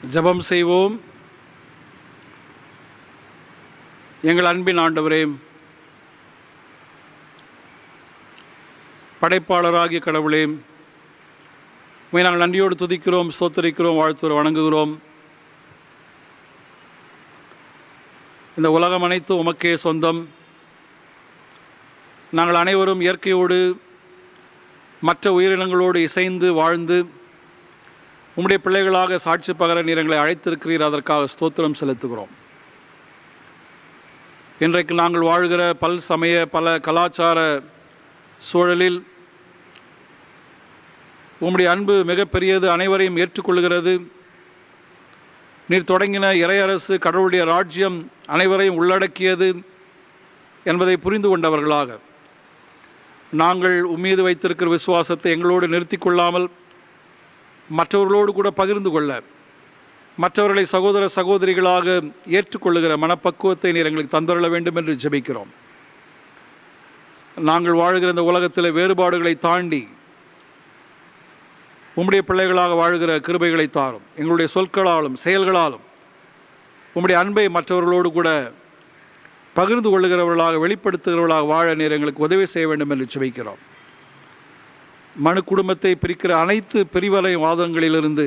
ஜெபம் செய்வோம் எங்கள் அன்பின் ஆண்டவரே படைப்பாளராகிய கடவுளே உம்மை நாங்கள் நன்றியோடு துதிக்கிறோம் ஸ்தோத்தரிக்கிறோம் வாழ்த்துறோம் வணங்குகிறோம் இந்த உலகம் அனைத்தும் உமக்கே சொந்தம் நாங்கள் அனைவரும் இயற்கையோடு மற்ற உயிரினங்களோடு இசைந்து வாழ்ந்து உம்முடைய பிள்ளைகளாக சாட்சி பகர நீர் எங்களை அழைத்திருக்கிறீர் அதற்காக ஸ்தோத்திரம் செலுத்துகிறோம் இன்றைக்கு நாங்கள் வாழ்கிற பல் சமய பல கலாச்சார சூழலில் உம்முடைய அன்பு மிகப்பெரியது அனைவரையும் ஏற்றுக்கொள்கிறது நீர் தொடங்கின இறையரசு கடவுளுடைய ராஜ்யம் அனைவரையும் உள்ளடக்கியது என்பதை புரிந்து கொண்டவர்களாக நாங்கள் உம்மீது வைத்திருக்கிற விசுவாசத்தை எங்களோடு நிறுத்தி கொள்ளாமல் மற்றவர்களோடு கூட பகிர்ந்து கொள்ள மற்றவர்களை சகோதர சகோதரிகளாக ஏற்றுக்கொள்ளுகிற மனப்பக்குவத்தை நீர் எங்களுக்கு தந்தருள வேண்டும் என்று ஜெபிக்கிறோம் நாங்கள் வாழ்கிற இந்த உலகத்தில் வேறுபாடுகளை தாண்டி உம்முடைய பிள்ளைகளாக வாழ்கிற கிருபைகளை தாரும் எங்களுடைய சொற்களாலும் செயல்களாலும் உம்முடைய அன்பை மற்றவர்களோடு கூட பகிர்ந்து கொள்ளுகிறவர்களாக வெளிப்படுத்துகிறவர்களாக வாழ நீர் எங்களுக்கு உதவி செய்ய வேண்டும் என்று செபிக்கிறோம் மனு குடும்பத்தை பிரிக்கிற அனைத்து பிரிவலை வாதங்களிலிருந்து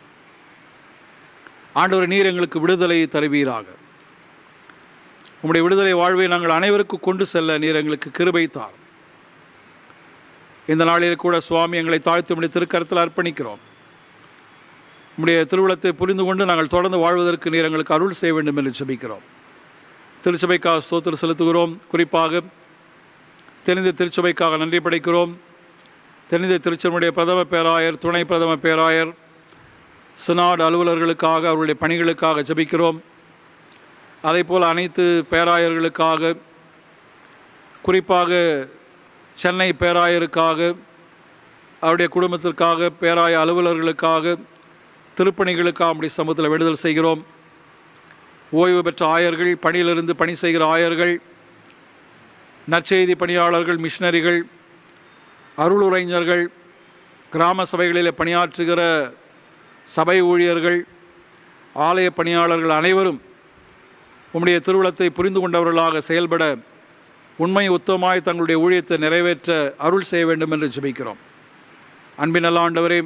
ஆண்டவர் நீர் எங்களுக்கு விடுதலை தருவீராக உம்முடைய விடுதலை வாழ்வை நாங்கள் அனைவருக்கும் கொண்டு செல்ல நீர் எங்களுக்கு கிருபை தார் இந்த நாளில் கூட சுவாமி எங்களை தாழ்த்தி உம்முடைய திருக்கரத்தில் அர்ப்பணிக்கிறோம் உம்முடைய திருவிழத்தை புரிந்து கொண்டு நாங்கள் தொடர்ந்து வாழ்வதற்கு நீர் எங்களுக்கு அருள் செய்ய வேண்டும் என்று செபிக்கிறோம் திருச்சபைக்காக ஸ்தோத்திரம் செலுத்துகிறோம் குறிப்பாக தென்னிந்திய திருச்சபைக்காக நன்றி படைக்கிறோம் தென்னிந்திய திருச்சபையுடைய பிரதம பேராயர் துணை பிரதம பேராயர் சினாட் அலுவலர்களுக்காக அவருடைய பணிகளுக்காக ஜெபிக்கிறோம் அதேபோல் அனைத்து பேராயர்களுக்காக குறிப்பாக சென்னை பேராயருக்காக அவருடைய குடும்பத்திற்காக பேராய அலுவலர்களுக்காக திருப்பணிகளுக்காக அப்படி சமூகத்தில் விடுதல் செய்கிறோம் ஓய்வு பெற்ற ஆயர்கள் பணியிலிருந்து பணி செய்கிற ஆயர்கள் நற்செய்தி பணியாளர்கள் மிஷினரிகள் அருளுரைஞர்கள் கிராம சபைகளிலே பணியாற்றுகிற சபை ஊழியர்கள் ஆலய பணியாளர்கள் அனைவரும் உம்முடைய திருவுளத்தை புரிந்து கொண்டவர்களாக செயல்பட உண்மை உத்தமாய் தங்களுடைய ஊழியத்தை நிறைவேற்ற அருள் செய்ய வேண்டும் என்று ஜெபிக்கிறோம் அன்பின் நல்ல ஆண்டவரே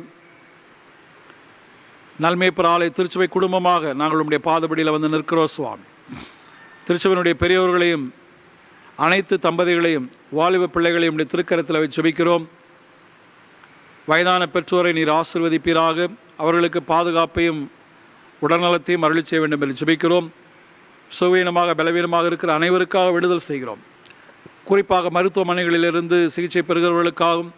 நல்மேப்பர் ஆலய திருச்சபை குடும்பமாக நாங்கள் உம்முடைய பாதபடியில் வந்து நிற்கிறோம் சுவாமி திருச்சபையினுடைய பெரியவர்களையும் அனைத்து தம்பதிகளையும் வாலிப பிள்ளைகளையும் உடைய திருக்கரத்தில் வச்சு ஜெபிக்கிறோம் வயதான பெற்றோரை நீர் ஆசிர்வதிப்பீராக அவர்களுக்கு பாதுகாப்பையும் உடல்நலத்தையும் அருளி செய்ய வேண்டும் என்று ஜெபிக்கிறோம் சுவீனமாக பலவீனமாக இருக்கிற அனைவருக்காக விடுதல் செய்கிறோம் குறிப்பாக மருத்துவமனைகளிலிருந்து சிகிச்சை பெறுகிறவர்களுக்காகவும்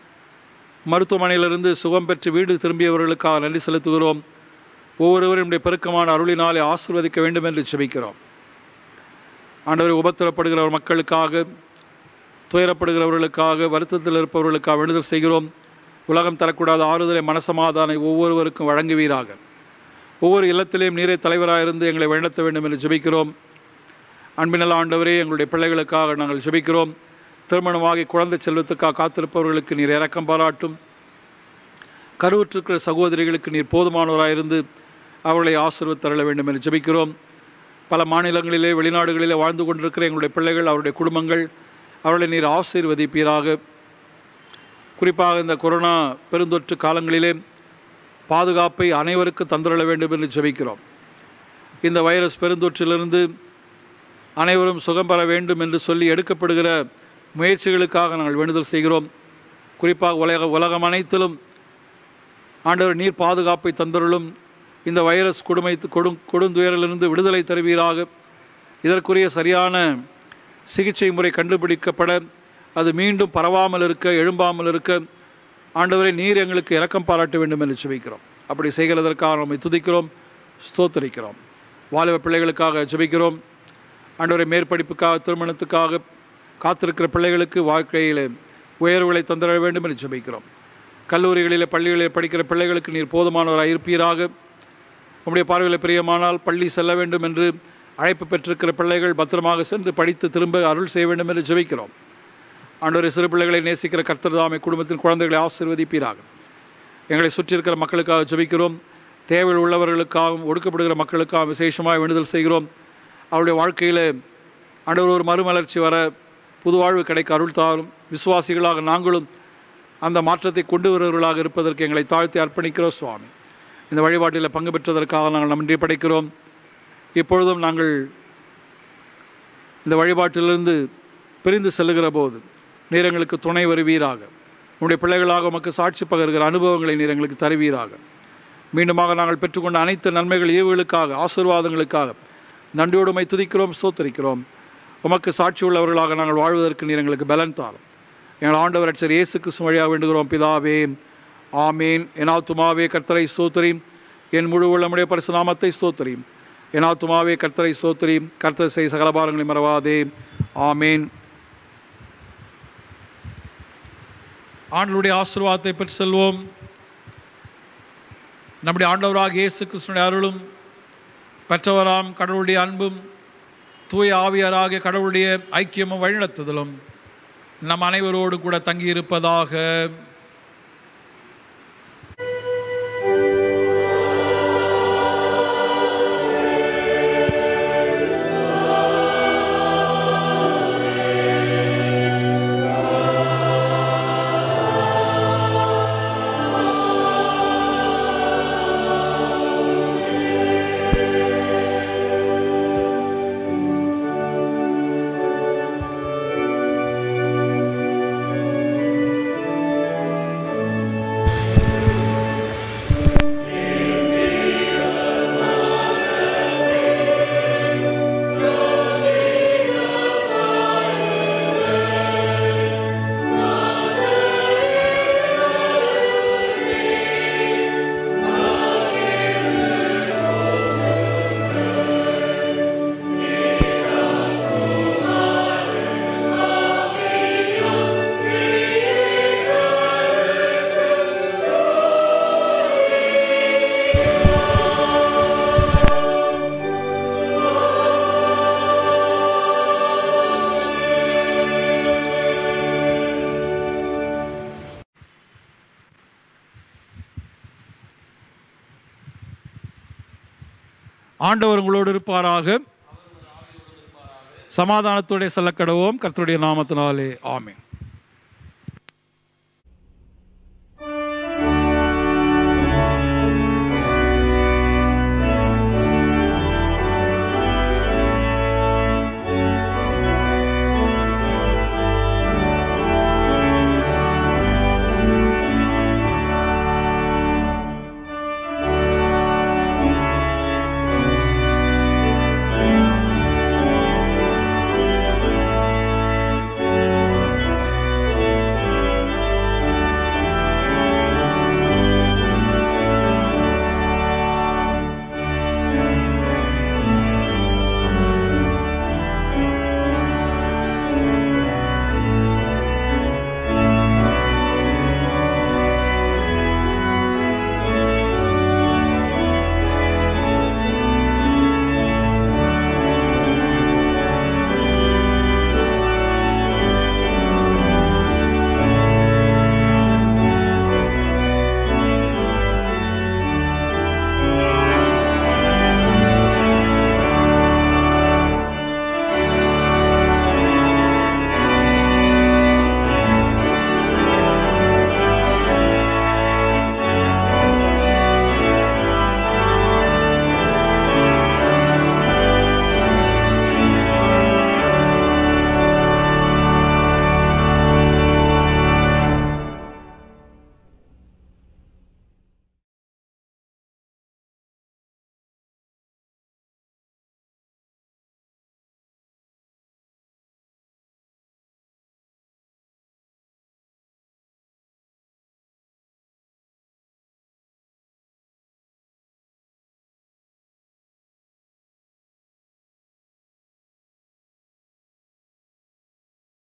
மருத்துவமனையிலிருந்து சுகம் பெற்று வீடு திரும்பியவர்களுக்காக நன்றி செலுத்துகிறோம் ஒவ்வொருவரும் நம்முடைய பெருக்கமான அருளினாலே ஆசிர்வதிக்க வேண்டும் என்று ஜெபிக்கிறோம் ஆண்டவரை உபத்திரப்படுகிற மக்களுக்காக துயரப்படுகிறவர்களுக்காக வருத்தத்தில் இருப்பவர்களுக்காக விடுதல் செய்கிறோம் உலகம் தரக்கூடாத ஆறுதலை மனசமாதானை ஒவ்வொருவருக்கும் வழங்குவீராக ஒவ்வொரு இல்லத்திலேயும் நீரே தலைவராக இருந்து எங்களை வழிநடத்த வேண்டும் என்று ஜெபிக்கிறோம் அன்பினல் ஆண்டவரே எங்களுடைய பிள்ளைகளுக்காக நாங்கள் ஜெபிக்கிறோம் திருமணமாகி குழந்தை செல்வத்துக்காக காத்திருப்பவர்களுக்கு நீர் இரக்கம் பாராட்டும் கருவுற்றிருக்கிற சகோதரிகளுக்கு நீர் போதுமானவராக இருந்து அவர்களை ஆசீர்வத் தரல வேண்டும் என்று ஜெபிக்கிறோம் பல மாநிலங்களிலே வெளிநாடுகளிலே வாழ்ந்து கொண்டிருக்கிற எங்களுடைய பிள்ளைகள் அவருடைய குடும்பங்கள் அவர்களை நீர் ஆசீர்வதிப்பீராக குறிப்பாக இந்த கொரோனா பெருந்தொற்று காலங்களிலே பாதுகாப்பை அனைவருக்கும் தந்துள்ள வேண்டும் என்று ஜெபிக்கிறோம் இந்த வைரஸ் பெருந்தொற்றிலிருந்து அனைவரும் சுகம் பெற வேண்டும் என்று சொல்லி எடுக்கப்படுகிற முயற்சிகளுக்காக நாங்கள் வேண்டுதல் செய்கிறோம் குறிப்பாக உலக உலகம் அனைத்திலும் ஆண்டவர் நீர் பாதுகாப்பை தந்தருளும் இந்த வைரஸ் கொடுமை கொடும் கொடுந்துயரிலிருந்து விடுதலை தருவீராக இதற்குரிய சரியான சிகிச்சை முறை கண்டுபிடிக்கப்பட அது மீண்டும் பரவாமல் இருக்க எழும்பாமல் இருக்க ஆண்டவரை நீர் எங்களுக்கு இரக்கம் பாராட்ட வேண்டும் என்று ஜெபிக்கிறோம் அப்படி செய்கிறதற்காக நம்மை துதிக்கிறோம் ஸ்தோத்தரிக்கிறோம் வாலிப பிள்ளைகளுக்காக ஜெபிக்கிறோம் ஆண்டவரை மேற்படிப்புக்காக திருமணத்துக்காக காத்திருக்கிற பிள்ளைகளுக்கு வாழ்க்கையில் உயர்வுகளை தந்திர வேண்டும் என்று ஜெபிக்கிறோம் கல்லூரிகளில் பள்ளிகளில் படிக்கிற பிள்ளைகளுக்கு நீர் போதுமானவராக இருப்பீராக உம்முடைய பார்வையில் பிரியமானால் பள்ளி செல்ல வேண்டும் என்று அழைப்பு பெற்றிருக்கிற பிள்ளைகள் பத்திரமாக சென்று படித்து திரும்ப அருள் செய்ய வேண்டும் என்று ஜெபிக்கிறோம் ஆண்டவரை சிறு பிள்ளைகளை நேசிக்கிற கர்த்தர் தாமை குடும்பத்தின் குழந்தைகளை ஆசீர்வதிப்பீராக எங்களை சுற்றி இருக்கிற மக்களுக்காக ஜெபிக்கிறோம் தேவையில் உள்ளவர்களுக்காகவும் ஒடுக்கப்படுகிற மக்களுக்காகவும் விசேஷமாக வேண்டுதல் செய்கிறோம் அவருடைய வாழ்க்கையில் ஆண்டவர் ஒரு மறுமலர்ச்சி வர புது வாழ்வு கிடைக்க அருள் தாரும் விசுவாசிகளாக நாங்களும் அந்த மாற்றத்தை கொண்டு வருவர்களாக இருப்பதற்கு எங்களை தாழ்த்தி அர்ப்பணிக்கிறோம் சுவாமி இந்த வழிபாட்டில் பங்கு பெற்றதற்காக நாங்கள் நன்றி படைக்கிறோம் இப்பொழுதும் நாங்கள் இந்த வழிபாட்டிலிருந்து பிரிந்து செல்லுகிற போது நீர் எங்களுக்கு துணை வருவீராக உங்களுடைய பிள்ளைகளாக உமக்கு சாட்சி பகர்கிற அனுபவங்களை நீர் எங்களுக்கு தருவீராக மீண்டுமாக நாங்கள் பெற்றுக்கொண்ட அனைத்து நன்மைகள் ஈவுகளுக்காக ஆசீர்வாதங்களுக்காக நன்றியோடுமை துதிக்கிறோம் சோத்தரிக்கிறோம் உமக்கு சாட்சி உள்ளவர்களாக நாங்கள் வாழ்வதற்கு நீர் எங்களுக்கு பலன் தாரும் எங்கள் ஆண்டவர் அச்சர் இயேசு கிறிஸ்து வழியாக வேண்டுகிறோம் பிதாவே ஆமேன் என் ஆத்துமாவே கர்த்தரை ஸ்தோத்திரி என் முழு உள்ளமுடைய பரிசுநாமத்தை ஸ்தோத்திரி என் ஆத்துமாவே கர்த்தரை ஸ்தோத்திரி கர்த்தர் செய் சகலபாரங்களை மறவாதே ஆமேன் ஆண்டவருடைய ஆசீர்வாதத்தை பெற்று செல்வோம் நம்முடைய ஆண்டவராக இயேசு கிறிஸ்துடைய அருளும் பெற்றவராம் கடவுளுடைய அன்பும் தூய ஆவியராகிய கடவுளுடைய ஐக்கியமும் வழிநடத்துதலும் நம் அனைவரோடு கூட தங்கியிருப்பதாக ஆண்டவர் உங்களோடு இருப்பாராக சமாதானத்தோടെ செல்லக்கடவோம் கர்த்தருடைய நாமத்தினாலே ஆமென்